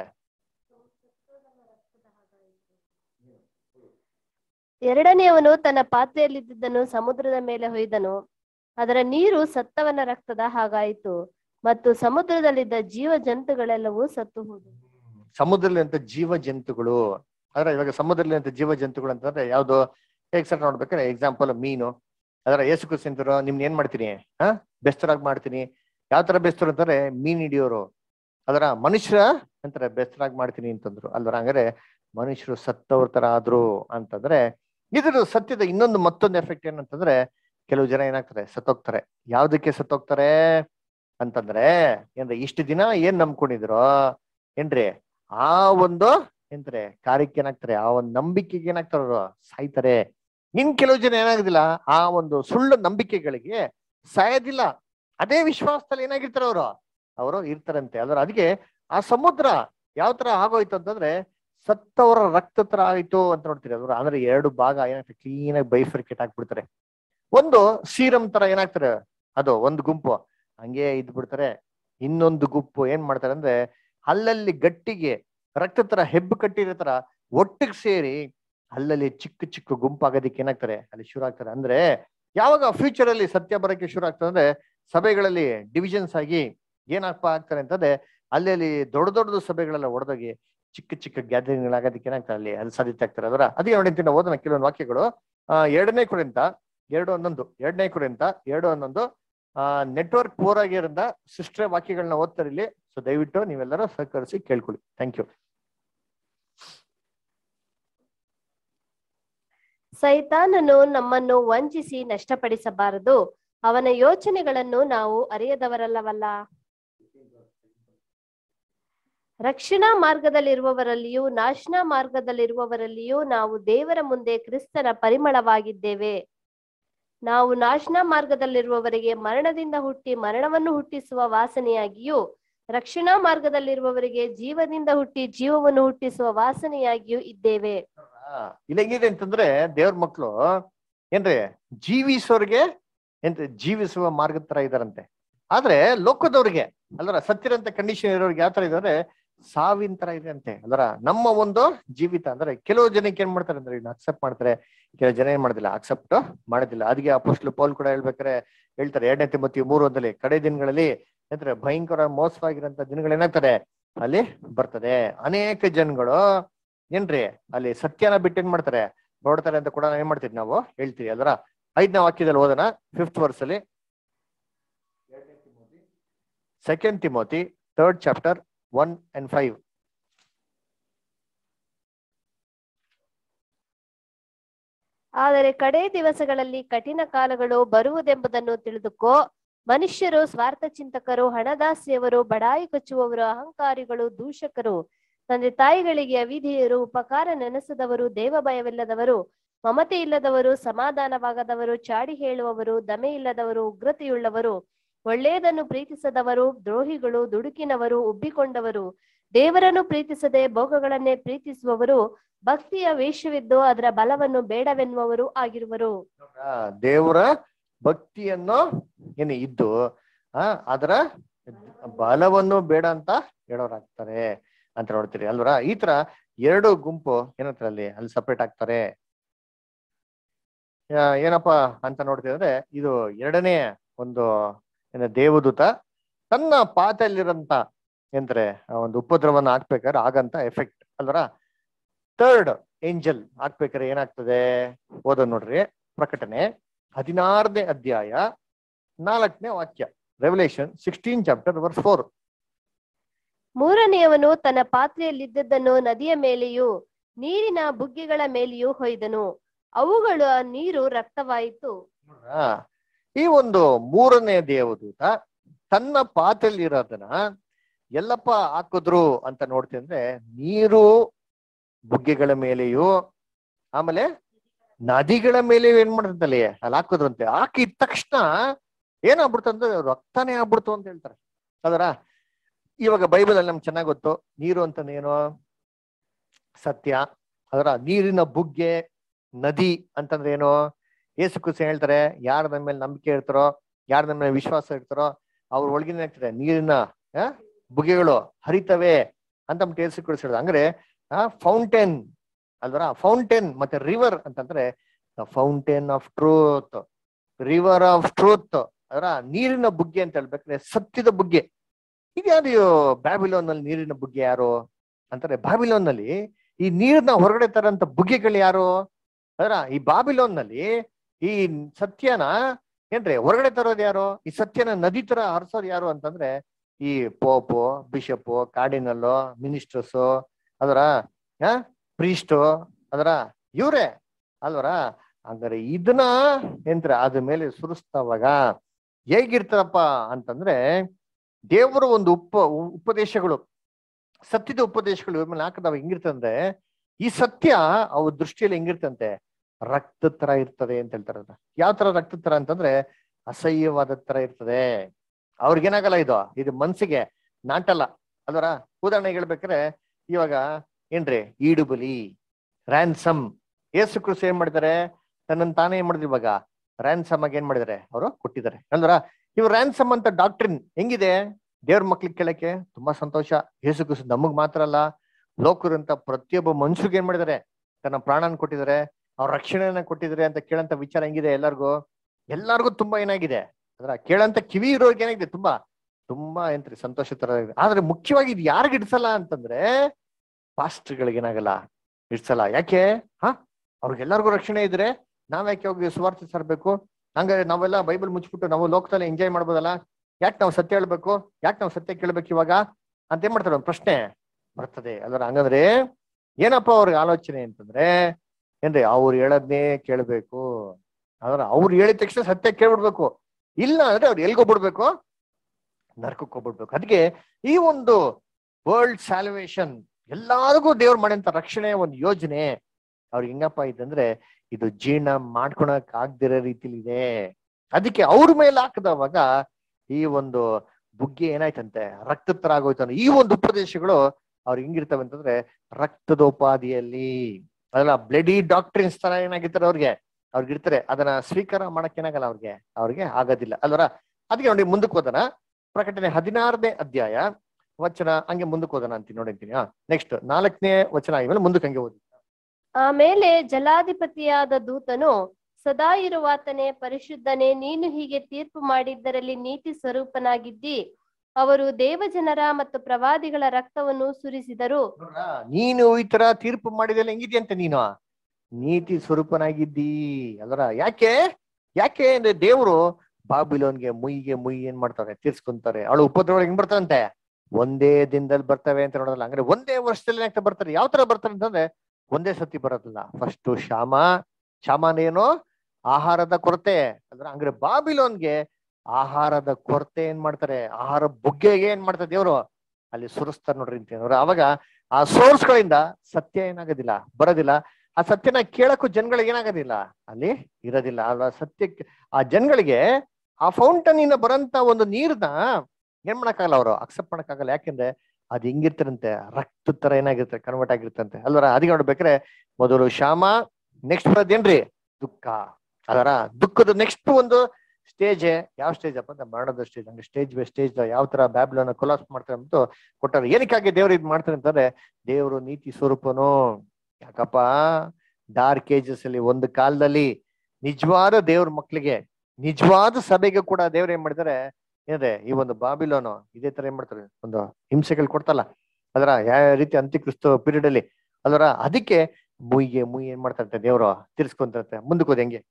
ಎರಡನೆಯವನು ತನ್ನ ಪಾತ್ರೆಯಲ್ಲಿದ್ದದ್ದನ್ನು ಸಮುದ್ರದ ಮೇಲೆ ಹೊಯ್ದನು ಅದರ ನೀರು ಸತ್ತವನ ರಕ್ತದ ಹಾಗಾಯಿತು ಮತ್ತು ಸಮುದ್ರದಲ್ಲಿದ್ದ ಜೀವ ಜಂತುಗಳೆಲ್ಲವೂ ಸತ್ತು ಹೋದವು ಸಮುದ್ರದಲ್ಲಿ ಅಂತ ಜೀವ ಜಂತುಗಳು ಆದ್ರೆ ಇವಾಗ ಸಮುದ್ರದಲ್ಲಿ ಅಂತ ಜೀವ ಜಂತುಗಳು ಅಂತಂದ್ರೆ ಯಾವ್ದು ಎಕ್ಸೆಟ್ ನೋಡ್ಬೇಕಾದ್ರೆ ಎಕ್ಸಾಂಪಲ್ ಮೀನು ಅದರ ಏಸು ಕುಸಿಂತರು ನಿಮ್ನ ಏನ್ ಮಾಡ್ತೀನಿ ಹಾ ಬೆಸ್ತರಾಗಿ ಮಾಡ್ತೀನಿ ಯಾವ ತರ ಬೆಸ್ತರು ಅಂತಂದ್ರೆ ಮೀನ್ ಹಿಡಿಯೋರು ಅದರ ಮನುಷ್ಯರ ಅಂತಾರೆ ಬೆಸ್ತರಾಗಿ ಮಾಡ್ತೀನಿ ಅಂತಂದ್ರು ಅಲ್ವರ ಹಂಗಾರೆ ಮನುಷ್ಯರು ಸತ್ತವ್ರ ತರ ಆದ್ರು ಅಂತಂದ್ರೆ ಇದ್ರ ಸತ್ಯದ ಇನ್ನೊಂದು ಮತ್ತೊಂದು ಎಫೆಕ್ಟ್ ಏನಂತಂದ್ರೆ ಕೆಲವು ಜನ ಏನಾಗ್ತಾರೆ ಸತ್ತೋಗ್ತಾರೆ ಯಾವ್ದಕ್ಕೆ ಸತ್ತೋಗ್ತಾರೆ ಅಂತಂದ್ರೆ ಏನ್ರಿ ಇಷ್ಟು ದಿನ ಏನ್ ನಂಬ್ಕೊಂಡಿದ್ರು ಏನ್ರಿ ಆ ಒಂದು ಏನ್ರಿ ಕಾರ್ಯಕ್ಕೆ ಏನಾಗ್ತಾರೆ ಆ ಒಂದು ನಂಬಿಕೆಗೆ ಏನಾಗ್ತಾರ ಅವ್ರು ಸಾಯ್ತಾರೆ ಇನ್ ಕೆಲವು ಜನ ಏನಾಗುದಿಲ್ಲ ಆ ಒಂದು ಸುಳ್ಳು ನಂಬಿಕೆಗಳಿಗೆ ಸಾಯೋದಿಲ್ಲ ಅದೇ ವಿಶ್ವಾಸದಲ್ಲಿ ಏನಾಗಿರ್ತಾರ ಅವರು ಅವರು ಇರ್ತಾರಂತೆ ಅದ್ರ ಅದಕ್ಕೆ ಆ ಸಮುದ್ರ ಯಾವ ತರ ಆಗೋಯ್ತು ಅಂತಂದ್ರೆ ಸತ್ತವರ ರಕ್ತ ತರ ಆಯ್ತು ಅಂತ ನೋಡ್ತೀರಿ ಅದ್ರ ಅಂದ್ರೆ ಎರಡು ಭಾಗ ಏನಾಗ್ತದೆ ಕ್ಲೀನ್ ಆಗಿ ಬೈಫರ್ಕೆಟ್ ಹಾಕ್ಬಿಡ್ತಾರೆ ಒಂದು ಸೀರಂ ತರ ಏನಾಗ್ತಾರೆ ಅದು ಒಂದು ಗುಂಪು ಹಂಗೆ ಇದ್ ಬಿಡ್ತಾರೆ ಇನ್ನೊಂದು ಗುಂಪು ಏನ್ ಮಾಡ್ತಾರೆ ಅಂದ್ರೆ ಅಲ್ಲಲ್ಲಿ ಗಟ್ಟಿಗೆ ರಕ್ತ ತರ ಹೆಬ್ಬು ಕಟ್ಟಿರೋ ತರ ಒಟ್ಟಿಗೆ ಸೇರಿ ಅಲ್ಲಲ್ಲಿ ಚಿಕ್ಕ ಚಿಕ್ಕ ಗುಂಪಾಗೋದಕ್ಕೆ ಏನಾಗ್ತಾರೆ ಅಲ್ಲಿ ಶುರು ಆಗ್ತಾರೆ ಅಂದ್ರೆ ಯಾವಾಗ ಫ್ಯೂಚರ್ ಅಲ್ಲಿ ಸತ್ಯ ಬರಕ್ಕೆ ಶುರು ಆಗ್ತದೆ ಅಂದ್ರೆ ಸಭೆಗಳಲ್ಲಿ ಡಿವಿಷನ್ಸ್ ಆಗಿ ಏನಪ್ಪ ಆಗ್ತಾರೆ ಅಂತಂದ್ರೆ ಅಲ್ಲಿ ಅಲ್ಲಿ ದೊಡ್ಡ ದೊಡ್ಡದು ಸಭೆಗಳೆಲ್ಲ ಒಡೆದೋಗಿ ಚಿಕ್ಕ ಚಿಕ್ಕ ಗ್ಯಾದರಿಂಗ್ ಆಗೋದಕ್ಕೆ ಏನಾಗ್ತಾರೆ ಅಲ್ಲಿ ಅಲ್ಲಿ ಸಾಧ್ಯತೆ ಆಗ್ತಾರೆ ಅದರ ಅದಕ್ಕೆ ನೋಡಿ ನಾವು ಓದೋಣ ಕೆಲವೊಂದು ವಾಕ್ಯಗಳು ಆ ಎರಡನೇ ಕುರಿತ ಎರಡು ಹನ್ನೊಂದು ಎರಡನೇ ಕುರಿತ ಎರಡು ಹನ್ನೊಂದು ಆ ನೆಟ್ವರ್ಕ್ ಪೂರ್ ಆಗಿರೋದ್ರಿಂದ ಸಿಸ್ಟರ್ ವಾಕ್ಯಗಳನ್ನ ಓದ್ತಾರೆ ಇಲ್ಲಿ ಸೊ ದಯವಿಟ್ಟು ನೀವೆಲ್ಲರೂ ಸಹಕರಿಸಿ ಕೇಳ್ಕೊಳ್ಳಿ ಥ್ಯಾಂಕ್ ಯು ಸೈತಾನನು ನಮ್ಮನ್ನು ವಂಚಿಸಿ ನಷ್ಟಪಡಿಸಬಾರದು ಅವನ ಯೋಚನೆಗಳನ್ನು ನಾವು ಅರಿಯದವರಲ್ಲವಲ್ಲ ರಕ್ಷಣಾ ಮಾರ್ಗದಲ್ಲಿರುವವರಲ್ಲಿಯೂ ನಾಶನ ಮಾರ್ಗದಲ್ಲಿರುವವರಲ್ಲಿಯೂ ನಾವು ದೇವರ ಮುಂದೆ ಕ್ರಿಸ್ತನ ಪರಿಮಳವಾಗಿದ್ದೇವೆ ನಾವು ನಾಶನ ಮಾರ್ಗದಲ್ಲಿರುವವರಿಗೆ ಮರಣದಿಂದ ಹುಟ್ಟಿ ಮರಣವನ್ನು ಹುಟ್ಟಿಸುವ ವಾಸನೆಯಾಗಿಯೂ ರಕ್ಷಣಾ ಮಾರ್ಗದಲ್ಲಿರುವವರಿಗೆ ಜೀವದಿಂದ ಹುಟ್ಟಿ ಜೀವವನ್ನು ಹುಟ್ಟಿಸುವ ವಾಸನೆಯಾಗಿಯೂ ಇದ್ದೇವೆ ಆ, ಇಲ್ಲಿ ಹೆಂಗಿದೆ ಅಂತಂದ್ರೆ ದೇವ್ರ ಮಕ್ಳು ಏನ್ರಿ ಜೀವಿಸೋರ್ಗೆ ಎಂತ ಜೀವಿಸುವ ಮಾರ್ಗದ ತರ ಇದಾರಂತೆ ಆದ್ರೆ ಲೋಕದವ್ರಿಗೆ ಅಲ್ಲರ ಸತ್ತಿರಂತ ಕಂಡೀಷನ್ ಇರೋರ್ಗೆ ಯಾವ ತರ ಇದಾರೆ ಸಾವಿನ ತರ ಇದೆ ಅಂತೆ ಅಲ್ಲರ ನಮ್ಮ ಒಂದು ಜೀವಿತ ಅಂದ್ರೆ ಕೆಲವು ಜನಕ್ಕೆ ಏನ್ ಮಾಡ್ತಾರೆ ಅಂದ್ರೆ ಇನ್ನು ಅಕ್ಸೆಪ್ಟ್ ಮಾಡ್ತಾರೆ ಕೆಲವು ಜನ ಏನ್ ಮಾಡೋದಿಲ್ಲ ಅಕ್ಸೆಪ್ಟ್ ಮಾಡೋದಿಲ್ಲ ಅದಕ್ಕೆ ಅಪೋಸ್ಟ್ಲು ಪೌಲ್ ಕೂಡ ಹೇಳ್ಬೇಕಾರೆ ಹೇಳ್ತಾರೆ ಎರಡನೇ ತಿಮ್ಮತಿ ಮೂರು ಒಂದಲ್ಲಿ ಕಡೆ ದಿನಗಳಲ್ಲಿ ಏನಂತಾರೆ ಭಯಂಕರ ಮೋಸವಾಗಿರೋಂಥ ದಿನಗಳು ಏನಾಗ್ತಾರೆ ಅಲ್ಲಿ ಬರ್ತದೆ ಅನೇಕ ಜನಗಳು ಏನ್ರಿ ಅಲ್ಲಿ ಸತ್ಯನ ಬಿಟ್ಟು ಏನ್ ಮಾಡ್ತಾರೆ ನೋಡ್ತಾರೆ ಅಂತ ಕೂಡ ನಾವ್ ಏನ್ ಮಾಡ್ತೀವಿ ನಾವು ಹೇಳ್ತೀವಿ ಅಲ್ರ ಐದನೇ ವಾಕ್ಯದಲ್ಲಿ ಓದೋಣ ಫಿಫ್ತ್ ವರ್ಸ್ ಅಲ್ಲಿ second Timothy third chapter one and five ಆದರೆ ಕಡೇ ದಿವಸಗಳಲ್ಲಿ ಕಠಿಣ ಕಾಲಗಳು ಬರುವುದೆಂಬುದನ್ನು ತಿಳಿದುಕೋ ಮನುಷ್ಯರು ಸ್ವಾರ್ಥ ಚಿಂತಕರು ಹಣದಾಸ್ಯವರು ಬಡಾಯಿ ಕಚ್ಚುವವರು ಅಹಂಕಾರಿಗಳು ದೂಷಕರು ತಂದೆ ತಾಯಿಗಳಿಗೆ ಅವಿಧೇಯರು ಉಪಕಾರ ನೆನೆಸದವರು ದೇವ ಭಯವಿಲ್ಲದವರು ಮಮತೆ ಇಲ್ಲದವರು ಸಮಾಧಾನವಾಗದವರು ಚಾಡಿ ಹೇಳುವವರು ದಮೆ ಇಲ್ಲದವರು ಉಗ್ರತೆಯುಳ್ಳವರು ಒಳ್ಳೆಯದನ್ನು ಪ್ರೀತಿಸದವರು ದ್ರೋಹಿಗಳು ದುಡುಕಿನವರು ಉಬ್ಬಿಕೊಂಡವರು ದೇವರನ್ನು ಪ್ರೀತಿಸದೆ ಭೋಗಗಳನ್ನೇ ಪ್ರೀತಿಸುವವರು ಭಕ್ತಿಯ ವೇಷವಿದ್ದು ಅದರ ಬಲವನ್ನು ಬೇಡವೆನ್ನುವವರು ಆಗಿರುವರು ಆ, ದೇವರ ಭಕ್ತಿಯನ್ನು ಏನು ಇದ್ದು ಆ ಅದರ ಬಲವನ್ನು ಬೇಡ ಅಂತ ಹೇಳೋರಾಗ್ತಾರೆ ಅಂತ ನೋಡ್ತೀರಿ ಅಲ್ವರ ಈ ತರ ಎರಡು ಗುಂಪು ಏನಂತಾರೆ ಅಲ್ಲಿ ಅಲ್ಲಿ ಸಪರೇಟ್ ಆಗ್ತಾರೆ ಆ, ಏನಪ್ಪಾ ಅಂತ ನೋಡ್ತೀವಿ ಅಂದ್ರೆ ಇದು ಎರಡನೇ ಒಂದು ಏನು ದೇವದೂತ ತನ್ನ ಪಾತಲ್ಲಿರಂತ ಎಂದ್ರೆ ಆ ಒಂದು ಉಪದ್ರವನ್ನ ಹಾಕ್ಬೇಕಾದ್ರೆ ಆಗಂತ ಎಫೆಕ್ಟ್ ಅಲ್ವರ ಥರ್ಡ್ ಏಂಜಲ್ ಹಾಕ್ಬೇಕಾದ್ರೆ ಏನಾಗ್ತದೆ ಓದೋದ್ ನೋಡ್ರಿ ಪ್ರಕಟಣೆ ಹದಿನಾರನೇ ಅಧ್ಯಾಯ ನಾಲ್ಕನೇ ವಾಕ್ಯ Revelation sixteen chapter verse four ಮೂರನೆಯವನು ತನ್ನ ಪಾತ್ರೆಯಲ್ಲಿದ್ದದ್ದನ್ನು ನದಿಯ ಮೇಲೆಯೂ ನೀರಿನ ಬುಗ್ಗೆಗಳ ಮೇಲೆಯೂ ಹೊಯ್ದನು ಅವುಗಳ ನೀರು ರಕ್ತವಾಯಿತು ಈ ಒಂದು ಮೂರನೇ ದೇವದೂತ ತನ್ನ ಪಾತ್ರೆಯಲ್ಲಿರೋದನ್ನ ಎಲ್ಲಪ್ಪ ಹಾಕಿದ್ರು ಅಂತ ನೋಡ್ತೀವಿ ಅಂದ್ರೆ ನೀರು ಬುಗ್ಗೆಗಳ ಮೇಲೆಯೂ ಆಮೇಲೆ ನದಿಗಳ ಮೇಲೆಯೂ ಏನ್ ಮಾಡ್ತಂತಲ್ಲಿ ಅಲ್ಲಿ ಹಾಕಿದ್ರಂತೆ ಹಾಕಿದ ತಕ್ಷಣ ಏನಾಗ್ಬಿಡ್ತಂದ್ರೆ ರಕ್ತನೇ ಆಗ್ಬಿಡ್ತು ಅಂತ ಹೇಳ್ತಾರೆ ಅದರ ಇವಾಗ ಬೈಬಲ್ ಅಲ್ಲಿ ನಮ್ಗೆ ಚೆನ್ನಾಗ್ ಗೊತ್ತು ನೀರು ಅಂತಂದೇನು ಸತ್ಯ ಅದರ ನೀರಿನ ಬುಗ್ಗೆ ನದಿ ಅಂತಂದ್ರೆ ಏನು ಏಸು ಕುಸ ಹೇಳ್ತಾರೆ ಯಾರ ನಮ್ಮ ಮೇಲೆ ನಂಬಿಕೆ ಇರ್ತಾರೋ ಯಾರ ನಮ್ಮ ಮೇಲೆ ವಿಶ್ವಾಸ ಇರ್ತಾರೋ ಅವ್ರ ಒಳಗಿನ ಏನಾಗ್ತದೆ ನೀರಿನ ಆ, ಬುಗ್ಗೆಗಳು ಹರಿತವೆ ಅಂತ ಏಸು ಕುರಿಸ್ ಹೇಳ್ತಾರೆ ಅಂದ್ರೆ ಆ ಫೌಂಟೇನ್ ಅಲ್ವರ ಫೌಂಟೇನ್ ಮತ್ತೆ ರಿವರ್ ಅಂತಂದ್ರೆ fountain of truth river of truth ಅದರ ನೀರಿನ ಬುಗ್ಗೆ ಅಂತ ಹೇಳ್ಬೇಕ್ರೆ ಸತ್ಯದ ಬುಗ್ಗೆ ಇದ್ಯಾರು ಬ್ಯಾಬಿಲೋನ್ ನಲ್ಲಿ ನೀರಿನ ಬುಗ್ಗೆ ಯಾರು ಅಂತಾರೆ ಬಾಬಿಲೋನ್ ನಲ್ಲಿ ಈ ನೀರನ್ನ ಹೊರಗಡೆ ತರಂತ ಬುಗ್ಗೆಗಳು ಯಾರು ಅದರ ಈ ಬಾಬಿಲೋನ್ ನಲ್ಲಿ ಈ ಸತ್ಯನ ಏನ್ರಿ ಹೊರಗಡೆ ತರೋದು ಯಾರು ಈ ಸತ್ಯನ ನದಿ ತರ ಹರಿಸೋದು ಯಾರು ಅಂತಂದ್ರೆ ಈ ಪೋಪು ಬಿಷಪ್ ಕಾರ್ಡಿನಲ್ಲು ಮಿನಿಸ್ಟರ್ಸ್ ಅದರ ಪ್ರೀಸ್ಟು ಅದರ ಇವ್ರೆ ಅಲ್ವರ ಹಂಗಾರೆ ಇದನ್ನ ಎಂತ್ರ ಅದ್ರ ಮೇಲೆ ಸುರಿಸ್ತಾವಾಗ ಹೇಗಿರ್ತದಪ್ಪ ಅಂತಂದ್ರೆ ದೇವರ ಒಂದು ಉಪ ಉಪದೇಶಗಳು ಸತ್ಯದ ಉಪದೇಶಗಳು ಇವ್ರ ಮೇಲೆ ಹಾಕದವ ಹೆಂಗಿರ್ತಂದ್ರೆ ಈ ಸತ್ಯ ಅವ್ರ ದೃಷ್ಟಿಯಲ್ಲಿ ಹೆಂಗಿರ್ತಂತೆ ರಕ್ತ ತರ ಇರ್ತದೆ ಅಂತ ಹೇಳ್ತಾರೆ ಅದ್ನ. ಯಾವ ತರ ರಕ್ತ ತರ ಅಂತಂದ್ರೆ ಅಸಹ್ಯವಾದ ತರ ಇರ್ತದೆ ಅವ್ರಿಗೇನಾಗಲ್ಲ ಇದು ಇದು ಮನ್ಸಿಗೆ ನಾಟಲ್ಲ ಅಲ್ವರ ಉದಾಹರಣೆಗೆ ಹೇಳ್ಬೇಕಾರೆ ಇವಾಗ ಏನ್ರಿ ಈಡುಬಲಿ ರ್ಯಾನ್ಸಮ್ ಏಸು ಕ್ರಿಸ್ತ ಏನ್ ಮಾಡಿದ್ದಾರೆ ತನ್ನನ್ನು ತಾನೇ ಏನ್ ಮಾಡಿದ್ರು ಇವಾಗ ರ್ಯಾನ್ಸಮ್ ಆಗಿ ಏನ್ ಮಾಡಿದ್ದಾರೆ ಅವರು ಕೊಟ್ಟಿದ್ದಾರೆ ಅಲ್ವರ ಇವ್ ರ್ಯಾನ್ಸಮ್ ಅಂತ ಡಾಕ್ಟ್ರಿನ್ ಹೆಂಗಿದೆ ದೇವ್ರ ಮಕ್ಳಿಗೆ ಕೇಳಕ್ಕೆ ತುಂಬಾ ಸಂತೋಷ ಏಸು ಕ್ರಿಸ್ತ ನಮಗ್ ಮಾತ್ರ ಅಲ್ಲ ಲೋಕರಂತ ಪ್ರತಿಯೊಬ್ಬ ಮನುಷ್ಯಗೆ ಏನ್ ಮಾಡಿದ್ದಾರೆ ತನ್ನ ಪ್ರಾಣನ ಕೊಟ್ಟಿದ್ದಾರೆ ಅವ್ರ ರಕ್ಷಣೆಯನ್ನ ಕೊಟ್ಟಿದ್ದಾರೆ ಅಂತ ಕೇಳಂತ ವಿಚಾರ ಹೆಂಗಿದೆ ಎಲ್ಲರಿಗೂ ಎಲ್ಲಾರ್ಗು ತುಂಬಾ ಏನಾಗಿದೆ ಅದ್ರ ಕೇಳಂತ ಕಿವಿ ಇರೋರ್ಗೆ ಏನಾಗಿದೆ ತುಂಬಾ ತುಂಬಾ ಏನ್ರಿ ಸಂತೋಷ ತರ ಇದೆ ಆದ್ರೆ ಮುಖ್ಯವಾಗಿ ಇದು ಯಾರಿಗ ಇಡ್ಸಲ್ಲ ಅಂತಂದ್ರೆ ಪಾಸ್ಟ್ಗಳಿಗೆ ಏನಾಗಲ್ಲ ಇಡ್ಸಲ್ಲ ಯಾಕೆ ಹಾ ಅವ್ರಿಗೆಲ್ಲರಿಗೂ ರಕ್ಷಣೆ ಇದ್ರೆ ನಾವ್ ಯಾಕೆ ಹೋಗಿ ಸುವಾರ್ತೆ ಸರ್ಬೇಕು ಹಂಗಾರೆ ನಾವೆಲ್ಲ ಬೈಬಲ್ ಮುಚ್ಚಿಬಿಟ್ಟು ನಾವು ಲೋಕದಲ್ಲಿ ಎಂಜಾಯ್ ಮಾಡ್ಬೋದಲ್ಲ ಯಾಕೆ ನಾವು ಸತ್ಯ ಹೇಳ್ಬೇಕು ಯಾಕೆ ನಾವು ಸತ್ಯ ಕೇಳ್ಬೇಕು ಇವಾಗ ಅಂತ ಏನ್ ಮಾಡ್ತಾರೆ ಒಂದ್ ಪ್ರಶ್ನೆ ಬರ್ತದೆ ಅಲ್ವರ ಹಂಗಂದ್ರೆ ಏನಪ್ಪ ಅವ್ರಿಗೆ ಆಲೋಚನೆ ಅಂತಂದ್ರೆ ಏನ್ರಿ ಅವ್ರು ಹೇಳದ್ನೇ ಕೇಳ್ಬೇಕು ಅದ್ರ ಅವ್ರು ಹೇಳಿದ ತಕ್ಷಣ ಸತ್ಯ ಕೇಳ್ಬಿಡ್ಬೇಕು ಇಲ್ಲ ಅಂದ್ರೆ ಅವ್ರು ಎಲ್ಗೋಗ್ಬಿಡ್ಬೇಕು ನರ್ಕಕ್ಕೆ ಹೋಗ್ಬಿಡ್ಬೇಕು ಅದಕ್ಕೆ ಈ ಒಂದು ವರ್ಲ್ಡ್ ಸ್ಯಾಲ್ವೇಶನ್ ಎಲ್ಲಾರಿಗೂ ದೇವ್ರು ಮಾಡಂತ ರಕ್ಷಣೆ ಒಂದು ಯೋಜನೆ ಅವ್ರಿಗೆ ಹೆಂಗಪ್ಪ ಇದಂದ್ರೆ ಇದು ಜೀರ್ಣ ಮಾಡ್ಕೊಳಕ್ ಆಗ್ದಿರೋ ರೀತಿಲಿ ಇದೆ ಅದಕ್ಕೆ ಅವ್ರ ಮೇಲೆ ಹಾಕದವಾಗ ಈ ಒಂದು ಬುಗ್ಗೆ ಏನಾಯ್ತಂತೆ ರಕ್ತದ ತರ ಆಗೋಯ್ತಾನೆ ಈ ಒಂದು ಉಪದೇಶಗಳು ಅವ್ರಿಗೆ ಹೆಂಗಿರ್ತವೆ ಅಂತಂದ್ರೆ ರಕ್ತದ ಉಪಾಧಿಯಲ್ಲಿ ಅದಲ್ಲ ಬ್ಲಡಿ ಡಾಕ್ಟ್ರಿನ್ಸ್ ತರ ಏನಾಗಿರ್ತಾರೆ ಅವ್ರಿಗೆ ಅವ್ರಿಗೆ ಇರ್ತಾರೆ ಅದನ್ನ ಸ್ವೀಕಾರ ಮಾಡಕ್ ಏನಾಗಲ್ಲ ಅವ್ರಿಗೆ ಅವ್ರಿಗೆ ಆಗೋದಿಲ್ಲ ಅಲ್ವರ ಅದಕ್ಕೆ ನೋಡಿ ಮುಂದಕ್ಕೆ ಹೋದನ ಪ್ರಕಟಣೆ ಹದಿನಾರನೇ ಅಧ್ಯಾಯ ವಚನ ಹಂಗೆ ಮುಂದಕ್ಕೆ ಹೋದನ ಅಂತೀನಿ ನೋಡಿರ್ತೀನಿ ಹಾ ನೆಕ್ಸ್ಟ್ ನಾಲ್ಕನೇ ವಚನ ಆದ್ಮೇಲೆ ಮುಂದಕ್ಕೆ ಹಂಗೆ ಓದಿ ಆಮೇಲೆ ಜಲಾಧಿಪತಿಯಾದ ದೂತನು ಸದಾ ಇರುವಾತನೇ ಪರಿಶುದ್ಧನೇ ನೀನು ಹೀಗೆ ತೀರ್ಪು ಮಾಡಿದ್ದರಲ್ಲಿ ನೀತಿ ಸ್ವರೂಪನಾಗಿದ್ದಿ ಅವರು ದೇವಜನರ ಮತ್ತು ಪ್ರವಾದಿಗಳ ರಕ್ತವನ್ನು ಸುರಿಸಿದರು ನೋಡ್ರಾ? ನೀನು ಈ ತರ ತೀರ್ಪು ಮಾಡಿದೆಲ್ಲ ಹೆಂಗಿದ್ಯಂತೆ ನೀನು ನೀತಿ ಸ್ವರೂಪನಾಗಿದ್ದೀ ಅಲ್ವರ ಯಾಕೆ ಯಾಕೆ ಅಂದ್ರೆ ದೇವರು ಬಾಬಿಲೋನ್ಗೆ ಮುಯ್ಗೆ ಮುಯ್ ಏನ್ ಮಾಡ್ತಾರೆ ತೀರ್ಸ್ಕೊಂತಾರೆ ಅವಳು ಉಪದ್ರವ ಹೆಂಗ್ ಬರ್ತಾರಂತೆ ಒಂದೇ ದಿನದಲ್ಲಿ ಬರ್ತವೆ ಅಂತ ನೋಡೋದಲ್ಲ ಹಂಗಾರೆ ಒಂದೇ ವರ್ಷದಲ್ಲಿ ಏನಾಗ್ತಾ ಬರ್ತಾರೆ ಯಾವ ತರ ಬರ್ತಾರೆ ಅಂತಂದ್ರೆ ಒಂದೇ ಸತಿ ಬರೋದಿಲ್ಲ ಫಸ್ಟ್ ಶಾಮ ಶಾಮನೇನು ಆಹಾರದ ಕೊರತೆ ಅಂದ್ರೆ ಹಂಗಾರೆ ಬಾಬಿಲೋನ್ಗೆ ಆಹಾರದ ಕೊರತೆ ಏನ್ ಮಾಡ್ತಾರೆ ಆಹಾರ ಬುಗ್ಗೆಗೆ ಏನ್ ಮಾಡ್ತಾರೆ ದೇವ್ರು ಅಲ್ಲಿ ಸುರಿಸ್ತಾರೆ ನೋಡ್ರಿ ಅಂತ ನೋಡ್ರಿ ಅವಾಗ ಆ ಸೋರ್ಸ್ ಗಳಿಂದ ಸತ್ಯ ಏನಾಗೋದಿಲ್ಲ ಬರೋದಿಲ್ಲ ಆ ಸತ್ಯನ ಕೇಳಕ್ಕೂ ಜನಗಳಿಗೆ ಏನಾಗೋದಿಲ್ಲ ಅಲ್ಲಿ ಇರೋದಿಲ್ಲ ಆ ಸತ್ಯಕ್ಕೆ ಆ ಜನಗಳಿಗೆ ಆ ಫೌಂಟನ್ ಇಂದ ಬರಂತ ಒಂದು ನೀರ್ನ ಏನ್ ಮಾಡಕ್ಕಾಗಲ್ಲ ಅವರು ಅಕ್ಸೆಪ್ಟ್ ಮಾಡಕ್ಕಾಗಲ್ಲ ಯಾಕೆಂದ್ರೆ ಅದು ಹಿಂಗಿರ್ತಾರಂತೆ ರಕ್ತ ತರ ಏನಾಗಿರ್ತಾರೆ ಕನ್ವರ್ಟ್ ಆಗಿರ್ತಂತೆ ಅಲ್ವರ ಅದಕ್ಕೆ ನೋಡ್ಬೇಕ್ರೆ ಮೊದಲು ಶಾಮ ನೆಕ್ಸ್ಟ್ ಬರೋದೇನ್ರಿ ದುಃಖ ಅದರ ದುಃಖದ ನೆಕ್ಸ್ಟ್ ಒಂದು ಸ್ಟೇಜ್ ಯಾವ ಸ್ಟೇಜ್ ಅಪ್ಪ ಅಂದ್ರೆ ಮರಣದ ಸ್ಟೇಜ್ ಹಂಗೆ ಸ್ಟೇಜ್ ಬೈ ಸ್ಟೇಜ್ ಯಾವ ತರ ಬ್ಯಾಬ್ಲನ್ನ ಕೊಲಾಪ್ಸ್ ಮಾಡ್ತಾರೆ ಅಂತ ಕೊಟ್ಟಾರೆ ಏನಕ್ಕಾಗಿ ದೇವ್ರು ಇದ್ ಮಾಡ್ತಾರೆ ಅಂತಂದ್ರೆ ದೇವರು ನೀತಿ ಸ್ವರೂಪನು ಯಾಕಪ್ಪ ಡಾರ್ಕ್ ಏಜಸ್ ಅಲ್ಲಿ ಒಂದು ಕಾಲದಲ್ಲಿ ನಿಜವಾದ ದೇವ್ರ ಮಕ್ಳಿಗೆ ನಿಜವಾದ ಸಭೆಗೆ ಕೂಡ ದೇವ್ರು ಏನ್ ಮಾಡಿದ್ದಾರೆ ಏನ್ರೆ ಈ ಒಂದು ಬಾಬಿಲೋನು ಇದೇ ತರ ಏನ್ ಮಾಡ್ತಾರೆ ಒಂದು ಹಿಂಸೆಗಳು ಕೊಡ್ತಲ್ಲ ಅದರ ಯಾವ ರೀತಿ ಅಂತ್ಯಕ್ರಿಸ್ತ ಪೀರಿಯಡ್ ಅಲ್ಲಿ ಅದರ ಅದಕ್ಕೆ ಮುಯ್ಗೆ ಮುಯ್ ಏನ್ ಮಾಡ್ತಾರಂತೆ ದೇವ್ರು ತಿರ್ಸ್ಕೊಂತಾರಂತೆ ಮುಂದಕ್ಕೆ ಹೋದ್ ಹೆಂಗೆ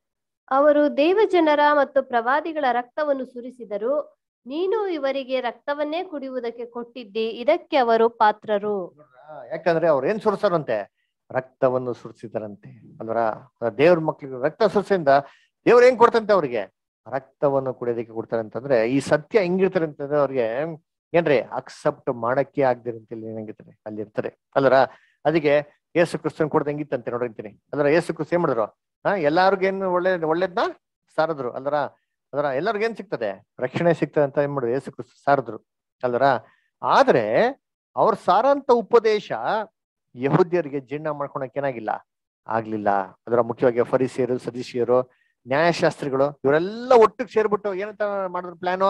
ಅವರು ದೇವಜನರ ಮತ್ತು ಪ್ರವಾದಿಗಳ ರಕ್ತವನ್ನು ಸುರಿಸಿದರು ನೀನು ಇವರಿಗೆ ರಕ್ತವನ್ನೇ ಕುಡಿಯುವುದಕ್ಕೆ ಕೊಟ್ಟಿದ್ದಿ ಇದಕ್ಕೆ ಅವರು ಪಾತ್ರರು ಆ, ಯಾಕಂದ್ರೆ ಅವ್ರು ಏನ್ ಸುರಿಸಾರಂತೆ ರಕ್ತವನ್ನು ಸುರಿಸಿದಾರಂತೆ ಅಲ್ವರ ದೇವ್ರ ಮಕ್ಳಿಗೆ ರಕ್ತ ಸುರಿಸಿಂದ ದೇವ್ರು ಏನ್ ಕೊಡ್ತಂತೆ ಅವ್ರಿಗೆ ರಕ್ತವನ್ನು ಕುಡಿಯೋದಕ್ಕೆ ಕೊಡ್ತಾರೆ ಅಂತಂದ್ರೆ ಈ ಸತ್ಯ ಹೆಂಗಿರ್ತಾರೆ ಅಂತಂದ್ರೆ ಅವ್ರಿಗೆ ಏನ್ರಿ ಅಕ್ಸೆಪ್ಟ್ ಮಾಡಕ್ಕೆ ಆಗ್ದಿರಂತ ಏನಾಗಿರ್ತಾರೆ ಅಲ್ಲಿ ಇರ್ತಾರೆ ಅಲ್ವರ ಅದಕ್ಕೆ ಯೇಸು ಕ್ರಿಸ್ತನ್ ಕೊಡ್ದ ಹೆಂಗಿತ್ತಂತೆ ನೋಡ್ರಿ ಅಂತೀನಿ ಅಲ್ವರ ಯೇಸು ಕ್ರಿಸ್ತ ಏನ್ ಮಾಡಿದ್ರು ಹಾ ಎಲ್ಲಾರ್ಗೇನು ಒಳ್ಳೆ ಒಳ್ಳೇದ್ನ ಸಾರದ್ರು ಅಲ್ವರ ಅದರ ಎಲ್ಲರಿಗೂ ಏನ್ ಸಿಗ್ತದೆ ರಕ್ಷಣೆ ಸಿಗ್ತದೆ ಅಂತ ಏನ್ ಮಾಡಿದ್ರು ಯೇಸು ಕ್ರಿಸ್ತ ಸಾರದ್ರು ಅಲ್ವರ ಆದ್ರೆ ಅವ್ರ ಸಾರಂತ ಉಪದೇಶ ಯಹೂದ್ಯರಿಗೆ ಜೀರ್ಣ ಮಾಡ್ಕೊಳಕ್ ಏನಾಗಿಲ್ಲ ಆಗ್ಲಿಲ್ಲ ಅದರ ಮುಖ್ಯವಾಗಿ ಫರಿಸಿಯರು ಸದೀಶಿಯರು ನ್ಯಾಯಶಾಸ್ತ್ರಿಗಳು ಇವರೆಲ್ಲ ಒಟ್ಟಿಗೆ ಸೇರ್ಬಿಟ್ಟು ಏನಂತ ಮಾಡಿದ್ರು ಪ್ಲಾನು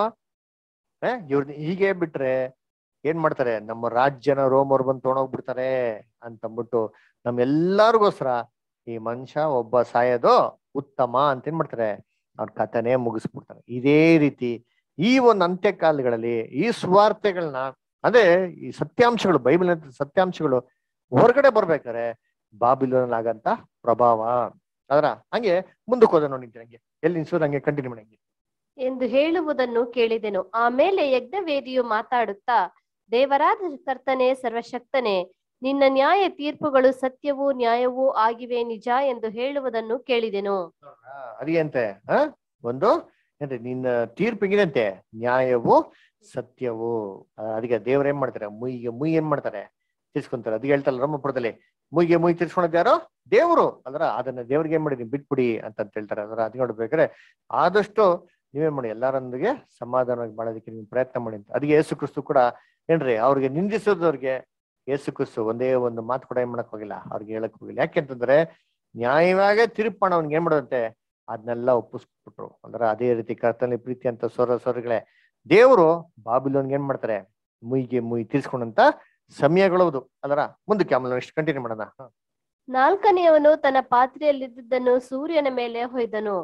ಇವ್ರ ಹೀಗೆ ಬಿಟ್ರೆ ಏನ್ ಮಾಡ್ತಾರೆ ನಮ್ಮ ರಾಜ್ಯನ ರೋಮವ್ರು ಬಂದು ತೊಗೊಂಡೋಗ್ಬಿಡ್ತಾರೆ ಅಂತಂದ್ಬಿಟ್ಟು ನಮ್ಮೆಲ್ಲರಿಗೋಸ್ಕರ ಈ ಮನುಷ್ಯ ಒಬ್ಬ ಸಾಯೋದು ಉತ್ತಮ ಅಂತ ಏನ್ ಮಾಡ್ತಾರೆ ಅವ್ರ ಕಥನೆ ಮುಗಿಸ್ಬಿಡ್ತಾರೆ ಇದೇ ರೀತಿ ಈ ಒಂದು ಅಂತ್ಯಕಾಲಗಳಲ್ಲಿ ಈ ಸುವಾರ್ತೆಗಳನ್ನ ಅಂದ್ರೆ ಈ ಸತ್ಯಾಂಶಗಳು ಬೈಬಲ್ ಸತ್ಯಾಂಶಗಳು ಹೊರಗಡೆ ಬರ್ಬೇಕಾರೆ ಬಾಬಿಲೋನ್ ಆಗಂತ ಪ್ರಭಾವ ಅದರ ಹಂಗೆ ಮುಂದಕ್ಕೆ ಹೋದ ನೋಡಿ ಹಂಗೆ ಎಲ್ಲಿ ನಿಲ್ಸೋದು ಹಂಗೆ ಕಂಟಿನ್ಯೂ ಮಾಡಿ ಹಂಗೆ ಎಂದು ಹೇಳುವುದನ್ನು ಕೇಳಿದೆನು ಆಮೇಲೆ ಯಜ್ಞವೇದಿಯು ಮಾತಾಡುತ್ತಾ ದೇವರಾದ ಕರ್ತನೆ ಸರ್ವಶಕ್ತನೇ ನಿನ್ನ ನ್ಯಾಯ ತೀರ್ಪುಗಳು ಸತ್ಯವೂ ನ್ಯಾಯವೂ ಆಗಿವೆ ನಿಜ ಎಂದು ಹೇಳುವುದನ್ನು ಕೇಳಿದೆನು ಅದೇಂತೆ ಹ ಒಂದು ಏನ್ರಿ ನಿನ್ನ ತೀರ್ಪಿಗಿನಂತೆ ನ್ಯಾಯವು ಸತ್ಯವು ಆ, ಅದಕ್ಕೆ ದೇವ್ರ ಏನ್ ಮಾಡ್ತಾರೆ ಮುಯ್ಗೆ ಮುಯ್ ಏನ್ ಮಾಡ್ತಾರೆ ತಿರ್ಸ್ಕೊಂತಾರೆ ಅದಕ್ಕೆ ಹೇಳ್ತಾರಲ್ಲ ರಮಪುರದಲ್ಲಿ ಮುಯ್ಗೆ ಮುಯ್ ತಿರ್ಸ್ಕೊಳೋದು ಯಾರು ದೇವ್ರು ಅದ್ರ ಅದನ್ನ ದೇವ್ರಿಗೆ ಏನ್ ಮಾಡಿದೀನಿ ಬಿಟ್ಬಿಡಿ ಅಂತ ಅಂತ ಹೇಳ್ತಾರೆ ಅದರ ಅದ್ ನೋಡ್ಬೇಕಾದ್ರೆ ಆದಷ್ಟು ನೀವೇನ್ ಮಾಡಿ ಎಲ್ಲರೊಂದಿಗೆ ಸಮಾಧಾನವಾಗಿ ಮಾಡೋದಕ್ಕೆ ನೀವು ಪ್ರಯತ್ನ ಮಾಡಿ ಅಂತ ಅದಕ್ಕೆ ಯೇಸು ಕ್ರಿಸ್ತು ಕೂಡ ಏನ್ರಿ ಅವ್ರಿಗೆ ನಿಂದಿಸೋದವ್ರಿಗೆ ಯೇಸು ಕ್ರಿಸ್ತು ಒಂದೇ ಒಂದು ಮಾತು ಕೂಡ ಏನ್ ಮಾಡಕ್ ಹೋಗಿಲ್ಲ ಅವ್ರಿಗೆ ಹೇಳಕ್ ಹೋಗಿಲ್ಲ ಯಾಕೆಂತಂದ್ರೆ ನ್ಯಾಯವಾಗೇ ತೀರ್ಪಣ ಅವ್ನಿಗೆ ಏನ್ ಮಾಡೋದಂತೆ ಅದನ್ನೆಲ್ಲ ಒಪ್ಪಿಸ್ಬಿಟ್ರು ಅಂದ್ರೆ ಅದೇ ರೀತಿ ಕರ್ತನಲ್ಲಿ ಪ್ರೀತಿ ಅಂತ ಸೊರ ಸೊರಗಳೇ ದೇವರು ಬಾಬಿಲೋನ್ಗೆ ಏನ್ ಮಾಡ್ತಾರೆ ಮುಯ್ಗೆ ಮುಯ್ ತೀರ್ಸ್ಕೊಂಡಂತ ಸಮಯಗಳವುದು ಅದರ ಮುಂದಕ್ಕೆ ಆಮೇಲೆ ನೆಕ್ಸ್ಟ್ ಕಂಟಿನ್ಯೂ ಮಾಡೋಣ ಹ. ನಾಲ್ಕನೆಯವನು ತನ್ನ ಪಾತ್ರೆಯಲ್ಲಿದ್ದುದನ್ನು ಸೂರ್ಯನ ಮೇಲೆ ಹೊಯ್ದನು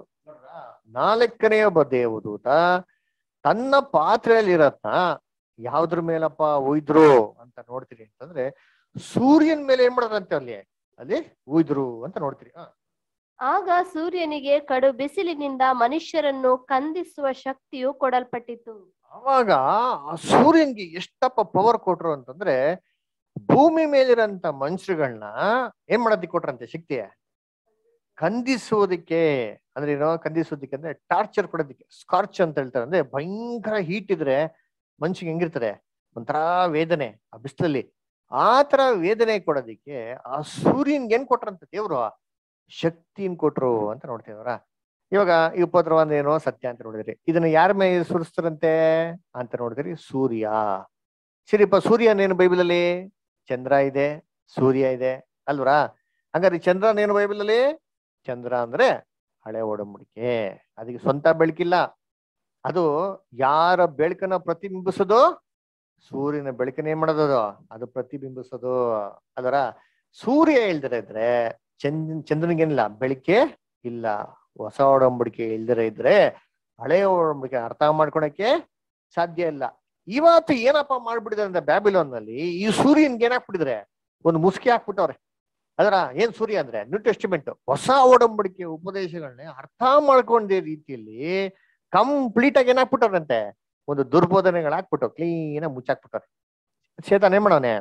ನಾಲ್ಕನೇ ಒಬ್ಬ ದೇವದೂತ ತನ್ನ ಪಾತ್ರೆಯಲ್ಲಿ ಇರತ್ನ ಯಾವ್ದ್ರ ಮೇಲಪ್ಪ ಒಯ್ದ್ರು ಅಂತ ನೋಡ್ತೀರಿ ಅಂತಂದ್ರೆ ಸೂರ್ಯನ್ ಮೇಲೆ ಏನ್ ಮಾಡೋದಂತೆ ಅಲ್ಲಿ ಅಲ್ಲಿ ಉಯ್ದ್ರು ಅಂತ ನೋಡ್ತೀರಿ ಹ. ಆಗ ಸೂರ್ಯನಿಗೆ ಕಡು ಬಿಸಿಲಿನಿಂದ ಮನುಷ್ಯರನ್ನು ಕಂದಿಸುವ ಶಕ್ತಿಯು ಕೊಡಲ್ಪಟ್ಟಿತು ಅವಾಗ ಆ ಸೂರ್ಯನ್ಗೆ ಎಷ್ಟಪ್ಪ ಪವರ್ ಕೊಟ್ರು ಅಂತಂದ್ರೆ ಭೂಮಿ ಮೇಲಿರಂತ ಮನುಷ್ಯರುಗಳನ್ನ ಏನ್ ಮಾಡೋದಕ್ಕೆ ಕೊಟ್ರಂತೆ ಶಕ್ತಿ ಕಂದಿಸೋದಕ್ಕೆ ಅಂದ್ರೆ ಏನೋ ಕಂದಿಸೋದಕ್ಕೆ ಅಂದ್ರೆ ಟಾರ್ಚರ್ ಕೊಡೋದಕ್ಕೆ ಸ್ಕಾರ್ಚ್ ಅಂತ ಹೇಳ್ತಾರೆ ಅಂದ್ರೆ ಭಯಂಕರ ಹೀಟ್ ಇದ್ರೆ ಮನುಷ್ಯಗೆ ಹೆಂಗಿರ್ತಾರೆ ಒಂಥರ ವೇದನೆ ಆ ಬಿಸಿಲಲ್ಲಿ ಆ ತರ ವೇದನೆ ಕೊಡೋದಿಕ್ಕೆ ಆ ಸೂರ್ಯನ್ಗೆ ಏನ್ ಕೊಟ್ರಂತ ದೇವ್ರು ಶಕ್ತಿನ ಕೊಟ್ರು ಅಂತ ನೋಡ್ತೀವರ ಇವಾಗ ಈ ಉಪದ್ರವ ಅಂದ್ರೆ ಏನು ಸತ್ಯ ಅಂತ ನೋಡಿದ್ರಿ ಇದನ್ನ ಯಾರ ಮೇಲೆ ಸುರಿಸ್ತಾರಂತೆ ಅಂತ ನೋಡಿದ್ರಿ ಸೂರ್ಯ ಸರಿಪ್ಪ ಸೂರ್ಯನೇನು ಬೈಬಲ್ ಅಲ್ಲಿ ಚಂದ್ರ ಇದೆ ಸೂರ್ಯ ಇದೆ ಅಲ್ವರಾ ಹಂಗಾರೆ ಚಂದ್ರನೇನು ಬೈಬಲ್ ಅಲ್ಲಿ ಚಂದ್ರ ಅಂದ್ರೆ ಹಳೆ ಒಡಂಬಡಿಕೆ ಅದಕ್ಕೆ ಸ್ವಂತ ಬೆಳಕಿಲ್ಲ ಅದು ಯಾರ ಬೆಳಕನ್ನ ಪ್ರತಿಬಿಂಬಿಸೋದು ಸೂರ್ಯನ ಬೆಳಕನ್ನ ಏನ್ ಮಾಡೋದು ಅದು? ಅದು ಪ್ರತಿಬಿಂಬಿಸೋದು ಅದರ ಸೂರ್ಯ ಇಲ್ದಿರ ಇದ್ರೆ ಚಂದ್ರ ಚಂದ್ರನಿಗೇನಿಲ್ಲ ಬೆಳಕೆ ಇಲ್ಲ ಹೊಸ ಒಡಂಬಡಿಕೆ ಇಲ್ದಿರ ಇದ್ರೆ ಹಳೆಯ ಒಡಂಬಡಿಕೆ ಅರ್ಥ ಮಾಡ್ಕೊಳಕ್ಕೆ ಸಾಧ್ಯ ಇಲ್ಲ ಇವತ್ತು ಏನಪ್ಪಾ ಮಾಡ್ಬಿಟ್ಟಿದ್ದಾರೆ ಅಂದ್ರೆ ಬ್ಯಾಬಿಲೋನ್ ನಲ್ಲಿ ಈ ಸೂರ್ಯನ್ಗೆ ಏನಾಕ್ಬಿಟ್ಟಿದ್ರೆ ಒಂದು ಮುಸ್ಕಿ ಹಾಕ್ಬಿಟ್ಟವ್ರೆ ಅದರ ಏನ್ ಸೂರ್ಯ ಅಂದ್ರೆ ನ್ಯೂ ಟೆಸ್ಟಿಮೆಂಟ್ ಹೊಸ ಒಡಂಬಡಿಕೆ ಉಪದೇಶಗಳನ್ನ ಅರ್ಥ ಮಾಡ್ಕೊಂಡ ರೀತಿಯಲ್ಲಿ ಕಂಪ್ಲೀಟ್ ಆಗಿ ಏನಾಕ್ಬಿಟ್ಟವ್ರಂತೆ ಒಂದು ದುರ್ಬೋಧನೆಗಳು ಹಾಕ್ಬಿಟ್ಟು ಕ್ಲೀನ್ ಆಗಿ ಮುಚ್ಚಾಕ್ಬಿಟ್ಟವ್ರೆ ಚೇತನ್ ಏನ್ ಮಾಡೋನೆ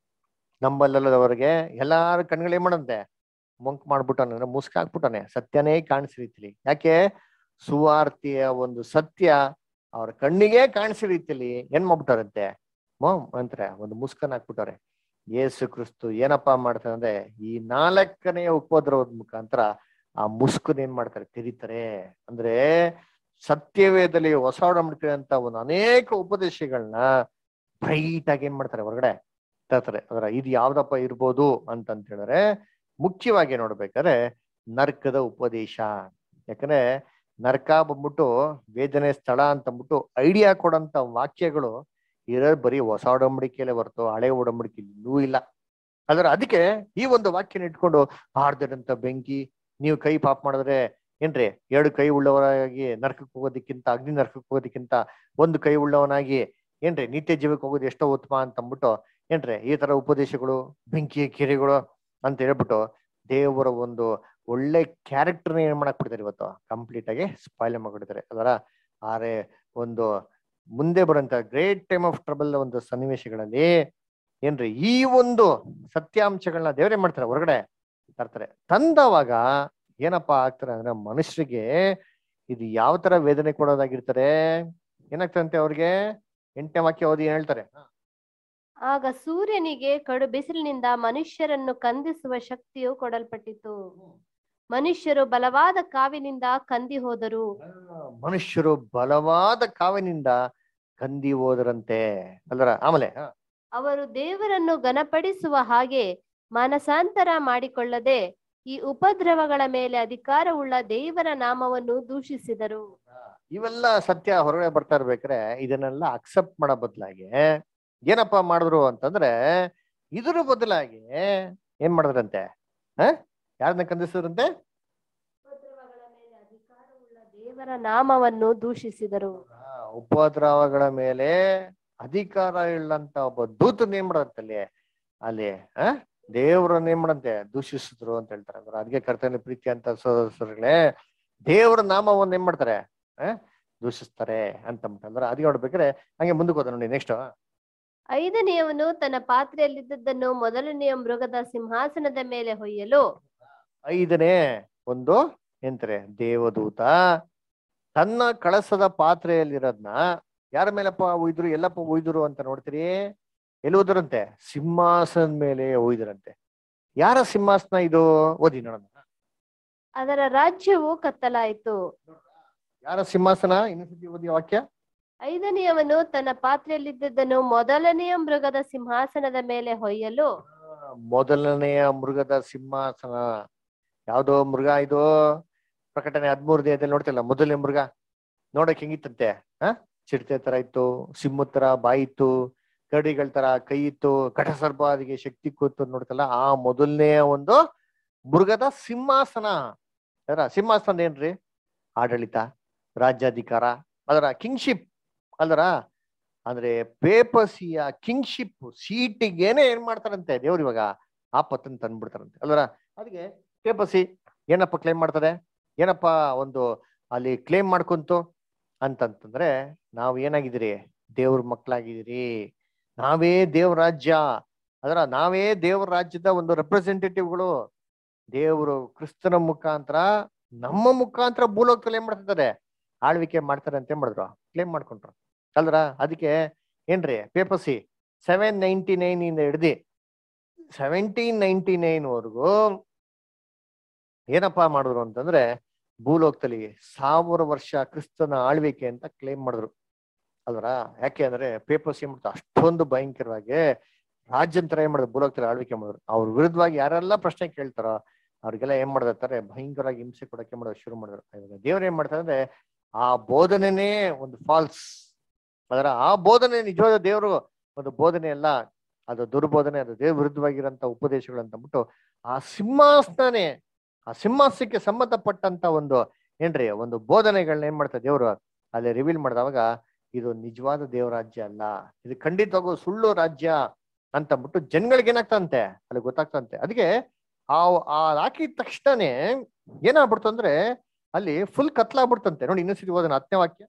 ನಂಬಲ್ಲದವರಿಗೆ ಎಲ್ಲಾರ ಕಣ್ಗಳು ಏನ್ ಮಾಡಂತೆ ಮಂಕ್ ಮಾಡ್ಬಿಟ್ಟಾನೆ ಅಂದ್ರೆ ಮುಸ್ಕ್ ಹಾಕ್ಬಿಟ್ಟಾನೆ ಸತ್ಯನೇ ಕಾಣಿಸಿ ರೀತಿಲಿ ಯಾಕೆ ಸುವಾರ್ತಿಯ ಒಂದು ಸತ್ಯ ಅವ್ರ ಕಣ್ಣಿಗೆ ಕಾಣಿಸಿ ರೀತಿಯಲ್ಲಿ ಏನ್ ಮಾಡ್ಬಿಟ್ಟಾರಂತೆ ಮೋಮ್ ಅಂತಾರೆ ಒಂದು ಮುಸ್ಕನ್ ಹಾಕ್ಬಿಟ್ಟವ್ರೆ ಯೇಸು ಕ್ರಿಸ್ತು ಏನಪ್ಪಾ ಮಾಡ್ತಾರೆ ಅಂದ್ರೆ ಈ ನಾಲ್ಕನೆಯ ಉಪದ್ರವದ ಮುಖಾಂತರ ಆ ಮುಸ್ಕನ್ ಏನ್ ಮಾಡ್ತಾರೆ ತೆರೀತಾರೆ ಅಂದ್ರೆ ಸತ್ಯವೇದಲ್ಲಿ ಹೊಸ ಒಡಂಬಡಿಕೆ ಅಂತ ಒಂದು ಅನೇಕ ಉಪದೇಶಗಳನ್ನ ಬ್ರೈಟ್ ಆಗಿ ಏನ್ ಮಾಡ್ತಾರೆ ಹೊರಗಡೆ ತರ್ತಾರೆ ಅದರ ಇದು ಯಾವ್ದಪ್ಪ ಇರ್ಬೋದು ಅಂತಂತ ಹೇಳಿದ್ರೆ ಮುಖ್ಯವಾಗಿ ನೋಡ್ಬೇಕಾದ್ರೆ ನರ್ಕದ ಉಪದೇಶ ಯಾಕಂದ್ರೆ ನರ್ಕ ಬಂದ್ಬಿಟ್ಟು ವೇದನೆ ಸ್ಥಳ ಅಂತ ಅಂದ್ಬಿಟ್ಟು ಐಡಿಯಾ ಕೊಡಂತ ವಾಕ್ಯಗಳು ಇರೋದು ಬರೀ ಹೊಸ ಒಡಂಬಡಿಕೆಯಲ್ಲೇ ಹೊರತು ಹಳೆ ಒಡಂಬಡಿಕೆ ಇನ್ನೂ ಇಲ್ಲ ಅದರ ಅದಕ್ಕೆ ಈ ಒಂದು ವಾಕ್ಯನ ಇಟ್ಕೊಂಡು ಆರ್ದರಂತ ಬೆಂಕಿ ನೀವು ಕೈ ಪಾಪ ಮಾಡಿದ್ರೆ ಏನ್ರಿ ಎರಡು ಕೈ ಉಳ್ಳವರಾಗಿ ನರಕಕ್ಕೆ ಹೋಗೋದಕ್ಕಿಂತ ಅಗ್ನಿ ನರಕಕ್ಕೆ ಹೋಗೋದಕ್ಕಿಂತ ಒಂದು ಕೈ ಉಳ್ಳವನಾಗಿ ಏನ್ರಿ ನಿತ್ಯ ಜೀವಕ್ಕೆ ಹೋಗೋದು ಎಷ್ಟೋ ಉತ್ತಮ ಅಂತ ಅಂದ್ಬಿಟ್ಟು ಏನ್ರಿ ಈ ತರ ಉಪದೇಶಗಳು ಬೆಂಕಿಯ ಕಿರಿಗಳು ಅಂತ ಹೇಳ್ಬಿಟ್ಟು ದೇವರ ಒಂದು ಒಳ್ಳೆ ಕ್ಯಾರೆಕ್ಟರ್ನ ಏನ್ ಮಾಡಕ್ ಬಿಡ್ತಾರೆ ಇವತ್ತು ಕಂಪ್ಲೀಟ್ ಆಗಿ ಸ್ಪಾಯ್ಲ್ ಮಾಡ್ಬಿಡ್ತಾರೆ ಅದರ ಆರೆ ಒಂದು ಮುಂದೆ ಬರುವಂತ ಗ್ರೇಟ್ ಟೈಮ್ ಆಫ್ ಟ್ರಬಲ್ ಒಂದು ಸನ್ನಿವೇಶಗಳಲ್ಲಿ ಏನ್ರಿ ಈ ಒಂದು ಸತ್ಯಾಂಶಗಳನ್ನ ದೇವರೇ ಮಾಡ್ತಾರೆ ಹೊರಗಡೆ ತರ್ತಾರೆ ತಂದವಾಗ ಏನಪ್ಪಾ ಆಗ್ತಾರೆ ಅಂದ್ರೆ ಮನುಷ್ಯರಿಗೆ ಇದು ಯಾವ ತರ ವೇದನೆ ಕೊಡೋದಾಗಿರ್ತಾರೆ ಏನಾಗ್ತದಂತೆ ಅವ್ರಿಗೆ ಎಂಟನೇ ವಾಕ್ಯ ಓದಿ ಏನ್ ಹೇಳ್ತಾರೆ ಆಗ ಸೂರ್ಯನಿಗೆ ಕಡು ಬಿಸಿಲಿನಿಂದ ಮನುಷ್ಯರನ್ನು ಕಂದಿಸುವ ಶಕ್ತಿಯು ಕೊಡಲ್ಪಟ್ಟಿತು ಮನುಷ್ಯರು ಬಲವಾದ ಕಾವಿನಿಂದ ಕಂದಿ ಹೋದರು ಮನುಷ್ಯರು ಬಲವಾದ ಕಾವಿನಿಂದ ಕಂದಿ ಹೋದರಂತೆ ಅಲ್ಲರ ಆಮೇಲೆ ಹ. ಅವರು ದೇವರನ್ನು ಘನಪಡಿಸುವ ಹಾಗೆ ಮಾನಸಾಂತರ ಮಾಡಿಕೊಳ್ಳದೆ ಈ ಉಪದ್ರವಗಳ ಮೇಲೆ ಅಧಿಕಾರವುಳ್ಳ ದೇವರ ನಾಮವನ್ನು ದೂಷಿಸಿದರು ಇವೆಲ್ಲ ಸತ್ಯ ಹೊರಗಡೆ ಬರ್ತಾ ಇರ್ಬೇಕಾರೆ ಇದನ್ನೆಲ್ಲ ಅಕ್ಸೆಪ್ಟ್ ಮಾಡೋ ಬದಲಾಗಿ ಏನಪ್ಪಾ ಮಾಡಿದ್ರು ಅಂತಂದ್ರೆ ಇದ್ರ ಬದಲಾಗಿ ಏನ್ ಮಾಡಿದ್ರಂತೆ ಹ ಯಾರನ್ನ ಕಂದಿಸಿದ್ರಂತೆ ದೇವರ ನಾಮವನ್ನು ದೂಷಿಸಿದರು ಉಪದ್ರವಗಳ ಮೇಲೆ ಅಧಿಕಾರ ಇಳ್ಳಂತ ಒಬ್ಬ ದೂತನ ಏನ್ ಮಾಡಂತಲ್ಲಿ ಅಲ್ಲಿ ಆ ದೇವ್ರನ್ನ ಏನ್ ಮಾಡಂತೆ ದೂಷಿಸಿದ್ರು ಅಂತ ಹೇಳ್ತಾರೆ ಅಂದ್ರೆ ಅದಕ್ಕೆ ಕರ್ತನ ಪ್ರೀತಿ ಅಂತ ಸೋದರಗಳೇ ದೇವರ ನಾಮವನ್ನ ಏನ್ ಮಾಡ್ತಾರೆ ಆ ದೂಷಿಸ್ತಾರೆ ಅಂತ ಅಂದ್ರೆ ಅದಕ್ಕೆ ನೋಡ್ಬೇಕಾದ್ರೆ ಹಂಗೆ ಮುಂದಕ್ಕೆ ಹೋದ ನೋಡಿ ನೆಕ್ಸ್ಟ್ ಐದನೆಯವನು ತನ್ನ ಪಾತ್ರೆಯಲ್ಲಿದ್ದದ್ದನ್ನು ಮೊದಲನೆಯ ಮೃಗದ ಸಿಂಹಾಸನದ ಮೇಲೆ ಹೊಯ್ಯಲು ಐದನೇ ಒಂದು ಎಂತಾರೆ ದೇವದೂತ ತನ್ನ ಕಳಸದ ಪಾತ್ರೆಯಲ್ಲಿರೋದ್ನ ಯಾರ ಮೇಲಪ್ಪ ಒಯ್ದ್ರು ಎಲ್ಲಪ್ಪ ಒಯ್ದ್ರು ಅಂತ ನೋಡ್ತೀರಿ ಎಲ್ಲಿ ಹೋದ್ರಂತೆ ಸಿಂಹಾಸನದ ಮೇಲೆ ಒಯ್ದ್ರಂತೆ ಯಾರ ಸಿಂಹಾಸನ ಇದು ಓದಿ ನೋಡೋಣ ಅದರ ರಾಜ್ಯವು ಕತ್ತಲಾಯಿತು ಯಾರ ಸಿಂಹಾಸನ ಇನ್ನೊಂದ್ಸತಿ ಓದಿ ವಾಕ್ಯ ಐದನೆಯವನು ತನ್ನ ಪಾತ್ರೆಯಲ್ಲಿದ್ದದ್ದನ್ನು ಮೊದಲನೆಯ ಮೃಗದ ಸಿಂಹಾಸನದ ಮೇಲೆ ಹೊಯ್ಯಲು ಮೊದಲನೆಯ ಮೃಗದ ಸಿಂಹಾಸನ ಯಾವ್ದೋ ಮೃಗ ಇದು ಪ್ರಕಟಣೆ ಹದ್ಮೂರು ದೇಹದಲ್ಲಿ ನೋಡ್ತಿಲ್ಲ ಮೊದಲನೇ ಮೃಗ ನೋಡಕ್ ಹೆಂಗಿತ್ತಂತೆ ಹ ಚಿರತೆ ತರ ಇತ್ತು ಸಿಂಹದ ತರ ಬಾಯಿ ಇತ್ತು ಕರಡಿಗಳ ತರ ಕೈ ಇತ್ತು ಘಟಸರ್ಪ ಅದಕ್ಕೆ ಶಕ್ತಿ ಕೂತು ನೋಡ್ತಲ್ಲ ಆ ಮೊದಲನೆಯ ಒಂದು ಮೃಗದ ಸಿಂಹಾಸನ ಅದರ ಸಿಂಹಾಸನ ಏನ್ರಿ ಆಡಳಿತ ರಾಜ್ಯಾಧಿಕಾರ ಅದರ ಕಿಂಗ್ಶಿಪ್ ಅಲ್ದರ ಅಂದ್ರೆ ಪೇಪಸಿಯ ಕಿಂಗ್ಶಿಪ್ ಸೀಟಿಗೇನೆ ಏನ್ ಮಾಡ್ತಾರಂತೆ ದೇವ್ರು ಇವಾಗ ಆಪತ್ತನ್ನು ತಂದ್ಬಿಡ್ತಾರಂತೆ ಅಲ್ವರ ಅದಕ್ಕೆ ಪೇಪಸಿ ಏನಪ್ಪ ಕ್ಲೇಮ್ ಮಾಡ್ತಾರೆ ಏನಪ್ಪ ಒಂದು ಅಲ್ಲಿ ಕ್ಲೇಮ್ ಮಾಡ್ಕೊಂತು ಅಂತಂತಂದ್ರೆ ನಾವು ಏನಾಗಿದ್ದೀರಿ ದೇವ್ರ ಮಕ್ಕಳಾಗಿದ್ದೀರಿ ನಾವೇ ದೇವ್ರ ರಾಜ್ಯ ಅದರ ನಾವೇ ದೇವ್ರ ರಾಜ್ಯದ ಒಂದು ರೆಪ್ರೆಸೆಂಟೇಟಿವ್ಗಳು ದೇವರು ಕ್ರಿಸ್ತನ ಮುಖಾಂತರ ನಮ್ಮ ಮುಖಾಂತರ ಭೂಲೋಕದಲ್ಲಿ ಏನ್ ಮಾಡ್ತಿದ್ದಾರೆ ಆಳ್ವಿಕೆ ಮಾಡ್ತಾರೆ ಅಂತ ಏನ್ ಮಾಡಿದ್ರು ಕ್ಲೇಮ್ ಮಾಡ್ಕೊಂಡ್ರು ಅಲ್ದ್ರ ಅದಕ್ಕೆ ಏನ್ರಿ ಪೇಪಸಿ ಸೆವೆನ್ ನೈನ್ಟಿ ನೈನ್ ಇಂದ ಹಿಡ್ದು ಸೆವೆಂಟೀನ್ ನೈನ್ಟಿ ನೈನ್ ವರೆಗೂ ಏನಪ್ಪಾ ಮಾಡಿದ್ರು ಅಂತಂದ್ರೆ ಭೂಲೋಕದಲ್ಲಿ ಸಾವಿರ ವರ್ಷ ಕ್ರಿಸ್ತನ ಆಳ್ವಿಕೆ ಅಂತ ಕ್ಲೇಮ್ ಮಾಡಿದ್ರು ಅಲ್ವರ ಯಾಕೆ ಅಂದ್ರೆ ಪೇಪರ್ಸ್ ಏನ್ ಮಾಡ್ತಾರೆ ಅಷ್ಟೊಂದು ಭಯಂಕರವಾಗಿ ರಾಜ್ಯಂತರ ಏನ್ ಮಾಡಿದ್ರು ಭೂಲೋಕದಲ್ಲಿ ಆಳ್ವಿಕೆ ಮಾಡಿದ್ರು ಅವ್ರ ವಿರುದ್ಧವಾಗಿ ಯಾರೆಲ್ಲ ಪ್ರಶ್ನೆ ಕೇಳ್ತಾರೋ ಅವ್ರಿಗೆಲ್ಲ ಏನ್ ಮಾಡ್ತಾರೆ ಭಯಂಕರವಾಗಿ ಹಿಂಸೆ ಕೊಡಕ್ಕೆ ಮಾಡೋದು ಶುರು ಮಾಡಿದ್ರು ಇವಾಗ ದೇವ್ರ ಏನ್ ಮಾಡ್ತಾರೆ ಅಂದ್ರೆ ಆ ಬೋಧನೆನೇ ಒಂದು ಫಾಲ್ಸ್ ಅದರ ಆ ಬೋಧನೆ ನಿಜವಾದ ದೇವರು ಒಂದು ಬೋಧನೆ ಅಲ್ಲ ಅದು ದುರ್ಬೋಧನೆ ಅದು ದೇವ್ರ ವಿರುದ್ಧವಾಗಿರೋಂಥ ಉಪದೇಶಗಳು ಅಂತ ಅಂದ್ಬಿಟ್ಟು ಆ ಸಿಂಹಾಸನೇ ಆ ಸಿಂಹಾಸಕ್ಕೆ ಸಂಬಂಧಪಟ್ಟಂತ ಒಂದು ಏನ್ರಿ ಒಂದು ಬೋಧನೆಗಳನ್ನ ಏನ್ ಮಾಡ್ತಾರೆ ದೇವರು ಅಲ್ಲಿ ರಿವೀಲ್ ಮಾಡಿದವಾಗ ಇದು ನಿಜವಾದ ದೇವರಾಜ್ಯ ಅಲ್ಲ ಇದು ಖಂಡಿತವಾಗೂ ಸುಳ್ಳು ರಾಜ್ಯ ಅಂತ ಅಂದ್ಬಿಟ್ಟು ಜನಗಳಿಗೆ ಏನಾಗ್ತಂತೆ ಅಲ್ಲಿ ಗೊತ್ತಾಗ್ತಂತೆ ಅದಕ್ಕೆ ಆ ಆ ಹಾಕಿದ ತಕ್ಷಣನೇ ಏನಾಗ್ಬಿಡ್ತು ಅಂದ್ರೆ ಅಲ್ಲಿ ಫುಲ್ ಕತ್ಲಾಗ್ಬಿಡ್ತಂತೆ ನೋಡಿ ಇನ್ನೊಂದ್ಸತಿ ಓದೋಣ ಹತ್ತನೇ ವಾಕ್ಯ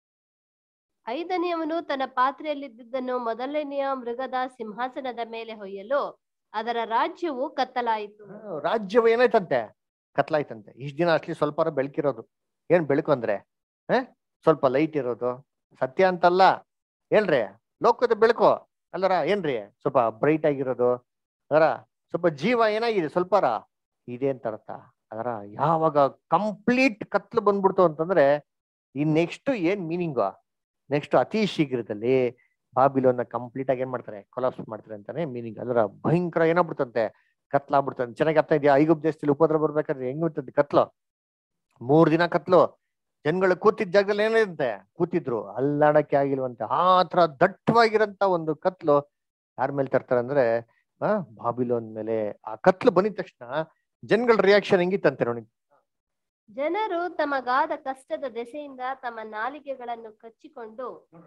ಐದನೆಯವನು ತನ್ನ ಪಾತ್ರೆಯಲ್ಲಿದ್ದದ್ದನ್ನು ಮೊದಲನೆಯ ಮೃಗದ ಸಿಂಹಾಸನದ ಮೇಲೆ ಹೊಯ್ಯಲು ಅದರ ರಾಜ್ಯವು ಕತ್ತಲಾಯಿತು ರಾಜ್ಯವು ಏನಾಯ್ತಂತೆ ಕತ್ಲಾಯ್ತಂತೆ ಇಷ್ಟ ದಿನ ಅಷ್ಟ್ಲಿ ಸ್ವಲ್ಪ ಬೆಳಕಿರೋದು ಏನ್ ಬೆಳಕು ಅಂದ್ರೆ ಹ ಸ್ವಲ್ಪ ಲೈಟ್ ಇರೋದು ಸತ್ಯ ಅಂತಲ್ಲ ಏನ್ರಿ ಲೋಕದ ಬೆಳಕು ಅಲ್ಲರ ಏನ್ರಿ ಸ್ವಲ್ಪ ಬ್ರೈಟ್ ಆಗಿರೋದು ಅದರ ಸ್ವಲ್ಪ ಜೀವ ಏನಾಗಿದೆ ಸ್ವಲ್ಪರ ಇದೆ ಅಂತ ಅರ್ಥ ಅದರ ಯಾವಾಗ ಕಂಪ್ಲೀಟ್ ಕತ್ಲು ಬಂದ್ಬಿಡ್ತು ಅಂತಂದ್ರೆ ಈ ನೆಕ್ಸ್ಟ್ ಏನ್ ಮೀನಿಂಗು ನೆಕ್ಸ್ಟ್ ಅತಿ ಶೀಘ್ರದಲ್ಲಿ ಬಾಬಿಲೋನ್ನ ಕಂಪ್ಲೀಟ್ ಆಗಿ ಏನ್ ಮಾಡ್ತಾರೆ ಕೊಲಾಪ್ಸ್ ಮಾಡ್ತಾರೆ ಅಂತಾನೆ ಮೀನಿಂಗ್ ಅದರ ಭಯಂಕರ ಏನಾಗ್ಬಿಡ್ತಂತೆ ಕತ್ಲಾಗ್ಬಿಡ್ತಂತೆ ಚೆನ್ನಾಗಿ ಅರ್ಥ ಇದೆಯಾ ಐಗುಪ್ ದೇಶದಲ್ಲಿ ಉಪದ್ರ ಬರ್ಬೇಕಾದ್ರೆ ಹೆಂಗ್ ಬಿಡ್ತದೆ ಕತ್ಲು ಮೂರ್ ದಿನ ಕತ್ಲು ಜನಗಳು ಕೂತಿದ್ದ ಜಾಗದಲ್ಲಿ ಏನಿರುತ್ತೆ ಕೂತಿದ್ರು ಅಲ್ಲಾಡಕ್ಕೆ ಆಗಿಲ್ವಂತೆ ಆ ತರ ದಟ್ಟವಾಗಿರಂತ ಒಂದು ಕತ್ಲು ಯಾರ ಮೇಲೆ ತರ್ತಾರೆ ಅಂದ್ರೆ ಆ ಬಾಬಿಲೋನ್ ಮೇಲೆ ಆ ಕತ್ಲು ಬಂದಿದ ತಕ್ಷಣ ಜನಗಳ ರಿಯಾಕ್ಷನ್ ಹೆಂಗಿತ್ತಂತೆ ನೋಡಿ ಜನರು ತಮಗಾದ ಕಷ್ಟದ ದೆಸೆಯಿಂದ ತಮ್ಮ ನಾಲಿಗೆಗಳನ್ನು ಕಚ್ಚಿಕೊಂಡು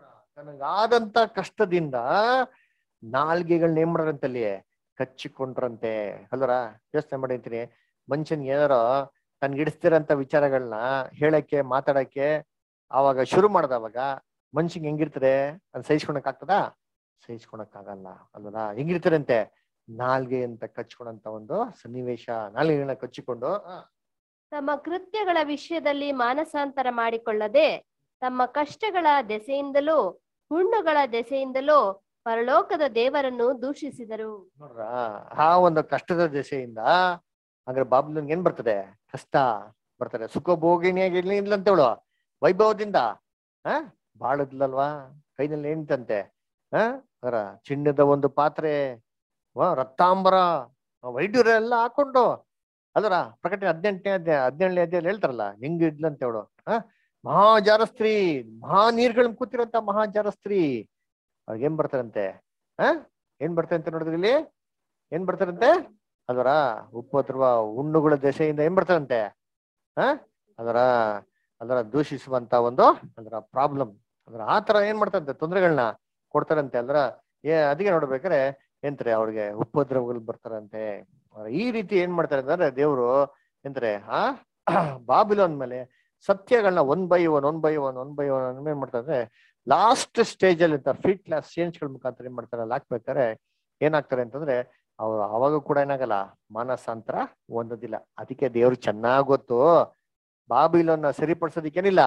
ನನಗಾದಂತ ಕಷ್ಟದಿಂದ ನಾಲ್ಗೆಗಳನ್ನ ಏನ್ ಮಾಡ್ರಂತಲ್ಲಿ ಕಚ್ಚಿಕೊಂಡ್ರಂತೆ ಅಲ್ವರ ಯೋಚನೆ ಮಾಡಿರ್ತೀನಿ ಮನುಷ್ಯನ್ ಏನಾರ ತನ್ಗಿಡಿಸ್ತಿರಂತ ವಿಚಾರಗಳನ್ನ ಹೇಳಕ್ಕೆ ಮಾತಾಡಕ್ಕೆ ಆವಾಗ ಶುರು ಮಾಡ್ದವಾಗ ಮನ್ಷಿಗೆ ಹೆಂಗಿರ್ತದೆ ಅದ್ ಸಹಿಸ್ಕೊಳಕ್ ಆಗ್ತದಾ ಸಹಿಸ್ಕೊಳಕ್ ಆಗಲ್ಲ ಅಲ್ವರ ಹೆಂಗಿರ್ತಾರಂತೆ ನಾಲ್ಗೆ ಅಂತ ಕಚ್ಕೊಳಂತ ಒಂದು ಸನ್ನಿವೇಶ ನಾಲ್ಗೆಗಳನ್ನ ಕಚ್ಚಿಕೊಂಡು ಆ, ತಮ್ಮ ಕೃತ್ಯಗಳ ವಿಷಯದಲ್ಲಿ ಮಾನಸಾಂತರ ಮಾಡಿಕೊಳ್ಳದೆ ತಮ್ಮ ಕಷ್ಟಗಳ ದೆಸೆಯಿಂದಲೂ ಹುಣ್ಣುಗಳ ದೆಸೆಯಿಂದಲೂ ಪರಲೋಕದ ದೇವರನ್ನು ದೂಷಿಸಿದರು ನೋಡ್ರ ಆ ಒಂದು ಕಷ್ಟದ ದೆಸೆಯಿಂದ ಅಂದ್ರೆ ಬಾಬ್ಲನ್ಗೆ ಏನ್ ಬರ್ತದೆ ಕಷ್ಟ ಬರ್ತದೆ ಸುಖ ಭೋಗಿಣಿಯಾಗಿ ಇಲ್ಲಂತೇಳು ವೈಭವದಿಂದ ಹ ಬಾಳದ್ಲಲ್ವಾ ಕೈನಲ್ಲಿ ಏನಿತ್ತಂತೆ ಹ ಅದರ ಚಿನ್ನದ ಒಂದು ಪಾತ್ರೆ ವ ರಕ್ತಾಂಬರ ವೈದ್ಯರೆಲ್ಲ ಹಾಕೊಂಡು ಅಲ್ವರ ಪ್ರಕಟಣೆ ಹದಿನೆಂಟನೇ ಅಧ್ಯಾಯ ಹದಿನೇಳನೇ ಅಧ್ಯಾಯ ಹೇಳ್ತಾರಲ್ಲ ಹೆಂಗ್ ಇದ್ಲಂತ ಹೇಳು ಹ ಮಹಾಜಾರಸ್ತ್ರೀ ಮಹಾ ನೀರ್ಗಳ್ ಕೂತಿರಂತ ಮಹಾಜಾರಸ್ತ್ರೀ ಅವ್ರಿಗೆ ಏನ್ ಬರ್ತಾರಂತೆ ಹ ಏನ್ ಬರ್ತಾರಂತೆ ನೋಡಿದ್ರಿ ಇಲ್ಲಿ ಏನ್ ಬರ್ತಾರಂತೆ ಅದರ ಉಪದ್ರವ ಹುಣ್ಣುಗಳ ದೆಸೆಯಿಂದ ಏನ್ ಬರ್ತಾರಂತೆ ಹ ಅದರ ಅದರ ದೂಷಿಸುವಂತ ಒಂದು ಅದರ ಪ್ರಾಬ್ಲಮ್ ಅದರ ಆ ತರ ಏನ್ ಮಾಡ್ತಾರಂತೆ ತೊಂದರೆಗಳನ್ನ ಕೊಡ್ತಾರಂತೆ ಅದ್ರ ಏ ಅದಕ್ಕೆ ನೋಡ್ಬೇಕಾರೆ ಎಂತಾರೆ ಅವ್ರಿಗೆ ಉಪದ್ರವಗಳು ಬರ್ತಾರಂತೆ ಅವ್ರು ಈ ರೀತಿ ಏನ್ ಮಾಡ್ತಾರೆ ಅಂದ್ರೆ ದೇವ್ರು ಎಂತಾರೆ ಆ ಬಾಬಿಲೋನ್ ಮೇಲೆ ಸತ್ಯಗಳನ್ನ one by one one by one one by one ಏನ್ ಮಾಡ್ತಾರೆ ಅಂದ್ರೆ ಲಾಸ್ಟ್ ಸ್ಟೇಜ್ ಅಲ್ಲಿ ಇರ್ತಾರೆ ಫೀಟ್ ಕ್ಲಾಸ್ ಚೇಂಜ್ಗಳ ಮುಖಾಂತರ ಏನ್ ಮಾಡ್ತಾರೆ ಅಲ್ಲಿ ಹಾಕ್ಬೇಕಾರೆ ಏನಾಗ್ತಾರೆ ಅಂತಂದ್ರೆ ಅವ್ರು ಅವಾಗ ಕೂಡ ಏನಾಗಲ್ಲ ಮಾನಸಾಂತರ ಹೊಂದೋದಿಲ್ಲ ಅದಕ್ಕೆ ದೇವ್ರು ಚೆನ್ನಾಗ್ ಗೊತ್ತು ಬಾಬಿಲನ್ನ ಸರಿಪಡಿಸೋದಿಕ್ಕೇನಿಲ್ಲ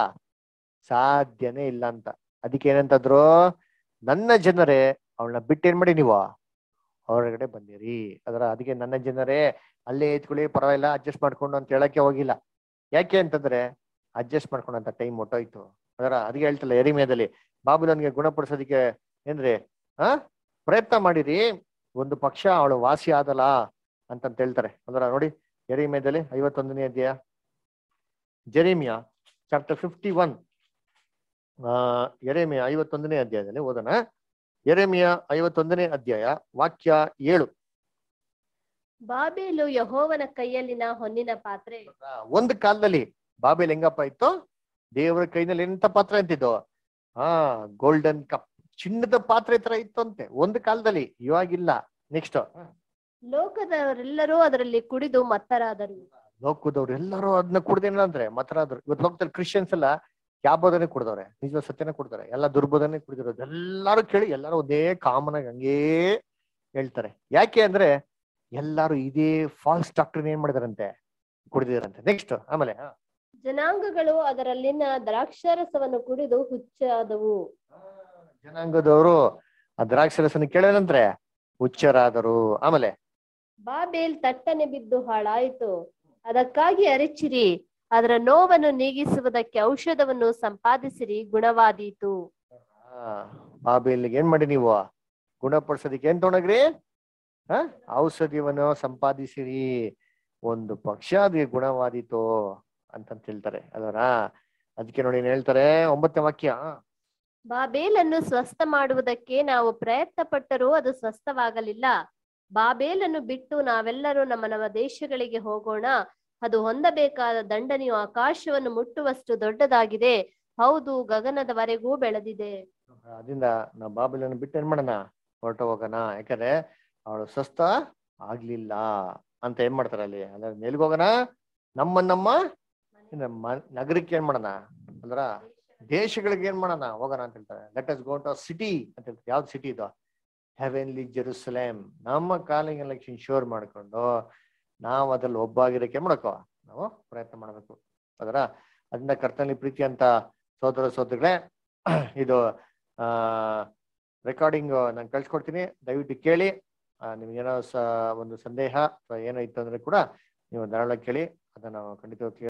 ಸಾಧ್ಯನೇ ಇಲ್ಲ ಅಂತ ಅದಕ್ಕೆ ಏನಂತಂದ್ರು ನನ್ನ ಜನರೇ ಅವಳನ್ನ ಬಿಟ್ಟು ಏನ್ ಮಾಡಿ ನೀವು ಹೊರಗಡೆ ಬಂದಿರಿ ಅದರ ಅದಕ್ಕೆ ನನ್ನ ಜನರೇ ಅಲ್ಲೇ ಎತ್ಕೊಳ್ಳಿ ಪರವಾಗಿಲ್ಲ ಅಡ್ಜಸ್ಟ್ ಮಾಡ್ಕೊಂಡು ಅಂತ ಹೇಳಕ್ಕೆ ಹೋಗಿಲ್ಲ ಯಾಕೆ ಅಂತಂದ್ರೆ ಅಡ್ಜಸ್ಟ್ ಮಾಡ್ಕೊಂಡಂತ ಟೈಮ್ ಹೊಟ್ಟೋಯ್ತು ಅದರ ಅದಕ್ಕೆ ಹೇಳ್ತಲ್ಲ ಎರಿಮೇದಲ್ಲಿ ಬಾಬುಲನ್ಗೆ ಗುಣಪಡಿಸೋದಕ್ಕೆ ಏನ್ರಿ ಆ ಪ್ರಯತ್ನ ಮಾಡಿರಿ ಒಂದು ಪಕ್ಷ ಅವಳು ವಾಸಿ ಆದಲ್ಲ ಅಂತಂತ ಹೇಳ್ತಾರೆ ಅದರ ನೋಡಿ ಎರಿಮೇದಲ್ಲಿ ಐವತ್ತೊಂದನೇ ಅಧ್ಯಾಯ ಜೆರೇಮಿಯಾ ಚಾಪ್ಟರ್ ಫಿಫ್ಟಿ ಒನ್ ಆ ಎರೆಮಿಯ ಐವತ್ತೊಂದನೇ ಅಧ್ಯಾಯದಲ್ಲಿ ಓದೋಣ ಎರೆಮಿಯ ಐವತ್ತೊಂದನೇ ಅಧ್ಯಾಯ ವಾಕ್ಯ ಏಳು ಬಾಬೇಲು ಯಹೋವನ ಕೈಯಲ್ಲಿನ ಹೊನ್ನಿನ ಪಾತ್ರೆ ಒಂದು ಕಾಲದಲ್ಲಿ ಬಾಬೇಲ್ ಹೆಂಗಪ್ಪ ಇತ್ತು ದೇವರ ಕೈನಲ್ಲಿ ಎಂತ ಪಾತ್ರೆ ಅಂತಿದ್ದು ಹಾ ಗೋಲ್ಡನ್ ಕಪ್ ಚಿನ್ನದ ಪಾತ್ರೆ ತರ ಇತ್ತು ಅಂತೆ ಒಂದು ಕಾಲದಲ್ಲಿ ಇವಾಗಿಲ್ಲ ನೆಕ್ಸ್ಟ್ ಲೋಕದವರೆಲ್ಲರೂ ಅದರಲ್ಲಿ ಕುಡಿದು ಮತ್ತರಾದರು ಲೋಕದವ್ರು ಎಲ್ಲರೂ ಅದನ್ನ ಕುಡ್ದೇನ ಅಂದ್ರೆ ಮತರಾದ್ರು ಇವತ್ತು ಲೋಕದಲ್ಲಿ ಕ್ರಿಶ್ಚಿಯನ್ಸ್ ಎಲ್ಲ ಯಾವ ಬೋಧನೆ ಕುಡ್ದವ್ರೆ ನಿಜ ಸತ್ಯನ ಕುಡ್ತಾರೆ ಎಲ್ಲ ದುರ್ಬೋಧನೆ ಕುಡಿದಿರೋದು ಎಲ್ಲಾರು ಕೇಳಿ ಎಲ್ಲಾರು ಒಂದೇ ಕಾಮನ್ ಆಗಿ ಹಂಗೇ ಹೇಳ್ತಾರೆ ಯಾಕೆ ಅಂದ್ರೆ ಎಲ್ಲಾರು ಇದೇ ಫಾಲ್ಸ್ ಡಾಕ್ಟರ್ ಏನ್ ಮಾಡಿದಾರಂತೆ ಕುಡಿದಿದಾರಂತೆ ನೆಕ್ಸ್ಟ್ ಆಮೇಲೆ ಹಾ. ಜನಾಂಗಗಳು ಅದರಲ್ಲಿನ ದ್ರಾಕ್ಷಾರಸವನ್ನು ಕುಡಿದು ಹುಚ್ಚಾದವು ಜನಾಂಗದವರು ಆ ದ್ರಾಕ್ಷರಸನ ಕೇಳೇನಂದ್ರೆ ಹುಚ್ಚರಾದರು ಆಮೇಲೆ ಬಾಬೇಲ್ ತಟ್ಟನೆ ಬಿದ್ದು ಹಾಳಾಯಿತು ಅದಕ್ಕಾಗಿ ಅರಚಿರಿ ಅದರ ನೋವನ್ನು ನೀಗಿಸುವುದಕ್ಕೆ ಔಷಧವನ್ನು ಸಂಪಾದಿಸಿರಿ ಗುಣವಾದೀತು ಆ, ಬಾಬೆಲಿಗೆ ಏನ್ ಮಾಡಿ ನೀವು ಗುಣಪಡಿಸೋದಕ್ಕೆ ಏನ್ ತೊಗೊಂಡ್ರಿ ಹ ಔಷಧಿಯನ್ನು ಸಂಪಾದಿಸಿರಿ ಒಂದು ಪಕ್ಷ ಅದಿಗೆ ಗುಣವಾದೀತು ಅಂತಂತ ಹೇಳ್ತಾರೆ ಅಲ್ವರಾ ಅದಕ್ಕೆ ನೋಡಿ ಏನ್ ಹೇಳ್ತಾರೆ ಒಂಬತ್ತನೇ ವಾಕ್ಯ ಬಾಬೇಲನ್ನು ಸ್ವಸ್ಥ ಮಾಡುವುದಕ್ಕೆ ನಾವು ಪ್ರಯತ್ನ ಪಟ್ಟರೂ ಅದು ಸ್ವಸ್ಥವಾಗಲಿಲ್ಲ ಬಾಬೇಲನ್ನು ಬಿಟ್ಟು ನಾವೆಲ್ಲರೂ ನಮ್ಮ ನಮ್ಮ ದೇಶಗಳಿಗೆ ಹೋಗೋಣ ಅದು ಹೊಂದಬೇಕಾದ ದಂಡನೆಯು ಆಕಾಶವನ್ನು ಮುಟ್ಟುವಷ್ಟು ದೊಡ್ಡದಾಗಿದೆ ಹೌದು ಗಗನದವರೆಗೂ ಬೆಳೆದಿದೆ ಅದರಿಂದ ನಾವು ಬಾಬೆಲನ್ನು ಬಿಟ್ಟು ಏನ್ ಮಾಡೋಣ ಹೊರಟು ಹೋಗೋಣ ಯಾಕಂದ್ರೆ ಅವಳು ಸ್ವಸ್ಥ ಆಗ್ಲಿಲ್ಲ ಅಂತ ಏನ್ ಮಾಡ್ತಾರೆ ಅಲ್ಲಿ ಅಂದ್ರೆ ಎಲ್ಲಿಗೆ ಹೋಗೋಣ ನಮ್ಮ ನಮ್ಮ ಇನ್ನ ಮ- ನಗರಕ್ಕೆ ಏನ್ ಮಾಡೋಣ ಅಂದ್ರ ದೇಶಗಳಿಗೆ ಏನ್ ಮಾಡೋಣ ಹೋಗೋಣ ಅಂತ ಹೇಳ್ತಾರೆ let us go to city ಅಂತ ಹೇಳ್ತಾರೆ ಯಾವ್ದು ಸಿಟಿ ಇದು ಹೆವೆನ್ಲಿ ಜೆರುಸಲೇಮ್ ನಮ್ಮ ಕಾಲಿಂಗ್ ಎಲೆಕ್ಷನ್ ಶೋರ್ ಮಾಡ್ಕೊಂಡು ನಾವು ಅದ್ರಲ್ಲಿ ಒಬ್ಬಾಗಿರಕ್ಕೆ ಏನ್ ಮಾಡಕೋ ನಾವು ಪ್ರಯತ್ನ ಮಾಡ್ಬೇಕು ಅದರ ಅದರಿಂದ ಕರ್ತನಲ್ಲಿ ಪ್ರೀತಿ ಅಂತ ಸೋದರ ಸೋದರಿಗಳೇ ಇದು ಆ ರೆಕಾರ್ಡಿಂಗ್ ನಾನು ಕಳ್ಸ್ಕೊಡ್ತೀನಿ ದಯವಿಟ್ಟು ಕೇಳಿ ಆ, ನಿಮ್ಗೇನೋ ಸ ಒಂದು ಸಂದೇಹ ಅಥವಾ ಏನೋ ಇತ್ತು ಅಂದ್ರೆ ಕೂಡ ನೀವು ಧಾರಾಳ ಕೇಳಿ ಅದನ್ನ ನಾವು ಖಂಡಿತವಾಗಿ